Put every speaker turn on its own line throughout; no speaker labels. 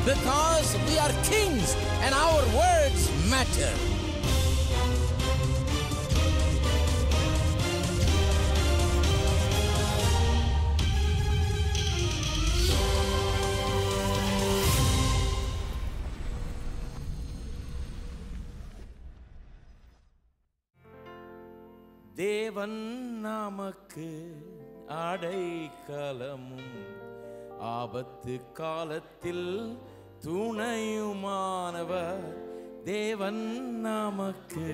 because we are kings and our words matter.
தேவன் நமக்கு அடைக்கலமும் ஆபத்து காலத்தில் துணையுமானவர் தேவன் நமக்கு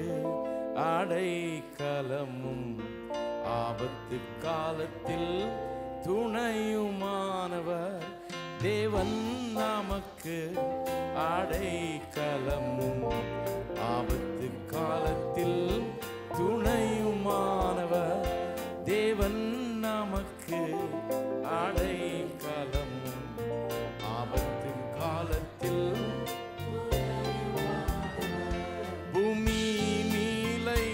அடைக்கலமும் ஆபத்து காலத்தில் துணையுமானவர் தேவன் நமக்கு அடைக்கலமும் ஆபத்து காலத்தில் துணையுமானவர் தேவன் நமக்கு அடைக்கலமும் ஆபத்து காலத்தில் பூமி நீலை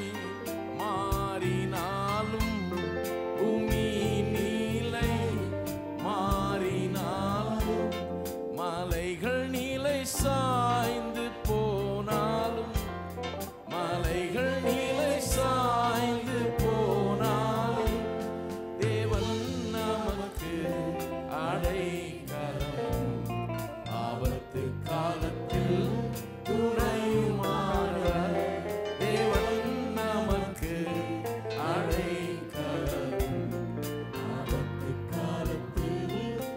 மாறினாலும் பூமி நீலை மாறினாலும் மலைகள் நீலை சாய்ந்து போனாலும் மலைகள் நீலை சாய்ந்து போனாலும் தேவன் நமக்கு அடைக்கலம் ஆபத்து காலத்தில் துணையுமானவர் தேவன் நமக்கு அடைக்கலம் ஆபத்து காலத்தில்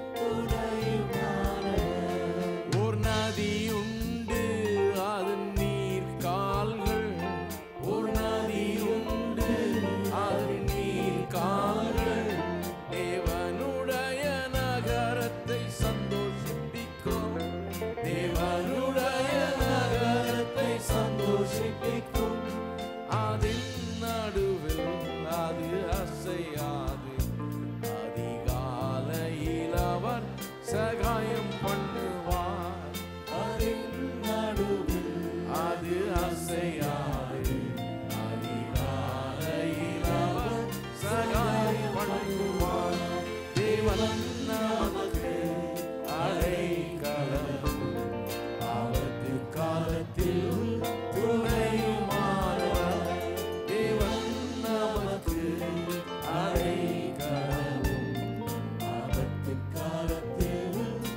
துணையுமானவர் ஒரு நதி உண்டு அதன் நீர் கால்கள் ஒரு நதி உண்டு அதன் நீர் கால்கள் தேவனுடைய நகரத்தை சந்தோஷிப்பிக்கும் தேவனுடைய நகரத்தை சந்தோஷிப்பிக்கும் அதின் நடுவில் அது அசையாது அதிகாலையில் அவர் சகாயம் பண்ணுவார் அதின் நடுவில் அது அசையாது அதிகாலையில் அவர் சகாயம் பண்ணுவார் தேவன் நமக்கு அடைக்கலம் ஆபத்து காலத்தில் துணையுமானவர் தேவன் நமக்கு அடைக்கலம் ஆபத்து காலத்தில்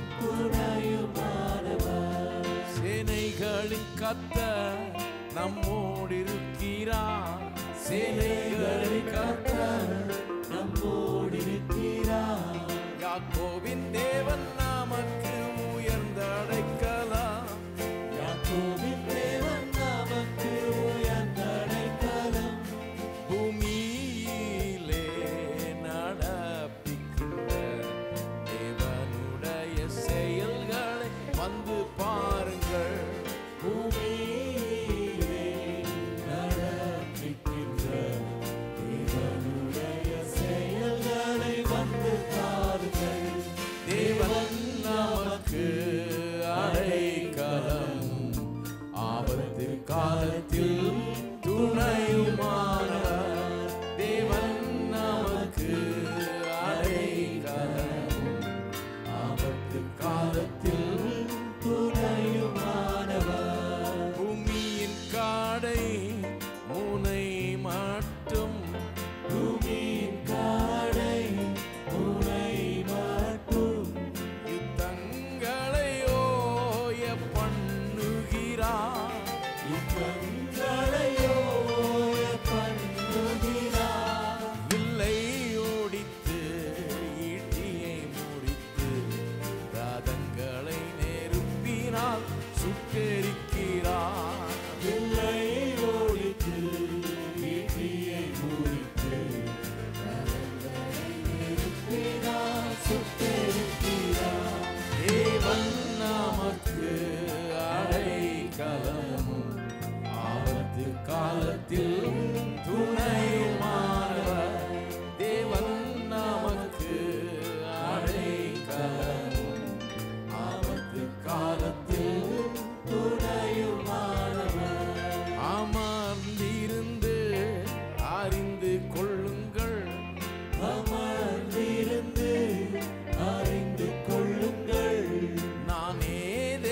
துணையுமானவர் சேனைகளின் கத்த நம்மோடு இருக்கிறார் சேனைகளின் கத்த நம்மோடு இருக்கிறார் யாக்கோவின் தேவன் நமக்கு உயர்ந்த அடைக்கலாம் யாக்கோவின் தேவன் நமக்கு உயர்ந்த அடைக்கலம் பூமியிலே நடப்பிக்கின்ற தேவனுடைய செயல்களை வந்து பாருங்கள் பூமியிலே நடப்பிக்கின்ற தேவனுடைய செயல்களை வந்து பாருங்கள் தேவன் நமக்கு அடைக்கலம் ஆபத்து காலத்தில் துணையுமானவர் தேவன் நமக்கு அடைக்கலம் ஆபத்து காலத்தில் துணையுமானவர் பூமியின் காடை முனை மட்டும் பூமியின் காடை முனை மட்டும் யுத்தங்களை ஓய பண்ணுகிறார் யுத்தங்களை ஓய பண்ணுகிறார் வில்லை ஓடித்து ஈட்டியை முடித்து ரதங்களை நெருப்பினால் சுட்டெரிக்கிறார் வில்லை ஓடித்து ஈட்டியை முடித்து தேவன் நமக்கு அடைக்கலம் ஆபத்து காலத்தில் துணையுமானவர் தேவன் நமக்கு அடைக்கலம் ஆபத்து காலத்தில் துணையுமானவர் அமர்ந்திருந்து அறிந்து கொள்ளுங்கள் அமர்ந்திருந்து அறிந்து கொள்ளுங்கள் நானே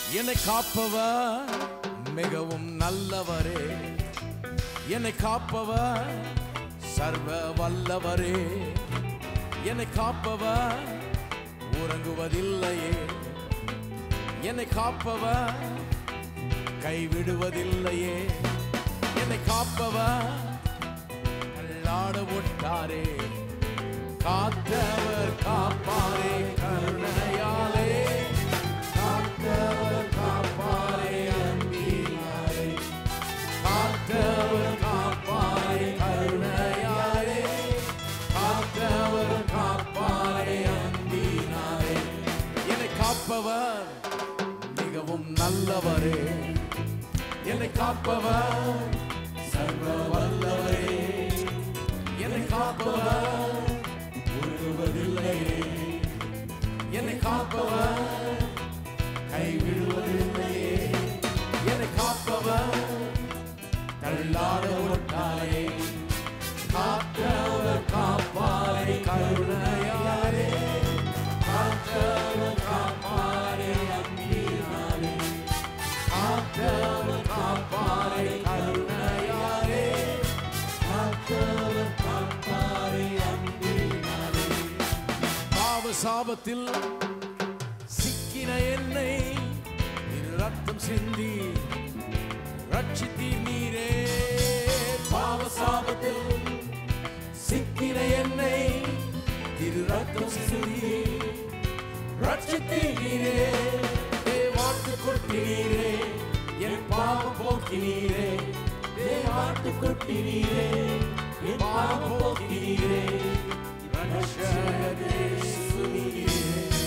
என்னை காப்பவர் மிகவும் நல்லவரே என்னை காப்பவர் சர்வ வல்லவரே என்னை காப்பவர் உறங்குவதில்லையே என்னை காப்பவர் கைவிடுவதில்லையே என்னை காப்பவர் கல்லாட விட்டாரே காத்தவர் காப்பாரே கருணையாலே காத்தவர் காப்பாரே அன்பினாலே காத்தவர் காப்பாரே கருணையாலே காத்தவர் காப்பாரே அன்பினாலே என்னை காப்பவர் மிகவும் நல்லவரே என்னை காப்பவர் சர்வ வல்லவரே என்னை காப்பவர் உருவதில்லையே என்னை காப்பவர் கைவிடுவதில்லையே என்னை காப்பவர் தள்ளாட விட்டாரே காத்தவர் காப்பாரே கருணையாரே காத்தவர் காப்பாரே அன்பினாலே காத்தவர் காப்பாரே கருணையாரே காத்தவர் காப்பாரே அன்பினாலே பாவ சாபத்தில் சிக்கின என்னை இரு ரத்தம் சிந்தி ரட்சித்தீர் நீரே பாவ சாபத்தில் சிக்கின என்னை திரு ரத்தம் சிந்தி ரட்சித்தீர் நீரே தேவாட்டு கொட்டினீரே என் பாவம் போக்கினீரே தேவாட்டு கொட்டினீரே என் பாவம் போக்கினீரே ரட்சகரே சுனீரே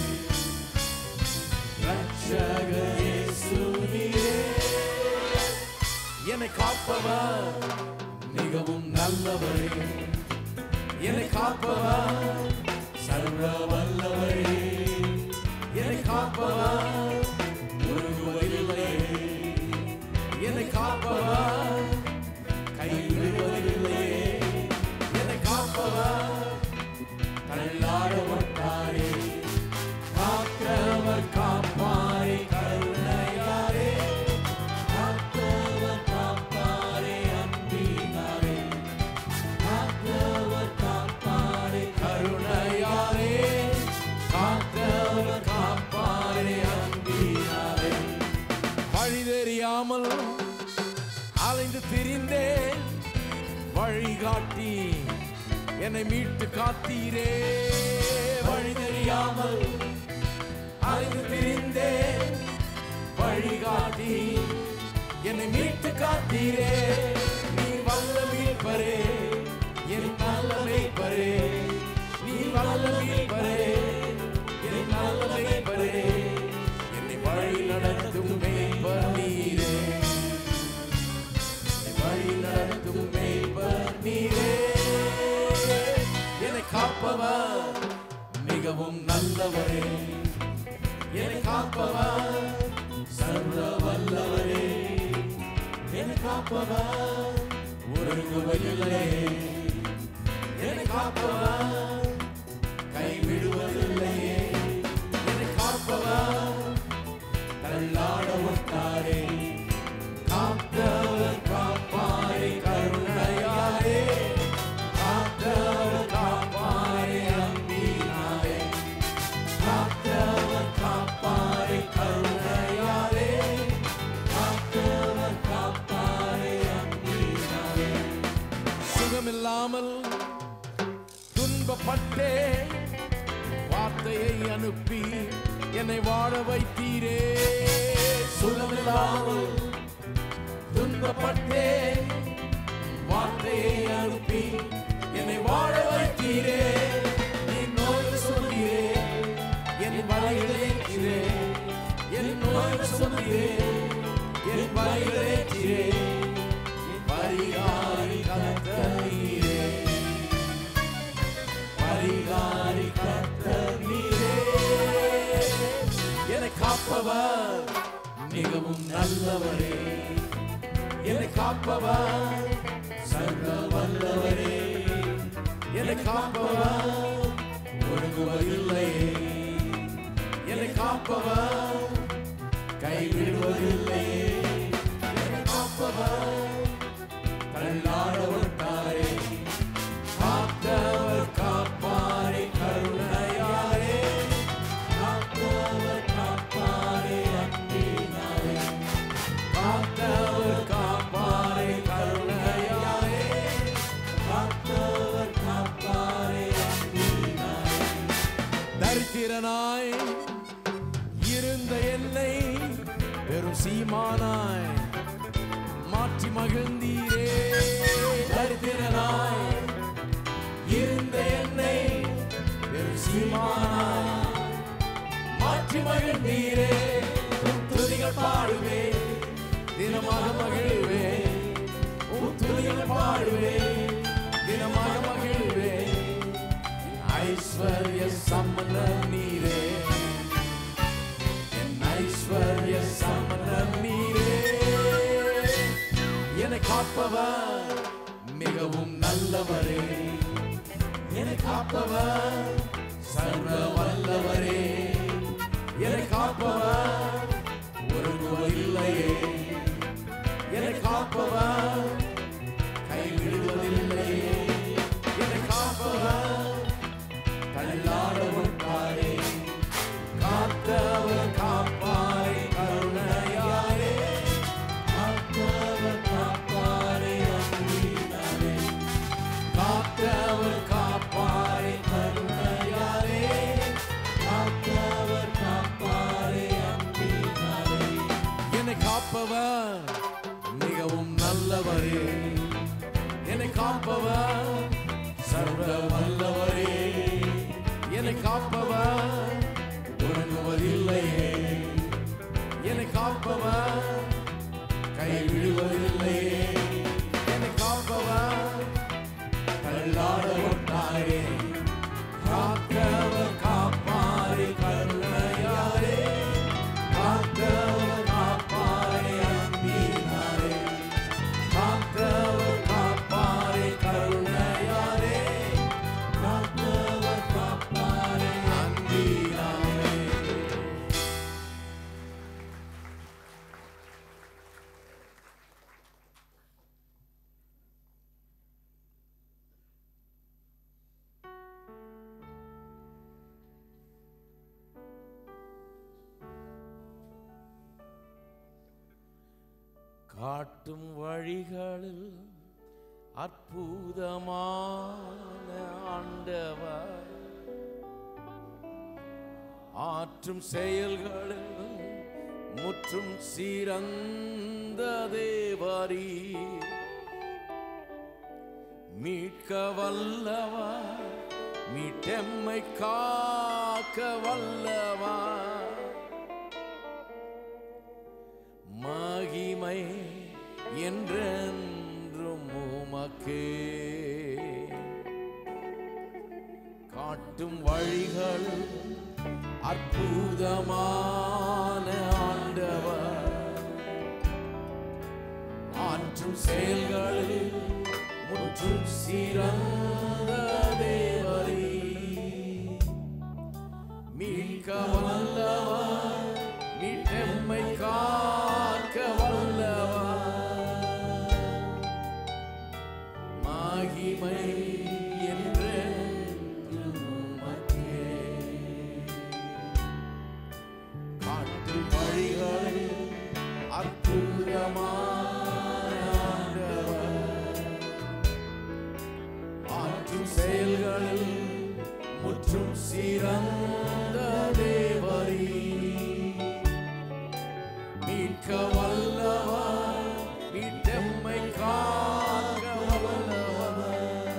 ரட்சகரே சுனீரே என்னை காப்பவர் மிகவும் நல்லவரே என்னை காப்பவர் சர்வ வல்லவரே என்னை காப்பவர் உருகுவதில்லை என்னை காப்பவர் கைவிடுவதில்லையே என்னை காப்பவர் தள்ளாட மாட்டாரே காத்தவர் காப்பாரே கருணையாரே காத்தவர் காப்பாரே அன்பினாரே காத்தவர் காப்பாரே கருணையாரே காத்தவர் காப்பாரே அன்பினாரே வழி தெரியாமல் அலைந்து திரிந்தேன் வழிகாட்டி என்னை மீட்டு காத்தீரே வழி தெரியாமல் அலைந்து திரிந்தேன் வழிகாட்டி என்னை மீட்டு காத்தீரே நீ வல்ல மீட்பரே என் நல்ல மீட்பரே நீ வல்ல மீட்பரே என் நல்ல மீட்பரே என்னை வழி நடத்தும் மேய்ப்பர் நீரே என்னை வழி நடத்தும் மேய்ப்பர் நீரே என்னை காப்பவர் மிகவும் நல்லவரே என்னை காப்பவர் சர்வ வல்லவரே என்னை காப்பவர் ஒருங்குவதில்லை என்னை காப்பவர் கைவிடுவதில்லையே என்னை காப்பவர் தள்ளாட விட்டாரே காத்தவர் காப்பாரே கருணையாரே காத்தவர் காப்பாரே அன்பினாரே காத்தவர் காப்பாரே கருணையாரே காத்தவர் காப்பாரே அன்பினாரே சுகமில்லாமல் துன்பப்பட்டே வார்த்தையை அனுப்பி என்னை வாழ வைத்தீரே சுகமில்லாமல் துன்பப்பட்டே வார்த்தையை அனுப்பி என்னை வாழ வைத்தீரே நீ நோய் சொன்னீரே என் வலைகளேற்றீரே என் நோய் சொன்னீரே என் வலைகளேற்றீரே என் பரிகாரி கத்தீரே பரிகாரி கத்தீரே என்னை காப்பவர் மிகவும் நல்லவரே என்னை காப்பவர் சர்வ வல்லவரே என்னை காப்பவர் ஒழுங்குவதில்லையே என்னை காப்பவர் கை
கைவிடுவதில்லை என்னை காப்பவர் தள்ளாட விட்டாரே காத்தவர் காப்பாரே கருணையாரே காத்தவர் காப்பாரே அன்பினாரே காத்தவர் காப்பாரே கருணையாரே காத்தவர் காப்பாரே அன்பினாரே தரித்திரனாய் இருந்த என்னை பெரும் சீமானாய் மாற்றி மகிழ்ந்தீரே தரித்திரனாய் இருந்த என்னை பெரும் சீமானாய் மாற்றி மகிழ்ந்தீரே உம் துதிகள் பாடுவே தினமாக மகிழ்வே உம் துதிகள் பாடுவே தினமாக மகிழ்வே ஐஸ்வர்ய சம்பந்த நீரே என் ஐஸ்வர்ய சம்பந்த நீரே என்னை காப்பவர் மிகவும் நல்லவரே என்னை காப்பவர் சர்வ வல்லவரே என்னை காப்பவர் ஒருவர் இல்லையே என்னை காப்பவர் கைவிடுவதில்லையே என்னை காப்பவர் தள்ளாட விட்டாரே காத்தவர் காப்பாரே கருணையாரே காத்தவர் காப்பாரே அன்பினாரே காத்தவர் காப்பாரே கருணையாரே காத்தவர் காப்பாரே அன்பினாரே என்னை காப்பவர் மிகவும் நல்லவரே என்னை காப்பவர் சர்வ வல்லவரே என்னை காப்பவர் உறங்குவதில்லையே என்னை காப்பவர் கைவிடுவதில்லையே என்னை காப்பவர் தள்ளாட விட்டாரே காத்தவர் காப்பாரே கருணையாரே காத்தவர் காப்பாரே அன்பினாரே காத்தவர் காப்பாரே கருணையாரே காத்தவர் காப்பாரே அன்பினாரே காட்டும் வழிகளில் அற்புதமான ஆண்டவர் ஆற்றும் செயல்களில் முற்றும் சிறந்த தேவரி மீட்க வல்லவா மீட்டெம்மை காக்க வல்லவா மகிமை என்றென்றும் உமக்கே காட்டும் வழிகள் அற்புதமான ஆண்டவர் ஆற்றும் செயல்களில் முற்றும் சிறந்த தேவரே மீட்க வல்லவா மீட்டெம்மை காக்க வல்லவா மகிமை என்றென்றும் உமக்கே. காட்டும் வழிகளில் அற்புதமான ஆண்டவர். ஆற்றும் செயல்களில் முற்றும் சிறந்த தேவரீ மீட்க வல்லவா மீட்டெம்மை காக்க வல்லவா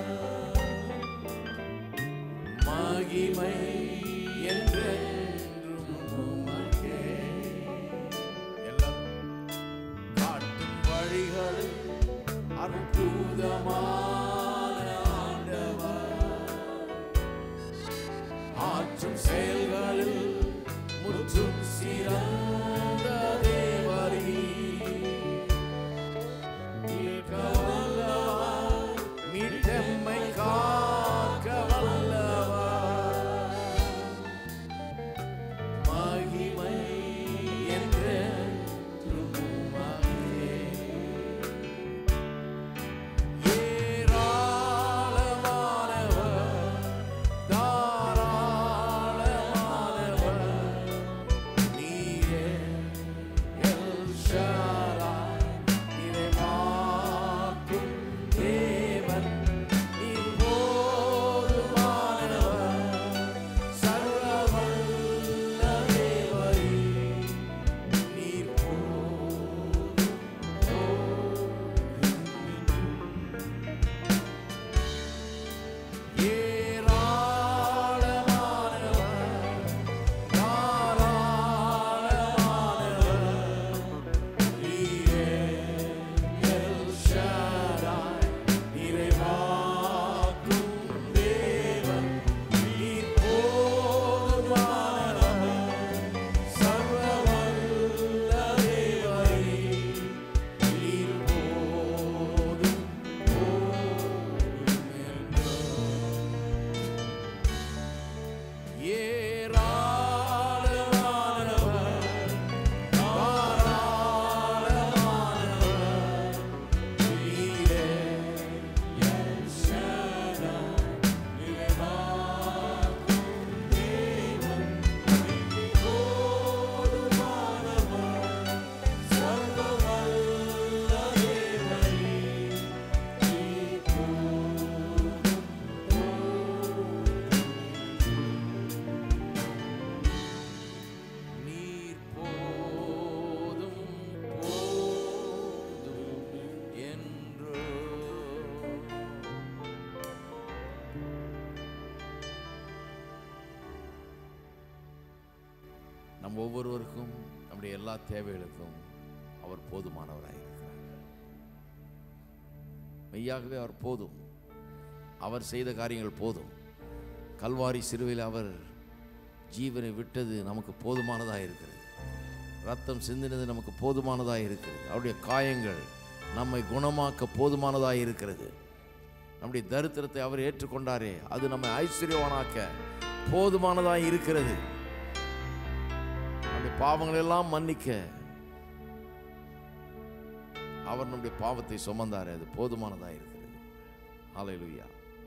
மகிமை என்றென்றும் உமக்கே எல்லாரும் காட்டும் வழிகளில் அற்புதமான ஆண்டவர் ஆற்றும் செயல்களில் முற்றும் சிறந்த தேவரீ மீட்க வல்லவா, மீட்டெம்மை காக்க வல்லவா. மகிமை என்றென்றும்
நம் ஒவ்வொருவருக்கும் நம்முடைய எல்லா தேவைகளுக்கும் அவர் போதுமானவராக இருக்கிறார் மெய்யாகவே அவர் போதும் அவர் செய்த காரியங்கள் போதும் கல்வாரி சிறுவையில் அவர் ஜீவனை விட்டது நமக்கு போதுமானதாக இருக்கிறது ரத்தம் சிந்தினது நமக்கு போதுமானதாக இருக்கிறது அவருடைய காயங்கள் நம்மை குணமாக்க போதுமானதாக இருக்கிறது நம்முடைய தரித்திரத்தை அவர் ஏற்றுக்கொண்டாரே அது நம்மை ஐஸ்வர்யவானாக்க போதுமானதாக இருக்கிறது நம்முடைய பாவங்களை எல்லாம் மன்னிக்க அவர் நம்முடைய பாவத்தை சுமந்தாரே அது போதுமானதாக இருக்கிறது ஹalleluya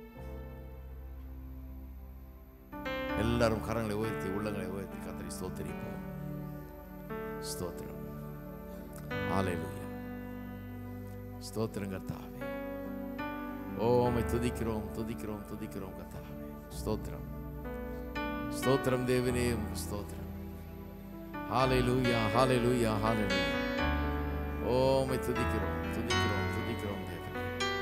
எல்லாரும் கரங்களை உயர்த்தி உள்ளங்களை உயர்த்தி கத்தரி ஸ்தோத்திரிப்போம் ஸ்தோத்திரம் ஹalleluya ஸ்தோத்திரம் கர்த்தாவே ஓ உம்மை துதிக்கிறோம் துதிக்கிறோம் துதிக்கிறோம் கர்த்தாவே ஸ்தோத்திரம் ஸ்தோத்திரம் தேவனே உமக்கு ஸ்தோத்திரம் ஹalleluya ஹalleluya ஹalleluya ஓ உம்மை துதிக்கிறோம் துதிக்கிறோம் துதிக்கிறோம் தேவனே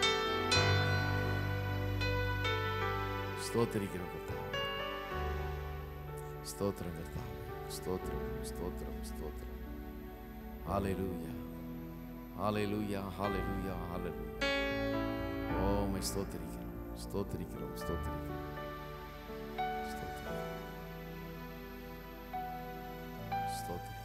ஸ்தோத்திரிக்கிறோம் கர்த்தாவே ஸ்தோத்திரம் கர்த்தாவே ஸ்தோத்திரம் ஸ்தோத்திரம் ஸ்தோத்திரம் ஹalleluya ஹalleluya ஹalleluya ஹalleluya ஓ உம்மை ஸ்தோத்திரிக்கிறோம் ஸ்தோத்திரிக்கிறோம் ஸ்தோத்திரிக்கிறோம் ஸ்தோத்திரிக்கிறோம் ஸ்தோத்திரிக்கிறோம்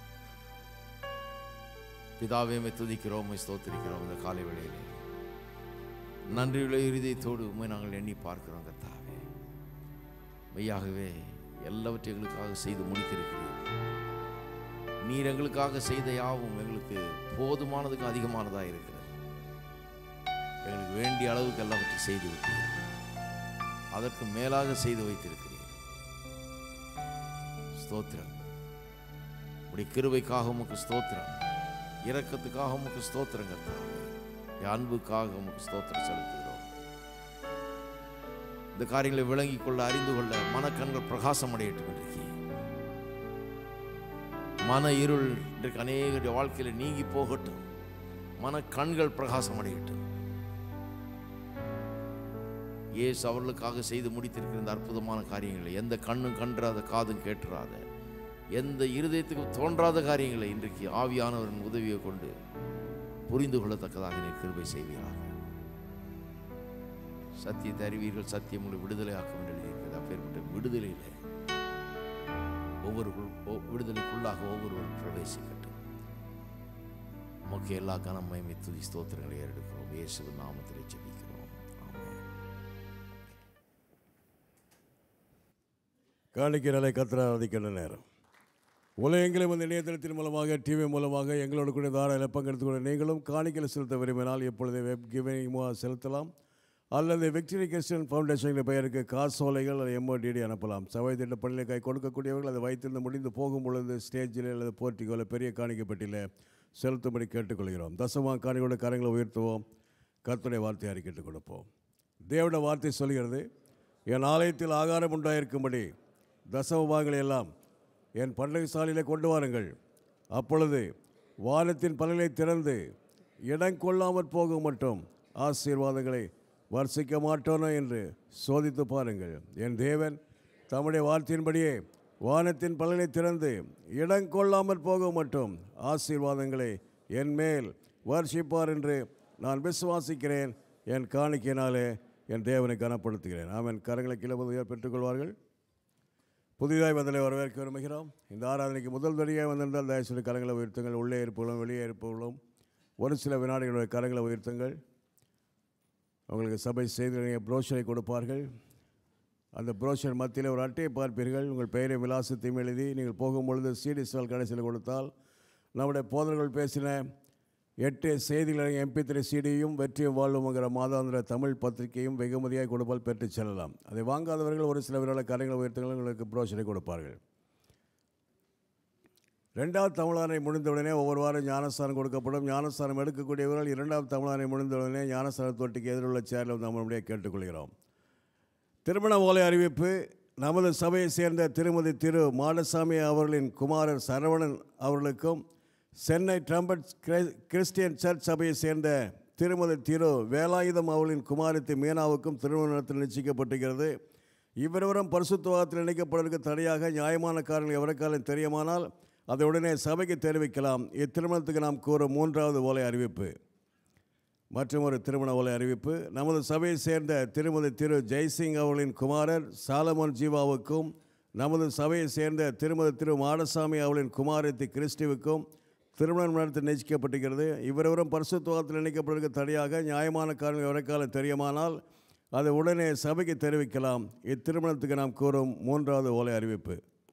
பிதாவே உம்மை துதிக்கிறோம் உம்மை ஸ்தோத்திரிக்கிறோம் இந்த காலை வேளையிலே நன்றியுள்ள இருதயத்தோடு உண்மை நாங்கள் எண்ணி பார்க்கிறோம் கர்த்தாவே மெய்யாகவே எல்லாவற்றையும் எங்களுக்காக செய்து முடித்திருக்கிறீர் நீர் எங்களுக்காக செய்த யாவும் எங்களுக்கு போதுமானதுக்கு அதிகமானதாக இருக்கிறது எங்களுக்கு வேண்டிய அளவுக்கு எல்லாவற்றையும் செய்து விட்டீர் அதற்கு மேலாக செய்து வைத்திருக்கிறீர் ஸ்தோத்திரம் உடைய கிருபைக்காக உமக்கு ஸ்தோத்திரம் இரக்கத்துக்காக உமக்கு ஸ்தோத்திரம் கர்த்தாவே என் அன்புக்காக உமக்கு ஸ்தோத்திரம் செலுத்துகிறோம் இந்த காரியங்களை விளங்கிக் கொள்ள அறிந்து கொள்ள மனக்கண்கள் பிரகாசம் அடையட்டும் இன்றைக்கு மன இருள் இன்றைக்கு அநேகருடைய வாழ்க்கையில நீங்கி போகட்டும் மன கண்கள் பிரகாசம் அடையட்டும் இயேசு அவர்களுக்காக செய்து முடித்திருக்கிற இந்த அற்புதமான காரியங்களை எந்த கண்ணும் கன்றாத காதும் கேட்டுறாத எந்த இருதயத்துக்கு தோன்றாத காரியங்களை இன்றைக்கு ஆவியானவரின் உதவியை கொண்டு புரிந்து கொள்ளத்தக்கதாக நீ கிருபை செய்வீராக சத்தியத்தை அறிவீர்கள் சத்தியம் உங்களை விடுதலையாக்கும் என்று எழுதியிருக்கிறது அப்பேற்பட்ட விடுதலையிலே ஒவ்வொரு ஒ- விடுதலைக்குள்ளாக ஒவ்வொருவரும் பிரவேசிக்கட்டும் உமக்கு எல்லா கனம் மகிமை துதி ஸ்தோத்திரங்களை ஏறெடுக்கிறோம் இயேசுவின் நாமத்திலே ஜெபிக்கிறோம் ஆமென்
காணிக்கிறலை கத்திர ஆராதிக்கின்ற நேரம் உலகெங்கிலும் இந்த இணையதளத்தின் மூலமாக டிவி மூலமாக எங்களோடு கூட தாராள பங்கெடுத்துக் நீங்களும் காணிக்கலை செலுத்த விரும்பினால் எப்பொழுது வெப் கிவிங் மூலம் செலுத்தலாம் அல்லது விக்டரி கிறிஸ்டியன் ஃபவுண்டேஷன் பெயருக்கு காசோலைகள் அல்லது எம்ஓடிடி அனுப்பலாம் சபை திட்ட பணியில் கை கொடுக்கக்கூடியவர்கள் அதை வைத்திருந்து முடிந்து போகும் பொழுது ஸ்டேஜில் அல்லது போர்ட்டிகோவில் பெரிய காணிக்கப்பட்டியில் செலுத்தும்படி கேட்டுக்கொள்கிறோம் தசமா காணிகளோட கரங்களை உயர்த்துவோம் கர்த்தருடைய வார்த்தையை அறிக்கிட்டு கொடுப்போம் தேவனுடைய வார்த்தை சொல்கிறது என் ஆலயத்தில் ஆகாரம் உண்டாயிருக்கும்படி தசமபாகங்களை எல்லாம் என் பண்டகை சாலையிலே கொண்டு வாருங்கள் அப்பொழுது வானத்தின் பலனை திறந்து இடம் கொள்ளாமற் போக மட்டும் ஆசீர்வாதங்களை வர்ஷிக்க மாட்டோனோ என்று சோதித்து பாருங்கள் என் தேவன் தம்முடைய வார்த்தையின்படியே வானத்தின் பலனை திறந்து இடம் கொள்ளாமற் போக மட்டும் ஆசீர்வாதங்களை என் மேல் வர்ஷிப்பார் என்று நான் விசுவாசிக்கிறேன் என் காணிக்கையினாலே என் தேவனை கனப்படுத்துகிறேன் ஆமென் கரங்களை கிளம்புவதை பெற்றுக்கொள்வார்கள் புதிதாய் வந்தலை வரவேற்க விரும்புகிறோம் இந்த ஆராதனைக்கு முதல் தடியாக வந்திருந்தால் தயவுசெய்து கரங்களை உயர்த்துங்கள் உள்ளே இருப்பவர்களும் வெளியே இருப்பவர்களும் ஒரு சில வினாடிகளுடைய கரங்களை உயர்த்துங்கள் உங்களுக்கு சபை செய்தி ப்ரோஷரை கொடுப்பார்கள் அந்த ப்ரோஷர் மத்தியில் ஒரு அட்டையை பார்ப்பீர்கள் உங்கள் பெயரை விலாசத்தையும் எழுதி நீங்கள் போகும்பொழுது சிடி ஸ்டால் கடைசியில் கொடுத்தால் நம்முடைய போதர்கள் பேசின எட்டு செய்திகளை எம்பி த்ரீ சிடியும் வெற்றியும் வாழ்வுங்கிற மாதாந்திர தமிழ் பத்திரிகையும் வெகுமதியாக கொடுப்பால் பெற்றுச் செல்லலாம் அதை வாங்காதவர்கள் ஒரு சில விரல கரைகளை உயர்த்துங்கள் உங்களுக்கு ப்ரோஷரை கொடுப்பார்கள் ரெண்டாவது தமிழானை முடிந்தவுடனே ஒவ்வொரு வாரம் ஞானஸ்தானம் கொடுக்கப்படும் ஞானஸ்தானம் எடுக்கக்கூடியவர்கள் இரண்டாவது தமிழானை முடிந்தவுடனே ஞானஸ்தான தொட்டிக்கு எதிருள்ள சேரில் வந்து நம்மளுடைய கேட்டுக்கொள்கிறோம் திருமண ஓலை அறிவிப்பு நமது சபையை சேர்ந்த திருமதி திரு மாடசாமி அவர்களின் குமாரர் சரவணன் அவர்களுக்கும் சென்னை ட்ரம்பட் கிரை- கிறிஸ்டியன் சர்ச் சபையை சேர்ந்த திருமதி திரு வேலாயுதம் அவர்களின் குமாரத்தி மீனாவுக்கும் திருமணத்தில் நிச்சயிக்கப்பட்டிருக்கிறது இவரவரும் பரிசுத்தவாதத்தில் இணைக்கப்படுவதற்கு தடையாக நியாயமான காரணங்கள் எவருக்காலும் தெரியுமானால் அதை உடனே சபைக்கு தெரிவிக்கலாம் இத்திருமணத்துக்கு நாம் கூறும் மூன்றாவது ஓலை அறிவிப்பு மற்றும் ஒரு திருமண ஓலை அறிவிப்பு நமது சபையை சேர்ந்த திருமதி திரு ஜெய்சிங் அவர்களின் குமாரர் சாலமோன் ஜீவாவுக்கும் நமது சபையை சேர்ந்த திருமதி திரு மாடசாமி அவர்களின் குமாரத்தி கிறிஸ்டிவுக்கும் திருமணம் நடத்த நிச்சயிக்கப்பட்டிருக்கிறது இவரவரும் பரிசுத்துவத்தில் இணைக்கப்படுவதற்கு தடையாக நியாயமான காரணங்கள் எவரைக்காலம் தெரியுமானால் அதை உடனே சபைக்கு தெரிவிக்கலாம் இத்திருமணத்துக்கு நாம் கூறும் மூன்றாவது ஓலை அறிவிப்பு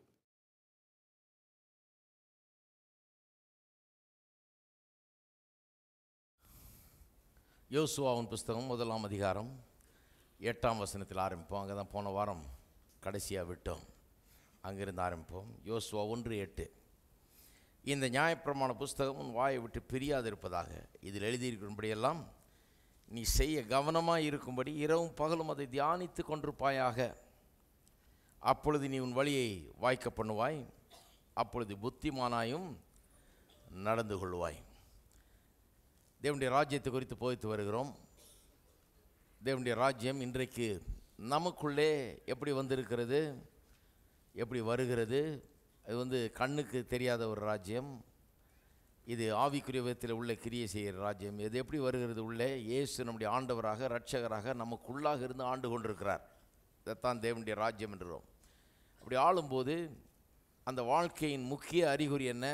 யோசுவாவின் புஸ்தகம் முதலாம் அதிகாரம் எட்டாம் வசனத்தில் ஆரம்பிப்போம் அங்கே தான் போன வாரம் கடைசியாக விட்டோம் அங்கிருந்து ஆரம்பிப்போம் யோசுவா ஒன்று எட்டு இந்த நியாயப்பிரமாண புஸ்தகம் உன் வாயை விட்டு பிரியாதிருப்பதாக இதில் எழுதியிருக்கும்படியெல்லாம் நீ செய்ய கவனமாக இருக்கும்படி இரவும் பகலும் அதை தியானித்து கொண்டிருப்பாயாக அப்பொழுது நீ உன் வழியை வாய்க்க பண்ணுவாய் அப்பொழுது புத்திமானாயும் நடந்து கொள்வாய் தேவனுடைய ராஜ்யத்தை குறித்து போதித்து வருகிறோம் தேவனுடைய ராஜ்யம் இன்றைக்கு நமக்குள்ளே எப்படி வந்திருக்கிறது எப்படி வருகிறது அது வந்து கண்ணுக்கு தெரியாத ஒரு ராஜ்யம் இது ஆவிக்குரிய விதத்தில் உள்ள கிரியை செய்கிற ராஜ்யம் இது எப்படி வருகிறது உள்ளே இயேசு நம்முடைய ஆண்டவராக இரட்சகராக நமக்குள்ளாக இருந்து ஆண்டு கொண்டிருக்கிறார் இதைத்தான் தேவனுடைய ராஜ்யம் என்றும் அப்படி ஆளும்போது அந்த வாழ்க்கையின் முக்கிய அறிகுறி என்ன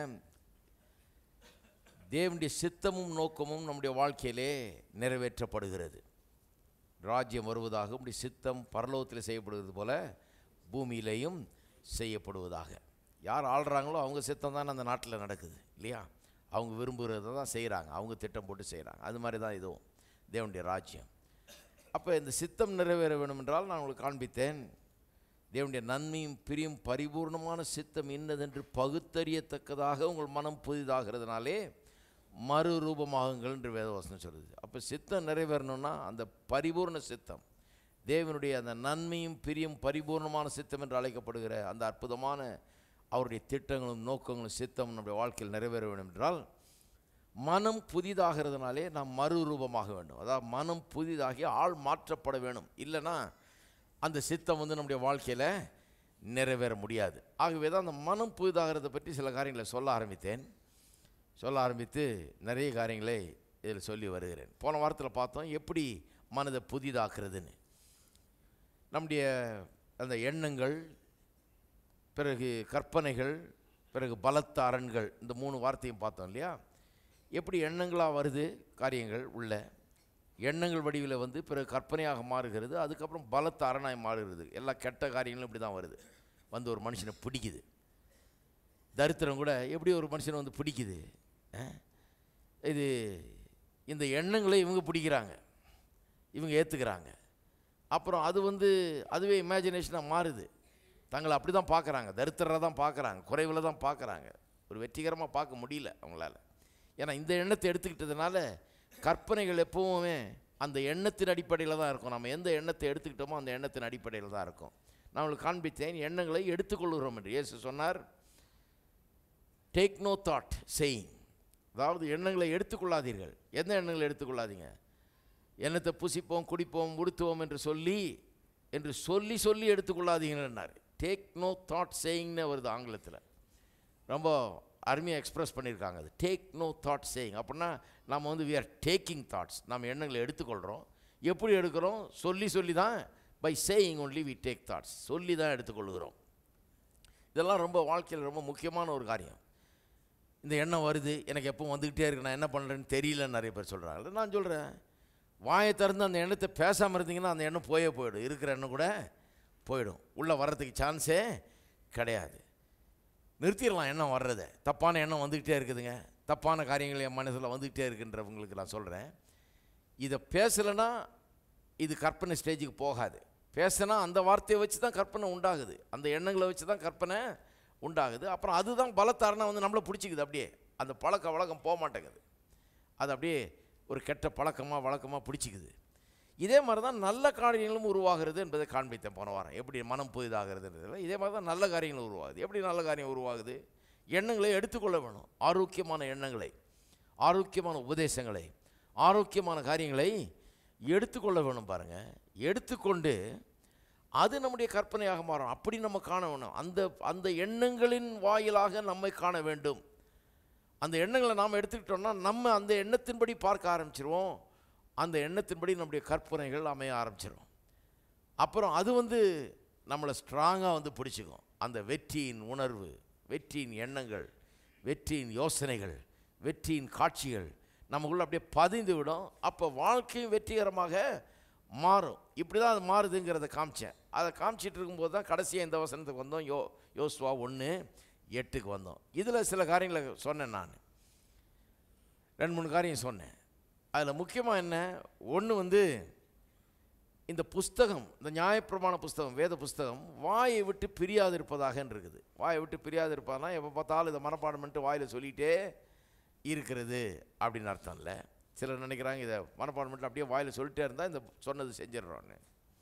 தேவனுடைய சித்தமும் நோக்கமும் நம்முடைய வாழ்க்கையிலே நிறைவேற்றப்படுகிறது ராஜ்யம் வருவதாக உடைய சித்தம் பரலோகத்தில் செய்யப்படுவது போல பூமியிலேயும் செய்யப்படுவதாக யார் ஆள்றாங்களோ அவங்க சித்தம் தானே அந்த நாட்டில் நடக்குது இல்லையா அவங்க விரும்புகிறத தான் செய்கிறாங்க அவங்க திட்டம் போட்டு செய்கிறாங்க அது மாதிரி தான் இதுவும் தேவனுடைய ராஜ்யம் அப்போ இந்த சித்தம் நிறைவேற வேண்டும் என்றால் நான் உங்களுக்கு காண்பித்தேன் தேவனுடைய நன்மையும் பிரியும் பரிபூர்ணமான சித்தம் இன்னதென்று பகுத்தறியத்தக்கதாக உங்கள் மனம் புதிதாகிறதுனாலே மறுரூபமாகுங்கள் என்று வேதவசனம் சொல்லுது அப்போ சித்தம் நிறைவேறணும்னா அந்த பரிபூர்ண சித்தம் தேவனுடைய அந்த நன்மையும் பிரியும் பரிபூர்ணமான சித்தம் என்று அழைக்கப்படுகிற அந்த அற்புதமான அவருடைய திட்டங்களும் நோக்கங்களும் சித்தம் நம்முடைய வாழ்க்கையில் நிறைவேற வேண்டும் என்றால் மனம் புதிதாகிறதுனாலே நாம் மறுரூபமாக வேண்டும் அதாவது மனம் புதிதாகி ஆள் மாற்றப்பட வேணும் இல்லைன்னா அந்த சித்தம் வந்து நம்முடைய வாழ்க்கையில் நிறைவேற முடியாது ஆகவே தான் அந்த மனம் புதிதாகிறத பற்றி சில காரியங்களை சொல்ல ஆரம்பித்தேன் சொல்ல ஆரம்பித்து நிறைய காரியங்களை இதில் சொல்லி வருகிறேன் போன வாரத்தில் பார்த்தோம் எப்படி மனதை புதிதாக்குறதுன்னு நம்முடைய அந்த எண்ணங்கள் பிறகு கற்பனைகள் பிறகு பலத்த அரண்கள் இந்த மூணு வார்த்தையும் பார்த்தோம் இல்லையா எப்படி எண்ணங்களாக வருது காரியங்கள் உள்ள எண்ணங்கள் வடிவில் வந்து பிறகு கற்பனையாக மாறுகிறது அதுக்கப்புறம் பலத்த அரணாய் மாறுகிறது எல்லா கெட்ட காரியங்களும் இப்படி தான் வருது வந்து ஒரு மனுஷனை பிடிக்குது தரித்திரம் கூட எப்படி ஒரு மனுஷனை வந்து பிடிக்குது அஹ்? இது இந்த எண்ணங்களை இவங்க பிடிக்கிறாங்க இவங்க ஏற்றுக்கிறாங்க அப்புறம் அது வந்து அதுவே இமேஜினேஷனாக மாறுது தங்களை அப்படி தான் பார்க்குறாங்க தரித்திரரை தான் பார்க்குறாங்க குறைவில் தான் பார்க்குறாங்க ஒரு வெற்றிகரமாக பார்க்க முடியல அவங்களால ஏன்னா இந்த எண்ணத்தை எடுத்துக்கிட்டதுனால கற்பனைகள் எப்பவுமே அந்த எண்ணத்தின் அடிப்படையில் தான் இருக்கும் நம்ம எந்த எண்ணத்தை எடுத்துக்கிட்டோமோ அந்த எண்ணத்தின் அடிப்படையில் தான் இருக்கும் நான் உங்களுக்கு காண்பித்தேன் எண்ணங்களை எடுத்துக்கொள்கிறோம் என்று இயேசு சொன்னார் டேக் நோ தாட் செயிங் அதாவது எண்ணங்களை எடுத்துக்கொள்ளாதீர்கள் எந்த எண்ணங்களை எடுத்துக்கொள்ளாதீங்க எண்ணத்தை புசிப்போம் குடிப்போம் உடுத்துவோம் என்று சொல்லி என்று சொல்லி சொல்லி எடுத்துக்கொள்ளாதீங்கன்னாரு டேக் நோ தாட் சேயிங்னு வருது ஆங்கிலத்தில் ரொம்ப அருமையாக எக்ஸ்பிரஸ் பண்ணியிருக்காங்க அது டேக் நோ தாட் சேயிங் அப்படின்னா நம்ம வந்து வி ஆர் டேக்கிங் தாட்ஸ் நம்ம எண்ணங்களை எடுத்துக்கொள்கிறோம் எப்படி எடுக்கிறோம் சொல்லி சொல்லி தான் by saying only we take thoughts சொல்லி தான் எடுத்துக்கொள்கிறோம் இதெல்லாம் ரொம்ப வாழ்க்கையில் ரொம்ப முக்கியமான ஒரு காரியம் இந்த எண்ணம் வருது எனக்கு எப்போ வந்துக்கிட்டே இருக்கு நான் என்ன பண்ணுறேன்னு தெரியலன்னு நிறைய பேர் சொல்கிறாங்க நான் சொல்கிறேன் வாயை திறந்து அந்த எண்ணத்தை பேசாமல் இருந்தீங்கன்னா அந்த எண்ணம் போயே போயிடும் இருக்கிற எண்ணம் கூட போயிடும் உள்ளே வர்றதுக்கு சான்ஸே கிடையாது நிறுத்திடலாம் எண்ணம் வர்றதை தப்பான எண்ணம் வந்துக்கிட்டே இருக்குதுங்க தப்பான காரியங்கள் என் மனசில் வந்துக்கிட்டே இருக்குன்றவங்களுக்கு நான் சொல்கிறேன் இதை பேசலைன்னா இது கற்பனை ஸ்டேஜுக்கு போகாது பேசினா அந்த வார்த்தையை வச்சு தான் கற்பனை உண்டாகுது அந்த எண்ணங்களை வச்சு தான் கற்பனை உண்டாகுது அப்புறம் அதுதான் பலத்தாரணம் வந்து நம்மளை பிடிச்சிக்குது அப்படியே அந்த பழக்க வழக்கம் போக மாட்டேங்குது அது அப்படியே ஒரு கெட்ட பழக்கமாக வழக்கமாக பிடிச்சிக்குது இதே மாதிரி தான் நல்ல காரியங்களும் உருவாகிறது என்பதை காண்பித்தேன் போன வாரம் எப்படி மனம் புதிதாகிறதுன்றதுல இதே மாதிரி தான் நல்ல காரியங்கள் உருவாகுது எப்படி நல்ல காரியம் உருவாகுது எண்ணங்களை எடுத்துக்கொள்ள வேணும் ஆரோக்கியமான எண்ணங்களை ஆரோக்கியமான உபதேசங்களை ஆரோக்கியமான காரியங்களை எடுத்துக்கொள்ள வேணும் பாருங்கள் எடுத்துக்கொண்டு அது நம்முடைய கற்பனையாக மாறும் அப்படி நம்ம காண வேணும் அந்த அந்த எண்ணங்களின் வாயிலாக நம்மை காண வேண்டும் அந்த எண்ணங்களை நாம் எடுத்துக்கிட்டோம்னா நம்ம அந்த எண்ணத்தின்படி பார்க்க ஆரம்பிச்சிருவோம் அந்த எண்ணத்தின்படி நம்முடைய கற்பனைகள் அமைய ஆரம்பிச்சிரும் அப்புறம் அது வந்து நம்மளை ஸ்ட்ராங்காக வந்து பிடிச்சிக்கும் அந்த வெற்றியின் உணர்வு வெற்றியின் எண்ணங்கள் வெற்றியின் யோசனைகள் வெற்றியின் காட்சிகள் நமக்குள்ள அப்படியே பதிந்து விடும் அப்போ வாழ்க்கையும் வெற்றிகரமாக மாறும் இப்படி தான் அது மாறுதுங்கிறத காமிச்சேன் அதை காமிச்சிட்டு இருக்கும்போது தான் கடைசியாக இந்த வசனத்துக்கு வந்தோம் யோ யோசுவா ஒன்று எட்டுக்கு வந்தோம் இதில் சில காரியங்களை சொன்னேன் நான் ரெண்டு மூணு காரியம் சொன்னேன் அதில் முக்கியமாக என்ன ஒன்று வந்து இந்த புஸ்தகம் இந்த நியாயப்பிரமாண புஸ்தகம் வேத புஸ்தகம் வாயை விட்டு பிரியாது இருப்பதாக இருக்குது வாயை விட்டு பிரியாது இருப்பதுனா எப்போ பார்த்தாலும் இதை மனப்பாடம் பண்ணிட்டு வாயில் சொல்லிகிட்டே இருக்கிறது அப்படின்னு அர்த்தம் இல்லை சிலர் நினைக்கிறாங்க இதை மனப்பாடம் பண்ணிட்டு அப்படியே வாயில் சொல்லிட்டே இருந்தால் இந்த சொன்னது செஞ்சிடுறோன்னு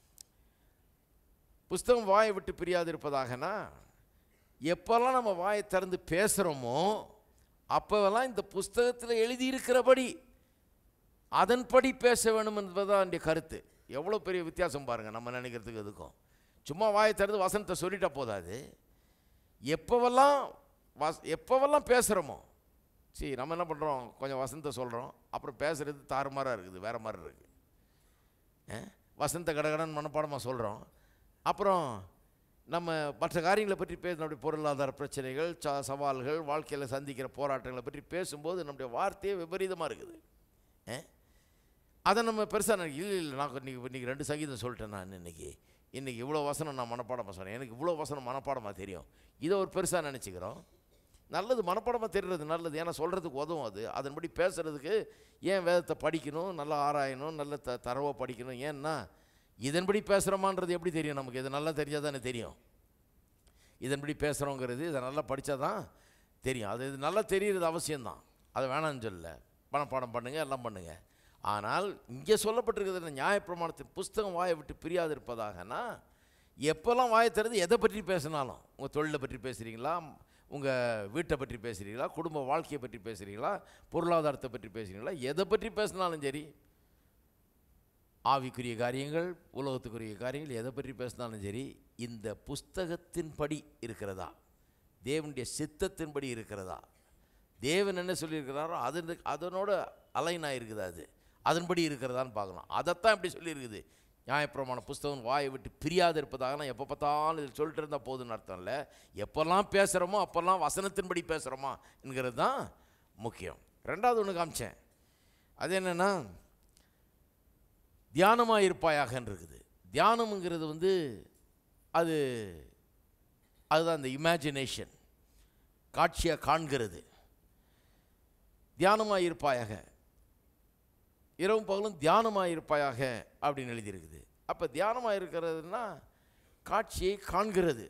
புஸ்தகம் வாயை விட்டு பிரியாது இருப்பதாகனா எப்போல்லாம் நம்ம வாயை திறந்து பேசுகிறோமோ அப்போவெல்லாம் இந்த புஸ்தகத்தில் எழுதியிருக்கிறபடி அதன்படி பேச வேணும் என்பதுதான் என்னுடைய கருத்து எவ்வளோ பெரிய வித்தியாசம் பாருங்கள் நம்ம நினைக்கிறதுக்கு இதுக்கும் சும்மா வாயை திறந்து வசனத்தை சொல்லிட்டா போதாது எப்போவெல்லாம் வஸ் எப்போவெல்லாம் பேசுகிறோமோ சரி நம்ம என்ன பண்ணுறோம் கொஞ்சம் வசனத்தை சொல்கிறோம் அப்புறம் பேசுகிறது தாறுமாறாக இருக்குது வேறு மாதிரி இருக்குது வசந்த கடகடன் மனப்பாடமாக சொல்கிறோம் அப்புறம் நம்ம மற்ற காரியங்களை பற்றி பேச நம்முடைய பொருளாதார பிரச்சனைகள் ச சவால்கள் வாழ்க்கையில் சந்திக்கிற போராட்டங்களை பற்றி பேசும்போது நம்முடைய வார்த்தையே விபரீதமாக இருக்குது ஆ? அதை நம்ம பெருசாக நினைக்க இல்லை இல்லை நான் இன்றைக்கி இன்றைக்கி ரெண்டு சங்கீதம் சொல்லிட்டேன் நான் இன்றைக்கி இன்றைக்கி இவ்வளோ வசனம் நான் மனப்பாடமாக சொன்னேன் எனக்கு இவ்வளோ வசனம் மனப்பாடமாக தெரியும் இதை ஒரு பெருசாக நினச்சிக்கிறோம் நல்லது மனப்பாடமாக தெரிகிறது நல்லது ஏன்னா சொல்கிறதுக்கு உதவும் அது அதன்படி பேசுகிறதுக்கு ஏன் வேதத்தை படிக்கணும் நல்லா ஆராயணும் நல்ல த தரவாக படிக்கணும் ஏன்னா இதன்படி பேசுகிறோமான்றது எப்படி தெரியும் நமக்கு இது நல்லா தெரிஞ்சால் தானே தெரியும் இதன்படி பேசுகிறோங்கிறது இதை நல்லா படித்தா தான் தெரியும் அது இது நல்லா தெரிகிறது அவசியம்தான் அதை வேணாம்னு சொல்லல மனப்பாடம் பண்ணுங்கள் எல்லாம் பண்ணுங்கள் ஆனால் இங்கே சொல்லப்பட்டிருக்கிறது என்ன நியாயப்பிரமாணத்தின் புஸ்தகம் வாயை விட்டு பிரியாது இருப்பதாகனா எப்போல்லாம் வாயை திறந்து எதை பற்றி பேசினாலும் உங்கள் தொழிலை பற்றி பேசுகிறீங்களா உங்கள் வீட்டை பற்றி பேசுகிறீங்களா குடும்ப வாழ்க்கையை பற்றி பேசுகிறீங்களா பொருளாதாரத்தை பற்றி பேசுகிறீங்களா எதை பற்றி பேசினாலும் சரி ஆவிக்குரிய காரியங்கள் உலகத்துக்குரிய காரியங்கள் எதை பற்றி பேசினாலும் சரி இந்த புஸ்தகத்தின்படி இருக்கிறதா தேவனுடைய சித்தத்தின்படி இருக்கிறதா தேவன் என்ன சொல்லியிருக்கிறாரோ அது அதனோட அலைனாக இருக்குது அது அதன்படி இருக்கிறதான்னு பார்க்கலாம் அதைத்தான் இப்படி சொல்லியிருக்குது நியாயப்பிரமாண புஸ்தகம் வாயை விட்டு பிரியாது இருப்பதாக நான் எப்போ பார்த்தாலும் இதில் சொல்லிட்டு இருந்தால் போதுன்னு அர்த்தம் இல்லை எப்போல்லாம் பேசுகிறோமோ அப்போல்லாம் வசனத்தின்படி பேசுகிறோமா என்கிறது தான் முக்கியம் ரெண்டாவது ஒன்று காமிச்சேன் அது என்னென்னா தியானமாக இருப்பாயாகன்னு இருக்குது தியானம்ங்கிறது வந்து அது அதுதான் அந்த இமேஜினேஷன் காட்சியாக காண்கிறது தியானமாக இருப்பாயாக இரவும் பகலும் தியானமாக இருப்பாயாக அப்படின்னு எழுதியிருக்குது அப்போ தியானமாக இருக்கிறதுனா காட்சியை காண்கிறது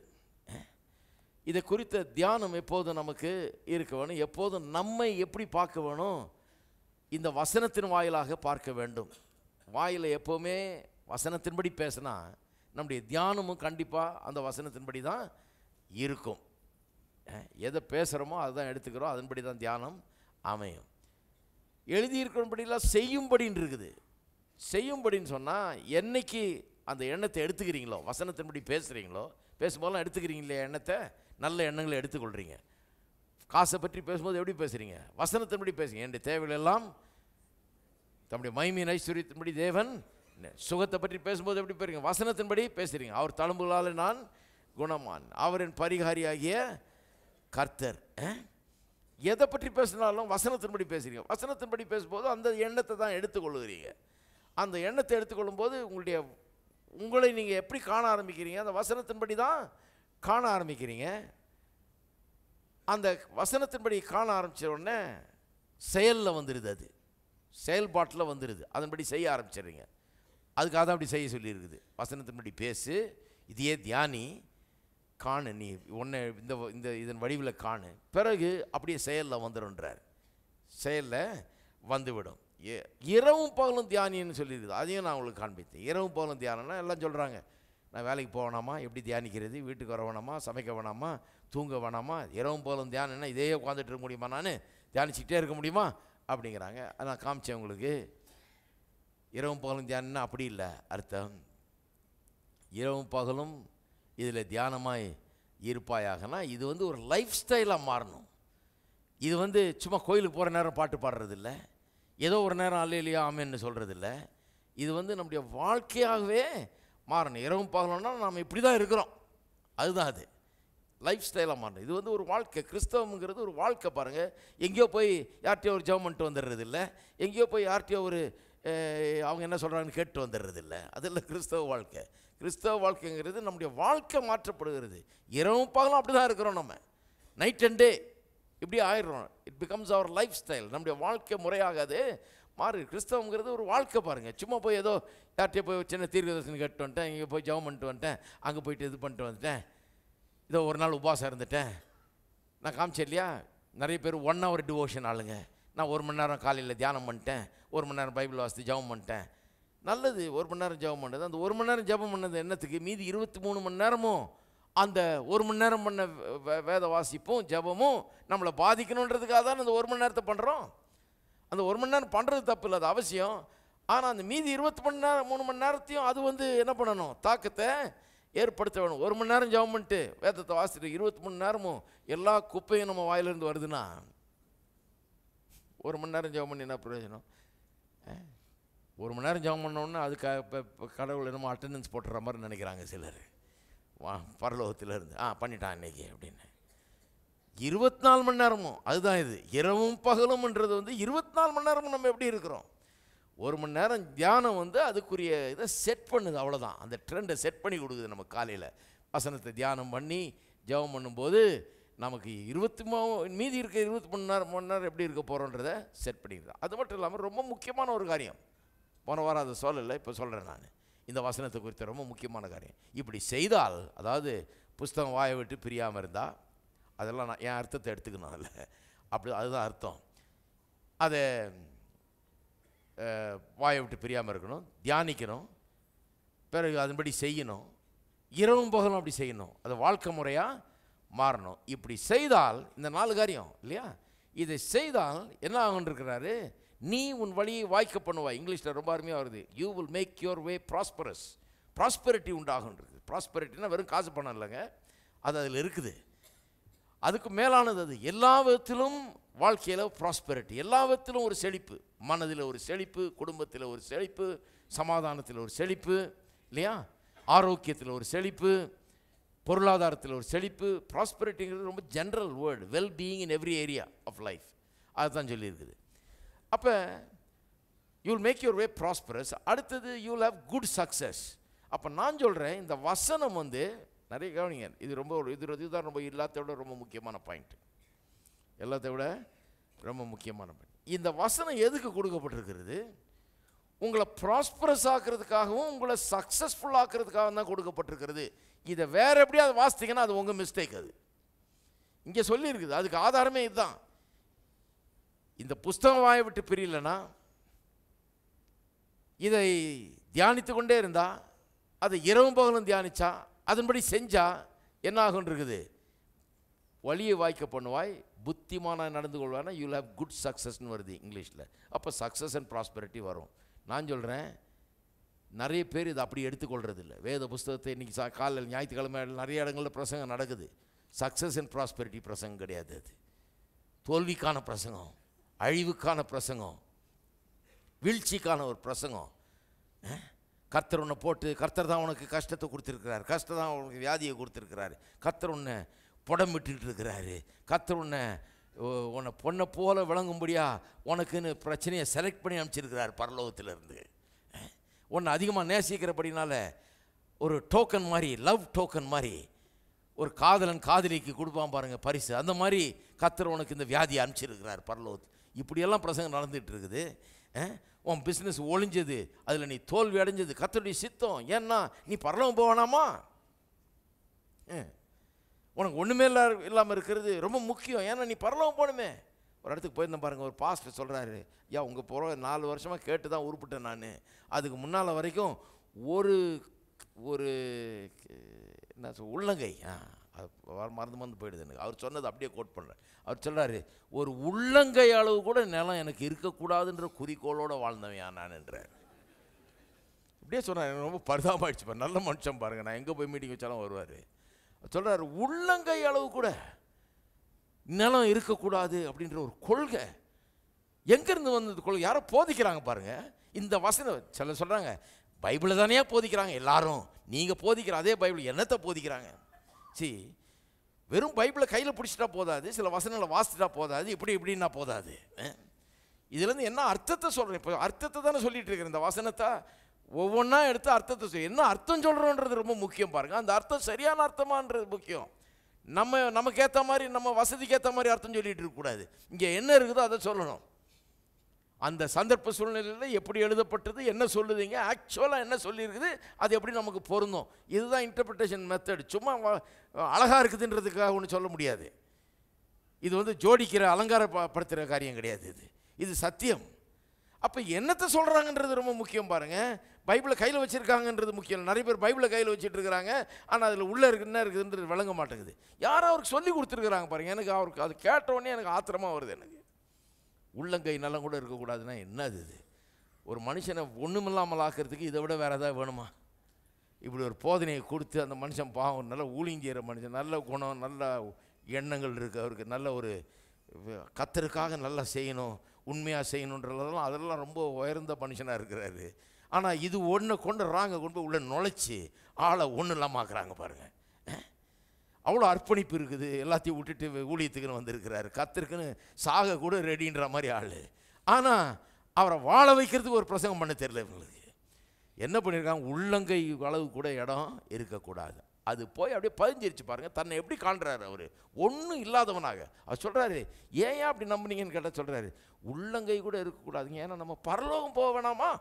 இதை குறித்த தியானம் எப்போதும் நமக்கு இருக்க வேணும் எப்போதும் நம்மை எப்படி பார்க்க வேணும் இந்த வசனத்தின் வாயிலாக பார்க்க வேண்டும் வாயில் எப்போவுமே வசனத்தின்படி பேசினா நம்முடைய தியானமும் கண்டிப்பாக அந்த வசனத்தின்படி தான் இருக்கும் அஹ், எதை பேசுகிறோமோ அதுதான் எடுத்துக்கிறோம் அதன்படி தான் தியானம் அமையும் எழுதியிருக்கிறபடிலாம் செய்யும்படின்னு இருக்குது செய்யும்படின்னு சொன்னால் என்னைக்கு அந்த எண்ணத்தை எடுத்துக்கிறீங்களோ வசனத்தின்படி பேசுகிறீங்களோ பேசும்போதெல்லாம் எடுத்துக்கிறீங்களே எண்ணத்தை நல்ல எண்ணங்களை எடுத்துக்கொள்கிறீங்க காசை பற்றி பேசும்போது எப்படி பேசுகிறீங்க வசனத்தின்படி பேசுங்க என்னுடைய தேவைகள் எல்லாம் தம்முடைய மைமியின் ஐஸ்வர்யத்தின்படி தேவன் சுகத்தை பற்றி பேசும்போது எப்படி பேசுறீங்க வசனத்தின்படி பேசுகிறீங்க அவர் தழும்புகளால் நான் குணமான் அவரின் பரிகாரியாகிய கர்த்தர் அஹ்? எதை பற்றி பேசினாலும் வசனத்தின்படி பேசுகிறீங்க வசனத்தின்படி பேசும்போது அந்த எண்ணத்தை தான் எடுத்துக்கொள்ளுகிறீங்க அந்த எண்ணத்தை எடுத்துக்கொள்ளும்போது உங்களுடைய உங்களை நீங்கள் எப்படி காண ஆரம்பிக்கிறீங்க அந்த வசனத்தின்படி தான் காண ஆரம்பிக்கிறீங்க அந்த வசனத்தின்படி காண ஆரம்பிச்ச உடனே செயலில் வந்துடுது அது செயல்பாட்டில் வந்துடுது அதன்படி செய்ய ஆரம்பிச்சிடுறீங்க அதுக்காக தான் அப்படி செய்ய சொல்லியிருக்குது வசனத்தின்படி பேசு இதையே தியானி காணு நீ உன்னை இந்த இந்த இதன் வடிவில் காணு பிறகு அப்படியே செயலில் வந்துடும்ன்றார் செயலில் வந்துவிடும் எ- இரவும் பகலும் தியானின்னு சொல்லியிருக்குது அதையும் நான் உங்களுக்கு காண்பித்தேன் இரவும் பகலும் தியானம்னா எல்லாம் சொல்கிறாங்க நான் வேலைக்கு போக வேணாமா எப்படி தியானிக்கிறது வீட்டுக்கு வர வேணாமா சமைக்க வேணாமா தூங்க வேணாமா இரவும் பகலும் தியானம்னா இதே உட்காந்துட்டு இருக்க முடியுமா நான் தியானிச்சுக்கிட்டே இருக்க முடியுமா அப்படிங்கிறாங்க அதை நான் காமிச்சேன் உங்களுக்கு இரவும் பகலும் தியானம்னா அப்படி இல்லை அர்த்தம் இரவும் பகலும் இதில் தியானமாய் இருப்பாயாகனா இது வந்து ஒரு லைஃப் ஸ்டைலாக மாறணும் இது வந்து சும்மா கோயிலுக்கு போகிற நேரம் பாட்டு பாடுறது இல்ல ஏதோ ஒரு நேரம் அல்லையிலையோ ஆமேன்னு சொல்கிறது இல்ல இது வந்து நம்முடைய வாழ்க்கையாகவே மாறணும் இரவும் பகலம்னா நாம் இப்படி தான் இருக்கிறோம் அதுதான் அது லைஃப் ஸ்டைலாக மாறணும் இது வந்து ஒரு வாழ்க்கை கிறிஸ்தவங்கிறது ஒரு வாழ்க்கை பாருங்கள் எங்கேயோ போய் யார்கிட்டயோ ஒரு ஜெபம் பண்ணிட்டு வந்துடுறது இல்லை எங்கேயோ போய் யார்கிட்டயோ ஒரு அஹ், அவங்க என்ன சொல்கிறாங்கன்னு கேட்டு வந்துடுறது இல்லை அது இல்லை கிறிஸ்தவ வாழ்க்கை கிறிஸ்தவ வாழ்க்கைங்கிறது நம்முடைய வாழ்க்கை மாற்றப்படுகிறது இரவும் பகலும் அப்படி தான் இருக்கிறோம் நம்ம நைட் அண்ட் டே இப்படி ஆயிடுறோம் it becomes our lifestyle நம்முடைய வாழ்க்கை முறையாகாது மாறி கிறிஸ்தவங்கிறது ஒரு வாழ்க்கை பாருங்கள் சும்மா போய் ஏதோ யார்கிட்டயோ போய் சின்ன தீர்க்கதர்சனம் கேட்டு வந்துட்டேன் இங்கே போய் ஜெபம் பண்ணிட்டு வந்துட்டேன் அங்கே போயிட்டு இது பண்ணிட்டு வந்துட்டேன் இதோ ஒரு நாள் உபவாசம் இருந்துட்டேன் நான் காமிச்சேன் இல்லையா நிறைய பேர் ஒன் ஹவர் டிவோஷன் ஆளுங்க நான் ஒரு மணி நேரம் காலையில் தியானம் பண்ணிட்டேன் ஒரு மணி நேரம் பைபிள் வாசித்து ஜெபம் பண்ணிட்டேன் நல்லது ஒரு மணி நேரம் ஜெபம் பண்ணது அந்த ஒரு மணி நேரம் ஜெபம் பண்ணது என்னத்துக்கு மீதி இருபத்தி மூணு மணி நேரமும் அந்த ஒரு மணி நேரம் பண்ண வே- வே- வேத வாசிப்பும் ஜெபமும் நம்மளை பாதிக்கணுன்றதுக்காக தான் அந்த ஒரு மணி நேரத்தை பண்ணுறோம் அந்த ஒரு மணி நேரம் பண்ணுறது தப்பு இல்லை அது அவசியம் ஆனால் அந்த மீதி இருபத்தி மணி நேரம் மூணு மணி நேரத்தையும் அது வந்து என்ன பண்ணணும் தாக்கத்தை ஏற்படுத்த வேணும் ஒரு மணி நேரம் ஜெபம் பண்ணிட்டு வேதத்தை வாசிட்டு இருபத்தி மணி நேரமும் எல்லா குப்பையும் நம்ம வாயிலிருந்து வருதுன்னா ஒரு மணி நேரம் ஜெபம் பண்ணி என்ன பிரயோஜனம் அஹ்? ஒரு மணி நேரம் ஜெபம் பண்ணோன்னா அதுக்கு இப்போ கடவுள் என்னமோ அட்டெண்டன்ஸ் போட்டுற மாதிரி நினைக்கிறாங்க சிலர் வா பரலோகத்தில் இருந்து ஆ பண்ணிட்டான் இன்னைக்கு அப்படின்னு இருபத்தி நாலு மணி நேரமும் அதுதான் இது இரவும் பகலும்ன்றது வந்து இருபத்தி நாலு மணி நேரமும் நம்ம எப்படி இருக்கிறோம் ஒரு மணி நேரம் தியானம் வந்து அதுக்குரிய இதை செட் பண்ணுது அவ்வளோதான் அந்த ட்ரெண்டை செட் பண்ணி கொடுக்குது நம்ம காலையில் வசனத்தை தியானம் பண்ணி ஜெபம் பண்ணும்போது நமக்கு இருபத்தி மூ மீதி இருக்க இருபத்தி மணி நேரம் மணி நேரம் எப்படி இருக்க போகிறோன்றதை செட் பண்ணிடுது அது மட்டும் இல்லாமல் ரொம்ப முக்கியமான ஒரு காரியம் போன வாரம் அதை சொல்லலை இப்போ சொல்கிறேன் நான் இந்த வசனத்தை குறித்த ரொம்ப முக்கியமான காரியம் இப்படி செய்தால் அதாவது புஸ்தகம் வாயை விட்டு பிரியாமல் இருந்தால் அதெல்லாம் நான் என் அர்த்தத்தை எடுத்துக்கணும் அதில் அப்படி அதுதான் அர்த்தம் அதை அஹ், வாயை விட்டு பிரியாமல் இருக்கணும் தியானிக்கணும் பிறகு அதன்படி செய்யணும் இரவும் பகலும் அப்படி செய்யணும் அது வாழ்க்கை முறையாக மாறணும் இப்படி செய்தால் இந்த நாலு காரியம் இல்லையா இதை செய்தால் என்ன ஆகுன்றிருக்கிறாரு நீ உன் வழியை வாய்க்க பண்ணுவாய் இங்கிலீஷில் ரொம்ப அருமையாக வருது you will make your way prosperous prosperity உண்டாகுன்றது ப்ராஸ்பரிட்டினா வெறும் காசு பணம் இல்லைங்க அது அதில் இருக்குது அதுக்கு மேலானது அது எல்லா விதத்திலும் வாழ்க்கையில் ப்ராஸ்பரிட்டி எல்லா விதத்திலும் ஒரு செழிப்பு மனதில் ஒரு செழிப்பு குடும்பத்தில் ஒரு செழிப்பு சமாதானத்தில் ஒரு செழிப்பு இல்லையா ஆரோக்கியத்தில் ஒரு செழிப்பு பொருளாதாரத்தில் ஒரு செழிப்பு ப்ராஸ்பரிட்டிங்கிறது ரொம்ப general word well being in every area of life அதுதான் சொல்லியிருக்குது அப்போ you'll make your way prosperous அடுத்தது யூல் ஹேவ் குட் சக்ஸஸ் அப்போ நான் சொல்கிறேன் இந்த வசனம் வந்து நிறைய கவனிங்க இது ரொம்ப ஒரு இது இதுதான் ரொம்ப எல்லாத்த விட ரொம்ப முக்கியமான பாயிண்ட் எல்லாத்த விட ரொம்ப முக்கியமான பாயிண்ட் இந்த வசனம் எதுக்கு கொடுக்கப்பட்டிருக்கிறது உங்களை ப்ராஸ்பரஸ் ஆக்கிறதுக்காகவும் உங்களை சக்ஸஸ்ஃபுல் ஆக்கிறதுக்காக தான் கொடுக்கப்பட்டிருக்கிறது இதை வேற எப்படியாவது வாசித்தீங்கன்னா அது உங்கள் மிஸ்டேக் அது இங்கே சொல்லியிருக்குது அதுக்கு ஆதாரமே இதுதான் இந்த புஸ்தகம் வாயை விட்டு பிரியலனா இதை தியானித்து கொண்டே இருந்தா அதை இரவும் பகலும் தியானிச்சா அதன்படி செஞ்சா என்ன ஆகும் இருக்குது வழியை வாய்க்க பண்ணுவாய் புத்திமான நடந்து கொள்வானா யூல் ஹேவ் குட் சக்ஸஸ்னு வருது இங்கிலீஷில் அப்போ சக்ஸஸ் அண்ட் ப்ராஸ்பரிட்டி வரும் நான் சொல்கிறேன் நிறைய பேர் இதை அப்படி எடுத்துக்கொள்றது இல்லை வேத புஸ்தகத்தை இன்றைக்கி சா காலையில் ஞாயிற்றுக்கிழமை நிறைய இடங்களில் பிரசங்கம் நடக்குது சக்ஸஸ் அண்ட் ப்ராஸ்பரிட்டி பிரசங்கம் கிடையாது அது தோல்விக்கான பிரசங்கம் அழிவுக்கான பிரசங்கம் வீழ்ச்சிக்கான ஒரு பிரசங்கம் அஹ்? கர்த்தர் உன்னை போட்டு கர்த்தர் தான் உனக்கு கஷ்டத்தை கொடுத்துருக்கிறார் கஷ்டம் தான் உனக்கு வியாதியை கொடுத்துருக்கிறாரு கர்த்தர் உன்னை புடம் விட்டுட்டு இருக்கிறாரு கர்த்தர் உன்னை உ- உன்னை பொண்ணை போல விளங்கும்படியா உனக்குன்னு பிரச்சனையை செலக்ட் பண்ணி அனுப்பிச்சிருக்கிறார் பரலோகத்திலிருந்து அஹ்? உன்னை அதிகமாக நேசிக்கிறபடினால ஒரு டோக்கன் மாதிரி லவ் டோக்கன் மாதிரி ஒரு காதலன் காதலிக்கு கொடுப்பான் பாருங்க பரிசு அந்த மாதிரி கர்த்தர் உனக்கு இந்த வியாதியை அனுப்பிச்சிருக்கிறார் பரலோகத்து இப்படியெல்லாம் பிரசங்கம் நடந்துட்டு இருக்குது அஹ்? உன் பிஸ்னஸ் ஒளிஞ்சது அதில் நீ தோல்வி அடைஞ்சது கர்த்தருடைய சித்தம் ஏன்னா நீ பரலோகம் போவேனாமா அஹ். உனக்கு ஒன்றுமே இல்லா இல்லாமல் இருக்கிறது ரொம்ப முக்கியம் ஏன்னா நீ பரலோகம் போகணுமே ஒரு இடத்துக்கு போயிருந்தேன் பாருங்கள் ஒரு பாஸ்டர் சொல்கிறாரு ஐயா உங்கள் போகிற நாலு வருஷமாக கேட்டு தான் உருப்பிட்டேன் நான் அதுக்கு முன்னால் வரைக்கும் ஒரு ஒரு என்ன சொல் உள்ளங்கை ஆ அது வர- மறந்து மறந்து போயிடுது எனக்கு அவர் சொன்னது அப்படியே கோட் பண்ணுறேன் அவர் சொல்கிறாரு ஒரு உள்ளங்கை அளவு கூட நிலம் எனக்கு இருக்கக்கூடாதுன்ற குறிக்கோளோடு வாழ்ந்தவன் நான் என்றார் இப்படியே சொன்னார் எனக்கு ரொம்ப பரிதாபமாயிடுச்சு பாரு நல்ல மனுஷன் பாருங்க நான் எங்கே போய் மீட்டிங் வச்சாலும் வருவார் சொல்கிறார் உள்ளங்கை அளவு கூட நிலம் இருக்கக்கூடாது அப்படின்ற ஒரு கொள்கை எங்கேருந்து வந்தது கொள்கை யாரோ போதிக்கிறாங்க பாருங்க இந்த வசனம் சில சொல்கிறாங்க பைபிளை தானே போதிக்கிறாங்க எல்லாரும் நீங்கள் போதிக்கிற அதே பைபிள் என்னத்தை போதிக்கிறாங்க சி வெறும் பைபிளை கையில் பிடிச்சிட்டா போதாது சில வசனங்களை வாசிச்சிட்டா போதாது இப்படி இப்படின்னா போதாது அஹ். இதுலேருந்து என்ன அர்த்தத்தை சொல்கிறேன் இப்போ அர்த்தத்தை தானே சொல்லிட்டு இருக்கிறேன் இந்த வசனத்தை ஒவ்வொன்றா எடுத்து அர்த்தத்தை சொல் என்ன அர்த்தம் சொல்கிறோன்றது ரொம்ப முக்கியம் பாருங்க அந்த அர்த்தம் சரியான அர்த்தமான்றது முக்கியம் நம்ம நமக்கு ஏற்ற மாதிரி நம்ம வசதிக்கு ஏற்ற மாதிரி அர்த்தம் சொல்லிட்டு இருக்கக்கூடாது இங்கே என்ன இருக்குதோ அதை சொல்லணும் அந்த சந்தர்ப்ப சூழ்நிலையில் எப்படி எழுதப்பட்டது என்ன சொல்லுதுங்க ஆக்சுவலாக என்ன சொல்லியிருக்குது அது எப்படி நமக்கு பொருந்தும் இதுதான் இன்டர்பிரிட்டேஷன் மெத்தட் சும்மா அழகாக இருக்குதுன்றதுக்காக ஒன்று சொல்ல முடியாது இது வந்து ஜோடிக்கிற அலங்காரப்படுத்துகிற காரியம் கிடையாது இது இது சத்தியம் அப்போ என்னத்தை சொல்கிறாங்கன்றது ரொம்ப முக்கியம் பாருங்கள் பைபிளை கையில் வச்சுருக்காங்கன்றது முக்கியம் இல்லை. நிறைய பேர் பைபிளை கையில் வச்சுட்டு இருக்கிறாங்க ஆனால் அதில் உள்ளே இருக்கு என்ன இருக்குதுன்றது விளங்க மாட்டேங்குது யாரோ அவருக்கு சொல்லி கொடுத்துருக்குறாங்க பாருங்கள் எனக்கு அவருக்கு அது கேட்ட உடனே எனக்கு ஆத்திரமாக வருது எனக்கு உள்ளங்கை நலம் கூட இருக்கக்கூடாதுன்னா என்னது இது ஒரு மனுஷனை ஒன்றுமில்லாமல் ஆக்கிறதுக்கு இதை விட வேறு ஏதாவது வேணுமா இப்படி ஒரு போதனையை கொடுத்து அந்த மனுஷன் பாவம் நல்ல ஊழியம் செய்கிற மனுஷன் நல்ல குணம் நல்ல எண்ணங்கள் இருக்குது அவருக்கு நல்ல ஒரு கத்தருக்காக நல்லா செய்யணும் உண்மையாக செய்யணுன்றதெல்லாம் அதெல்லாம் ரொம்ப உயர்ந்த மனுஷனாக இருக்கிறாரு ஆனால் இது ஒன்று கொண்டு ராங்க கொண்டு போய் உள்ளே நுழைச்சி ஆளை ஒன்றும் இல்லாமல் ஆக்குறாங்க பாருங்கள் அவ்வளோ அர்ப்பணிப்பு இருக்குது எல்லாத்தையும் விட்டுட்டு ஊழியத்துக்குன்னு வந்திருக்கிறாரு கத்திருக்குன்னு சாக கூட ரெடின்ற மாதிரி ஆள் ஆனால் அவரை வாழ வைக்கிறதுக்கு ஒரு பிரசங்கம் பண்ண தெரியல இவங்களுக்கு என்ன பண்ணியிருக்காங்க உள்ளங்கை அளவு கூட இடம் இருக்கக்கூடாது அது போய் அப்படியே பதிஞ்சிருச்சு பாருங்கள் தன்னை எப்படி காண்றாரு அவர் ஒன்றும் இல்லாதவனாக அவர் சொல்கிறாரு ஏன் அப்படி நம்புனீங்கன்னு கேட்டால் சொல்கிறாரு உள்ளங்கை கூட இருக்கக்கூடாதுங்க ஏன்னா நம்ம பரலோகம் போக வேணாமா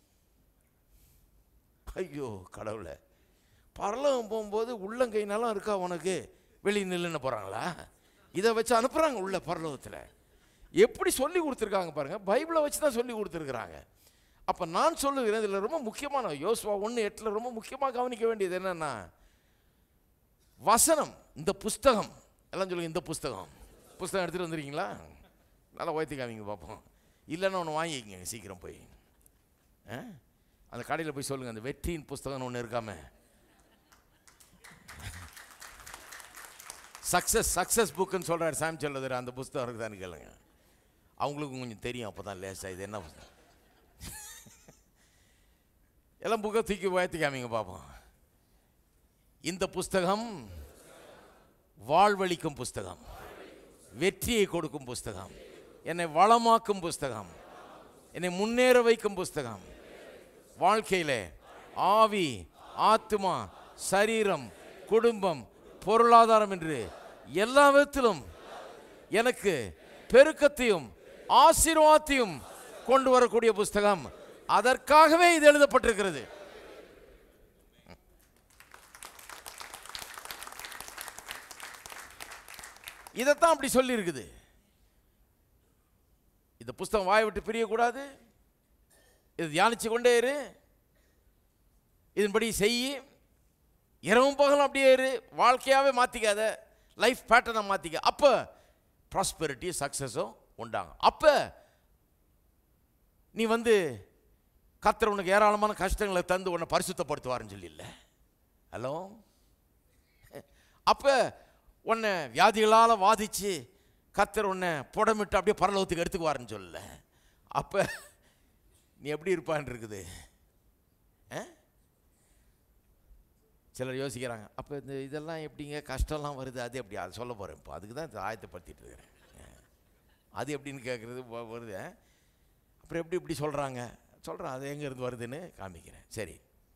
ஐயோ கடவுளை பரலோகம் போகும்போது உள்ளங்கை நலம் இருக்கா உனக்கு வெளியே நில்லுன்னு போகிறாங்களா இதை வச்சு அனுப்புகிறாங்க உள்ள பரலோகத்தில் எப்படி சொல்லி கொடுத்துருக்காங்க பாருங்கள் பைபிளை வச்சு தான் சொல்லி கொடுத்துருக்குறாங்க அப்போ நான் சொல்லுகிறேன் இதில் ரொம்ப முக்கியமான யோசுவா ஒன்று எட்டில் ரொம்ப முக்கியமாக கவனிக்க வேண்டியது என்னென்னா வசனம் இந்த புஸ்தகம் எல்லாம் சொல்லுங்க இந்த புஸ்தகம் புஸ்தகம் எடுத்துகிட்டு வந்துருக்கீங்களா நல்லா உயர்த்தி காமிங்க பார்ப்போம் இல்லைன்னா ஒன்று வாங்கிக்கங்க சீக்கிரம் போய் ஆ? அந்த கடையில் போய் சொல்லுங்கள் அந்த வெற்றியின் புஸ்தகம்னு ஒன்று இருக்காம சக்ஸஸ் சக்ஸஸ் புக்குன்னு சொல்கிறார் சாம் சொல்லதர் அந்த புஸ்தகம் இருக்குதான்னு கேளுங்க அவங்களுக்கும் கொஞ்சம் தெரியும் அப்போ தான் லேசாக இது என்ன புஸ்தகம் எல்லாம் புக்கை தூக்கி உயர்த்தி காமிங்க பார்ப்போம் இந்த புஸ்தகம் வாழ்வளிக்கும் புஸ்தகம் வெற்றியை கொடுக்கும் புஸ்தகம் என்னை வளமாக்கும் புஸ்தகம் என்னை முன்னேற வைக்கும் புஸ்தகம் வாழ்க்கையிலே ஆவி ஆத்மா சரீரம் குடும்பம் பொருளாதாரம் என்று எல்லா விதத்திலும் எனக்கு பெருக்கத்தையும் ஆசீர்வாதத்தையும் கொண்டு வரக்கூடிய புஸ்தகம் அதற்காகவே இது எழுதப்பட்டிருக்கிறது இதைத்தான் அப்படி சொல்லியிருக்குது இந்த புஸ்தகம் வாயை விட்டு பிரியக்கூடாது இது தியானிச்சு கொண்டே இரு இதன்படி செய் இரவும் பகலும் அப்படியே இரு வாழ்க்கையாகவே மாற்றிக்காத லைஃப் பேட்டர்னை மாற்றிக்க அப்போ ப்ராஸ்பெரிட்டி சக்ஸஸும் உண்டாங்க அப்போ நீ வந்து கத்தர் உனக்கு ஏராளமான கஷ்டங்களை தந்து உன்னை பரிசுத்தப்படுத்துவாருன்னு சொல்லி இல்லை ஹலோ அப்போ உன்னை வியாதிகளால் வாதிச்சு கத்தர் உன்னை புடமிட்டு அப்படியே பரலோகத்துக்கு எடுத்துக்குவாருன்னு சொல்லல அப்போ நீ எப்படி இருப்பான்னு இருக்குது ஆ? சிலர் யோசிக்கிறாங்க அப்போ இந்த இதெல்லாம் எப்படிங்க கஷ்டம்லாம் வருது அது எப்படி அதை சொல்ல போகிறேன் இப்போ அதுக்கு தான் இதை ஆயத்தப்படுத்திட்டு இருக்கிறேன் அது எப்படின்னு கேட்குறது வ- வருது ஆ? அப்புறம் எப்படி இப்படி சொல்கிறாங்க சொல்கிறேன் அது எங்கேருந்து வருதுன்னு காமிக்கிறேன் சரி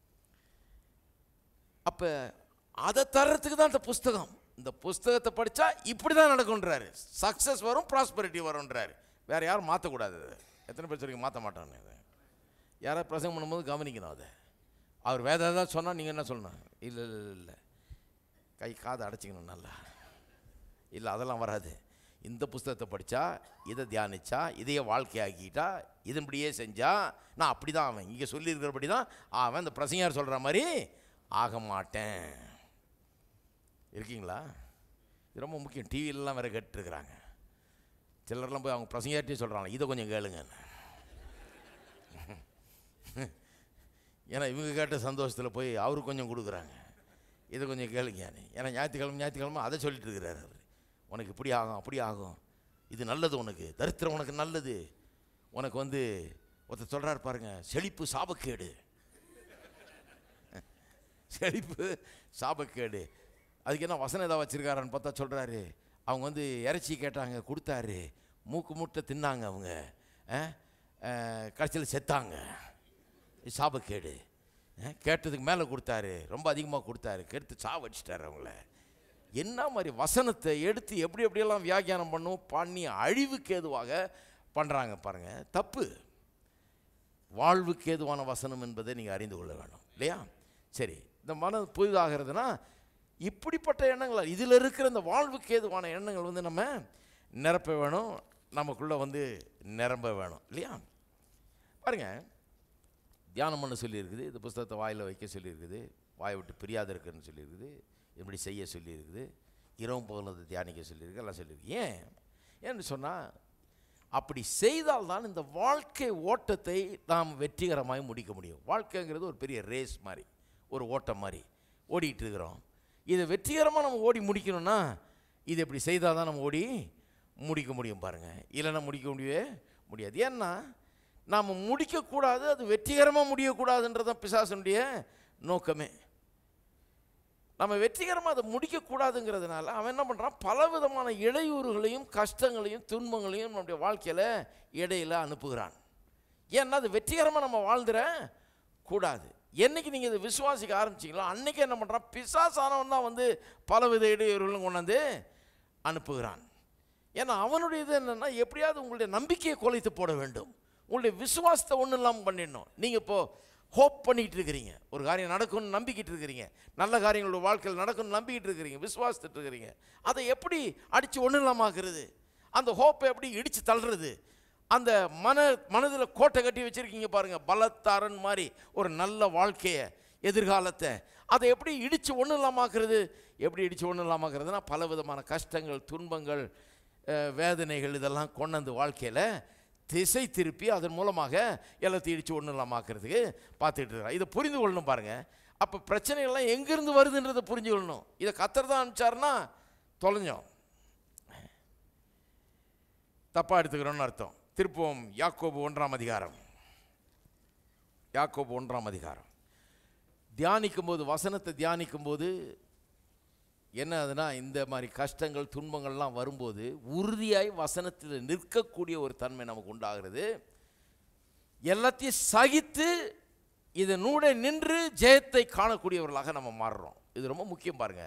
அப்போ அதை தர்றதுக்கு தான் இந்த புஸ்தகம் இந்த புஸ்தகத்தை படித்தா இப்படி தான் நடக்கும்ன்றாரு சக்ஸஸ் வரும் ப்ராஸ்பரிட்டி வரும்ன்றாரு வேறு யாரும் மாற்றக்கூடாது அது எத்தனை பேர் சொல்லிங்க மாற்ற மாட்டோன்னு இது யாராவது பிரசங்கம் பண்ணும்போது கவனிக்கணும் அதை அவர் வேத ஏதாவது சொன்னால் நீங்கள் என்ன சொல்லணும் இல்லை இல்லை இல்லை, இல்லை கை காதை அடைச்சிக்கணும் நல்லா இல்லை அதெல்லாம் வராது இந்த புஸ்தகத்தை படித்தா இதை தியானிச்சா இதையே வாழ்க்கையாக்கிட்டா இதன்படியே செஞ்சா நான் அப்படி தான் அவன் இங்கே சொல்லியிருக்கிறபடி தான் அவன் இந்த பிரசங்கியார் சொல்கிற மாதிரி ஆக மாட்டேன் இருக்கீங்களா இது ரொம்ப முக்கியம் டிவிலலாம் வேறு கேட்டுருக்குறாங்க சிலர்லாம் போய் அவங்க பிரசங்கியார்ட்டே சொல்கிறாங்க இதை கொஞ்சம் கேளுங்க ஏன்னா இவங்க கேட்ட சந்தோஷத்தில் போய் அவருக்கு கொஞ்சம் கொடுக்குறாங்க இதை கொஞ்சம் கேளுங்க ஏன்னா ஞாயிற்றுக்கிழமை ஞாயிற்றுக்கிழமை அதை சொல்லிட்டு இருக்கிறாரு அவர் உனக்கு இப்படி ஆகும் அப்படி ஆகும் இது நல்லது உனக்கு தரித்திரம் உனக்கு நல்லது உனக்கு வந்து ஒருத்தர் சொல்கிறாரு பாருங்க செழிப்பு சாபக்கேடு செழிப்பு சாபக்கேடு அதுக்கு என்ன வசனம் ஏதாவது வச்சுருக்காரான்னு பார்த்தா சொல்கிறாரு அவங்க வந்து இறைச்சி கேட்டாங்க கொடுத்தாரு மூக்கு முட்டை தின்னாங்க அவங்க கடைசியில் செத்தாங்க இது சாபக்கேடு அஹ், கேட்டதுக்கு மேலே கொடுத்தாரு ரொம்ப அதிகமாக கொடுத்தாரு கெடுத்து சாவடிச்சிட்டாரு அவங்கள என்ன மாதிரி வசனத்தை எடுத்து எப்படி எப்படியெல்லாம் வியாக்கியானம் பண்ணும் பண்ணி அழிவுக்கு ஏதுவாக பண்ணுறாங்க பாருங்கள் தப்பு வாழ்வுக்கு ஏதுவான வசனம் என்பதை நீங்கள் அறிந்து கொள்ள வேணும் இல்லையா சரி இந்த மனம் புதிதாகிறதுனா இப்படிப்பட்ட எண்ணங்கள் இதில் இருக்கிற இந்த வாழ்வுக்கு ஏதுவான எண்ணங்கள் வந்து நம்ம நிரப்ப வேணும் நமக்குள்ளே வந்து நிரம்ப வேணும் இல்லையா பாருங்க தியானம் பண்ண சொல்லியிருக்குது இந்த புஸ்தகத்தை வாயில் வைக்க சொல்லியிருக்குது வாயை விட்டு பிரியாத இருக்குன்னு சொல்லியிருக்குது இப்படி செய்ய சொல்லியிருக்குது இரவும் பகலத்தை தியானிக்க சொல்லியிருக்கு எல்லாம் சொல்லியிருக்கு ஏன் ஏன்னு சொன்னால் அப்படி செய்தால்தான் இந்த வாழ்க்கை ஓட்டத்தை நாம் வெற்றிகரமாய் முடிக்க முடியும் வாழ்க்கைங்கிறது ஒரு பெரிய ரேஸ் மாதிரி ஒரு ஓட்டம் மாதிரி ஓடிட்டு இருக்கிறோம் இதை வெற்றிகரமாக நம்ம ஓடி முடிக்கணும்னா இது இப்படி செய்தால் தான் நம்ம ஓடி முடிக்க முடியும் பாருங்கள் இல்லைன்னா முடிக்க முடியவே முடியாது ஏன்னா நாம் முடிக்கக்கூடாது அது வெற்றிகரமாக முடியக்கூடாதுன்றதான் பிசாசனுடைய நோக்கமே நம்ம வெற்றிகரமாக அதை முடிக்கக்கூடாதுங்கிறதுனால அவன் என்ன பண்ணுறான் பலவிதமான இடையூறுகளையும் கஷ்டங்களையும் துன்பங்களையும் நம்முடைய வாழ்க்கையில் இடையில அனுப்புகிறான் ஏன்னா அது வெற்றிகரமாக நம்ம வாழ்ந்துட கூடாது என்னைக்கு நீங்கள் இதை விசுவாசிக்க ஆரம்பிச்சிங்களோ அன்னைக்கு என்ன பண்ணுறான் பிசாசானவன் தான் வந்து பலவித இடையூறுகளும் கொண்டாந்து அனுப்புகிறான் ஏன்னா அவனுடைய இது என்னென்னா எப்படியாவது உங்களுடைய நம்பிக்கையை குலைத்து போட வேண்டும் உங்களுடைய விசுவாசத்தை ஒன்றும் இல்லாமல் பண்ணிடணும் நீங்கள் இப்போது ஹோப் பண்ணிக்கிட்டு இருக்கிறீங்க ஒரு காரியம் நடக்கும்னு நம்பிக்கிட்டு இருக்கிறீங்க நல்ல காரியங்களோட வாழ்க்கையில் நடக்கும்னு நம்பிக்கிட்டு இருக்கிறீங்க விசுவாசத்துட்டு இருக்கிறீங்க அதை எப்படி அடித்து ஒன்றும் இல்லாமல் ஆக்குறது அந்த ஹோப்பை எப்படி இடித்து தள்ளுறது அந்த மன மனதில் கோட்டை கட்டி வச்சுருக்கீங்க பாருங்கள் பலத்தாரன் மாதிரி ஒரு நல்ல வாழ்க்கையை எதிர்காலத்தை அதை எப்படி இடித்து ஒன்றும் இல்லாமல் ஆக்குறது எப்படி இடித்து ஒன்றும் இல்லாமல் ஆக்குறதுனா பல விதமான கஷ்டங்கள் துன்பங்கள் அஹ், வேதனைகள் இதெல்லாம் கொண்டு வந்து வாழ்க்கையில் திசை திருப்பி அதன் மூலமாக எல்லாத்தையும் இடித்து ஒன்றும் இல்லாமல் ஆக்கிறதுக்கு பார்த்துட்டு இருக்கிறான் இதை புரிந்து கொள்ளணும் பாருங்கள் அப்போ பிரச்சனைகள்லாம் எங்கேருந்து வருதுன்றதை புரிஞ்சு கொள்ளணும் இதை கத்தர் தான் அனுப்பிச்சாருன்னா தொலைஞ்சோம் தப்பாக எடுத்துக்கிறோன்னு அர்த்தம் திருப்பம் யாக்கோபு ஒன்றாம் அதிகாரம் யாக்கோபு ஒன்றாம் அதிகாரம் தியானிக்கும் போது வசனத்தை தியானிக்கும் போது என்ன ஆகுதுன்னா இந்த மாதிரி கஷ்டங்கள் துன்பங்கள்லாம் வரும்போது உறுதியாய் வசனத்தில் நிற்கக்கூடிய ஒரு தன்மை நமக்கு உண்டாகிறது எல்லாத்தையும் சகித்து இதனூட நின்று ஜெயத்தை காணக்கூடியவர்களாக நம்ம மாறுறோம் இது ரொம்ப முக்கியம் பாருங்க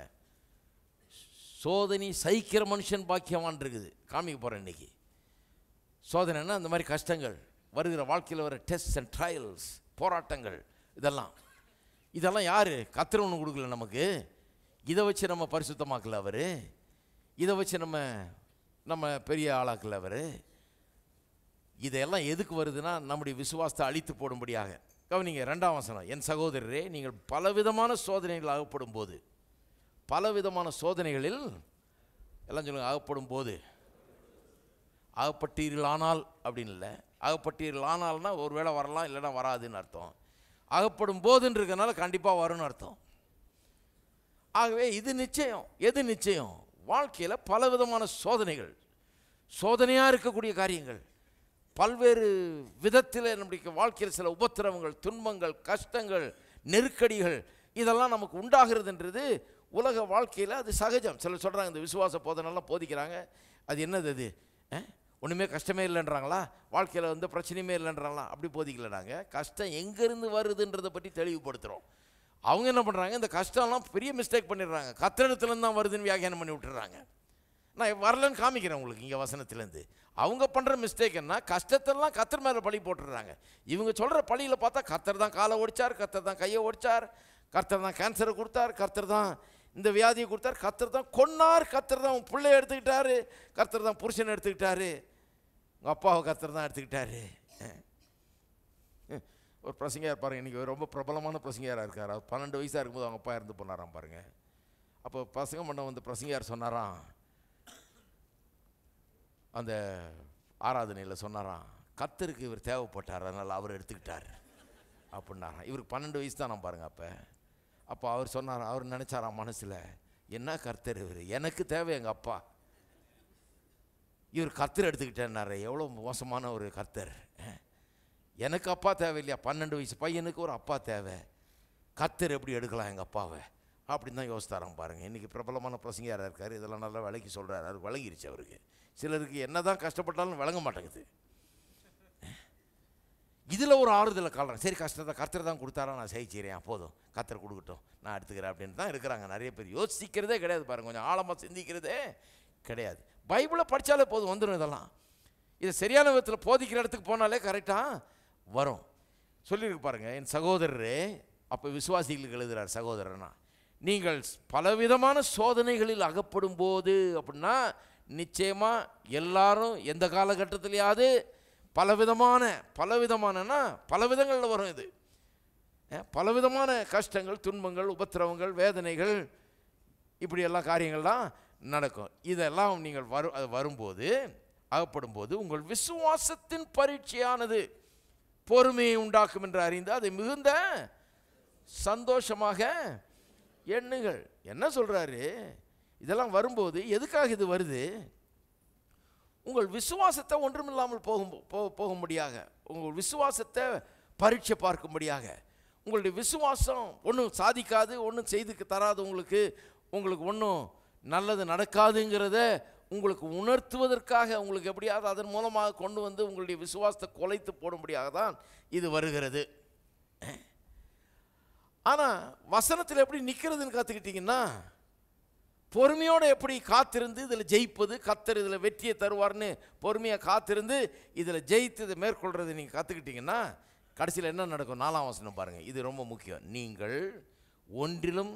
சோதனை சகிக்கிற மனுஷன் பாக்கியவான் இருக்குது காமிக்க போகிறேன் இன்னைக்கு சோதனைன்னா அந்த மாதிரி கஷ்டங்கள் வருகிற வாழ்க்கையில் வர டெஸ்ட் அண்ட் ட்ரையல்ஸ் போராட்டங்கள் இதெல்லாம் இதெல்லாம் யார் கத்திர ஒன்று கொடுக்கல நமக்கு இதை வச்சு நம்ம பரிசுத்தமாக்கல அவர் இதை வச்சு நம்ம நம்ம பெரிய ஆளாக்கல அவர் இதெல்லாம் எதுக்கு வருதுன்னா நம்முடைய விசுவாசத்தை அழித்து போடும்படியாக கவனிங்க ரெண்டாம் வசனம் என் சகோதரரே நீங்கள் பலவிதமான சோதனைகள் அகப்படும் போது பலவிதமான சோதனைகளில் எல்லாம் சொல்லுங்க அகப்படும் போது அகப்பட்டீர்கள் ஆனால் அப்படின்னு இல்லை அகப்பட்டீர்கள் ஆனால்னா ஒரு வேளை வரலாம் இல்லைன்னா வராதுன்னு அர்த்தம் அகப்படும் போதுன்னு இருக்கனால கண்டிப்பாக வரும்னு அர்த்தம் ஆகவே இது நிச்சயம் எது நிச்சயம் வாழ்க்கையில் பலவிதமான சோதனைகள் சோதனையாக இருக்கக்கூடிய காரியங்கள் பல்வேறு விதத்தில் நம்முடைய வாழ்க்கையில் சில உபத்திரவங்கள் துன்பங்கள் கஷ்டங்கள் நெருக்கடிகள் இதெல்லாம் நமக்கு உண்டாகிறதுன்றது உலக வாழ்க்கையில் அது சகஜம் சிலர் சொல்கிறாங்க இந்த விசுவாச போதனெல்லாம் போதிக்கிறாங்க அது என்னது அது அஹ்? ஒன்றுமே கஷ்டமே இல்லைன்றாங்களா வாழ்க்கையில் வந்து பிரச்சனையுமே இல்லைன்றாங்களா அப்படி போதிக்கல நாங்கள் கஷ்டம் எங்கேருந்து வருதுன்றதை பற்றி தெளிவுபடுத்துகிறோம் அவங்க என்ன பண்ணுறாங்க இந்த கஷ்டம்லாம் பெரிய மிஸ்டேக் பண்ணிடுறாங்க கத்திரத்துலேருந்து தான் வருதுன்னு வியாக்கியானம் பண்ணி விட்டுறாங்க நான் வரலன்னு காமிக்கிறேன் உங்களுக்கு இங்கே வசனத்துலேருந்து அவங்க பண்ணுற மிஸ்டேக் என்ன கஷ்டத்தெல்லாம் கத்தர் மேலே பழி போட்டுடுறாங்க இவங்க சொல்கிற பழியில் பார்த்தா கத்தர் தான் காலை ஒடிச்சார் கத்தர் தான் கையை ஒடிச்சார் கர்த்தர் தான் கேன்சரை கொடுத்தார் கர்த்தர் தான் இந்த வியாதியை கொடுத்தார் கர்த்தர் தான் கொன்னார் கர்த்தர் தான் உன் பிள்ளைய எடுத்துக்கிட்டாரு கர்த்தர் தான் புருஷனை எடுத்துக்கிட்டாரு உங்கள் அப்பாவை கர்த்தர் தான் எடுத்துக்கிட்டாரு ஒரு பிரசங்கையார் பாருங்க இன்றைக்கி ரொம்ப பிரபலமான பிரசங்கையாராக இருக்கார் அவர் பன்னெண்டு வயசாக இருக்கும்போது அவங்க அப்பா இருந்து போனாராம் பாருங்க அப்போ பிரசங்கம் பண்ண வந்து பிரசங்கையார் சொன்னாராம் அந்த ஆராதனையில் சொன்னாராம் கத்தருக்கு இவர் தேவைப்பட்டார் அதனால் அவர் எடுத்துக்கிட்டார் அப்படின்னாராம் இவருக்கு பன்னெண்டு வயசு தான் நான் பாருங்க அப்போ அப்போ அவர் சொன்னார் அவர் நினச்சாராம் மனசில் என்ன கர்த்தர் இவர் எனக்கு தேவை எங்கள் அப்பா இவர் கர்த்தர் எடுத்துக்கிட்டேன்னாரு எவ்வளோ மோசமான ஒரு கர்த்தர் அஹ். எனக்கு அப்பா தேவை இல்லையா பன்னெண்டு வயசு பையனுக்கு ஒரு அப்பா தேவை கர்த்தர் எப்படி எடுக்கலாம் எங்கள் அப்பாவை அப்படின்னு தான் யோசித்தாராம் பாருங்கள் இன்றைக்கி பிரபலமான பிரசங்கியாராக இருக்கார் இதெல்லாம் நல்லா விளக்கி சொல்கிறாரு அது விளங்கிருச்சு அவருக்கு சிலருக்கு என்ன தான் கஷ்டப்பட்டாலும் விளங்க மாட்டேங்குது இதில் ஒரு ஆறுதலை காலம் சரி கஷ்டத்தை கர்த்தர் தான் கொடுத்தாரா நான் சகிச்சிக்கிறேன் போதும் கர்த்தர் கொடுக்கட்டும் நான் எடுத்துக்கிறேன் அப்படின்னு தான் இருக்கிறாங்க நிறைய பேர் யோசிக்கிறதே கிடையாது பாருங்க கொஞ்சம் ஆழமாக சிந்திக்கிறதே கிடையாது பைபிளை படித்தாலே போதும் வந்துடும் இதெல்லாம் இது சரியான விதத்தில் போதிக்கிற இடத்துக்கு போனாலே கரெக்டாக வரும் சொல்லியிருக்கு பாருங்க என் சகோதரரே அப்போ விசுவாசிகளுக்கு எழுதுகிறார் சகோதரனா நீங்கள் பலவிதமான சோதனைகளில் அகப்படும் போது அப்படின்னா நிச்சயமாக எல்லாரும் எந்த காலகட்டத்திலையாவது பலவிதமான பலவிதமானனா பல விதங்களில் வரும் இது அஹ், பலவிதமான கஷ்டங்கள் துன்பங்கள் உபத்திரவங்கள் வேதனைகள் இப்படி எல்லா காரியங்கள்லாம் நடக்கும் இதெல்லாம் நீங்கள் வரு அது வரும்போது அகப்படும்போது உங்கள் விசுவாசத்தின் பரீட்சையானது பொறுமையை உண்டாக்கும் என்று அறிந்து அதை மிகுந்த சந்தோஷமாக எண்ணுங்கள் என்ன சொல்றாரு இதெல்லாம் வரும்போது எதுக்காக இது வருது உங்கள் விசுவாசத்தை ஒன்றுமில்லாமல் போகும் போ- போகும்படியாக உங்கள் விசுவாசத்தை பரீட்சை பார்க்கும்படியாக உங்களுடைய விசுவாசம் ஒன்றும் சாதிக்காது ஒன்றும் செய்து தராது உங்களுக்கு உங்களுக்கு ஒன்றும் நல்லது நடக்காதுங்கிறத உங்களுக்கு உணர்த்துவதற்காக உங்களுக்கு எப்படியாவது அதன் மூலமாக கொண்டு வந்து உங்களுடைய விசுவாசத்தை குலைத்து போடும்படியாக தான் இது வருகிறது ஆனால் வசனத்தில் எப்படி நிற்கிறதுன்னு கற்றுக்கிட்டிங்கன்னா பொறுமையோடு எப்படி காத்திருந்து இதில் ஜெயிப்பது கத்தர் இதில் வெற்றியை தருவார்னு பொறுமையாக காத்திருந்து இதில் ஜெயித்து இதை மேற்கொள்கிறத நீங்கள் கற்றுக்கிட்டிங்கன்னா கடைசியில் என்ன நடக்கும் நாலாம் வசனம் பாருங்கள் இது ரொம்ப முக்கியம் நீங்கள் ஒன்றிலும்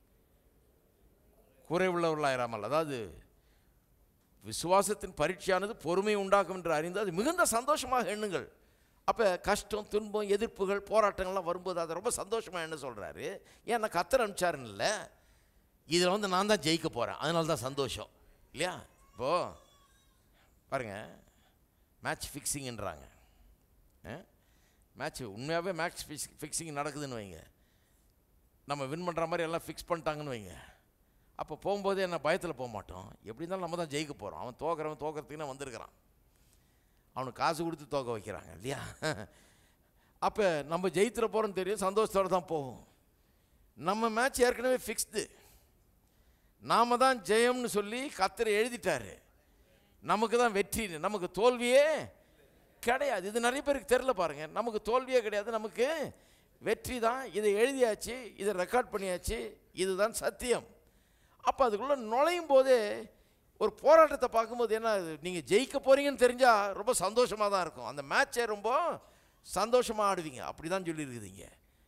குறைவுள்ளவர்களாயிராமல் அதாவது விசுவாசத்தின் பரீட்சையானது பொறுமை உண்டாக்கும் என்று அறிந்து அது மிகுந்த சந்தோஷமாக எண்ணுங்கள் அப்போ கஷ்டம் துன்பம் எதிர்ப்புகள் போராட்டங்கள்லாம் வரும்போது அதை ரொம்ப சந்தோஷமாக என்ன சொல்கிறாரு ஏன்னா கத்தர் அனுப்பிச்சாருன்னு இல்லை இதில் வந்து நான் தான் ஜெயிக்க போகிறேன் அதனால தான் சந்தோஷம் இல்லையா இப்போது பாருங்க மேட்ச் ஃபிக்ஸிங்ன்றாங்க மேட்ச் உண்மையாகவே மேட்ச் ஃபிக்ஸ் ஃபிக்ஸிங் நடக்குதுன்னு வைங்க நம்ம வின் பண்ணுற மாதிரி எல்லாம் ஃபிக்ஸ் பண்ணிட்டாங்கன்னு வைங்க அப்போ போகும்போதே என்ன பயத்தில் போக மாட்டோம் எப்படி இருந்தாலும் நம்ம தான் ஜெயிக்க போகிறோம் அவன் தோக்குறவன் தோக்கிறதுக்குன்னு வந்திருக்கிறான் அவனுக்கு காசு கொடுத்து தோக்க வைக்கிறாங்க இல்லையா அப்போ நம்ம ஜெயித்துற போகிறோன்னு தெரியும் சந்தோஷத்தோடு தான் போகும் நம்ம மேட்ச் ஏற்கனவே ஃபிக்ஸ்டு நாம தான் ஜெயம்னு சொல்லி கத்தர் எழுதிட்டாரு நமக்கு தான் வெற்றி நமக்கு தோல்வியே கிடையாது இது நிறைய பேருக்கு தெரில பாருங்க நமக்கு தோல்வியே கிடையாது நமக்கு வெற்றி தான் இதை எழுதியாச்சு இதை ரெக்கார்ட் பண்ணியாச்சு இதுதான் சத்தியம் அப்போ அதுக்குள்ளே நுழையும் போதே ஒரு போராட்டத்தை பார்க்கும்போது என்ன நீங்கள் ஜெயிக்க போறீங்கன்னு தெரிஞ்சால் ரொம்ப சந்தோஷமாக தான் இருக்கும் அந்த மேட்சை ரொம்ப சந்தோஷமாக ஆடுவீங்க அப்படி தான் சொல்லியிருக்குதுங்க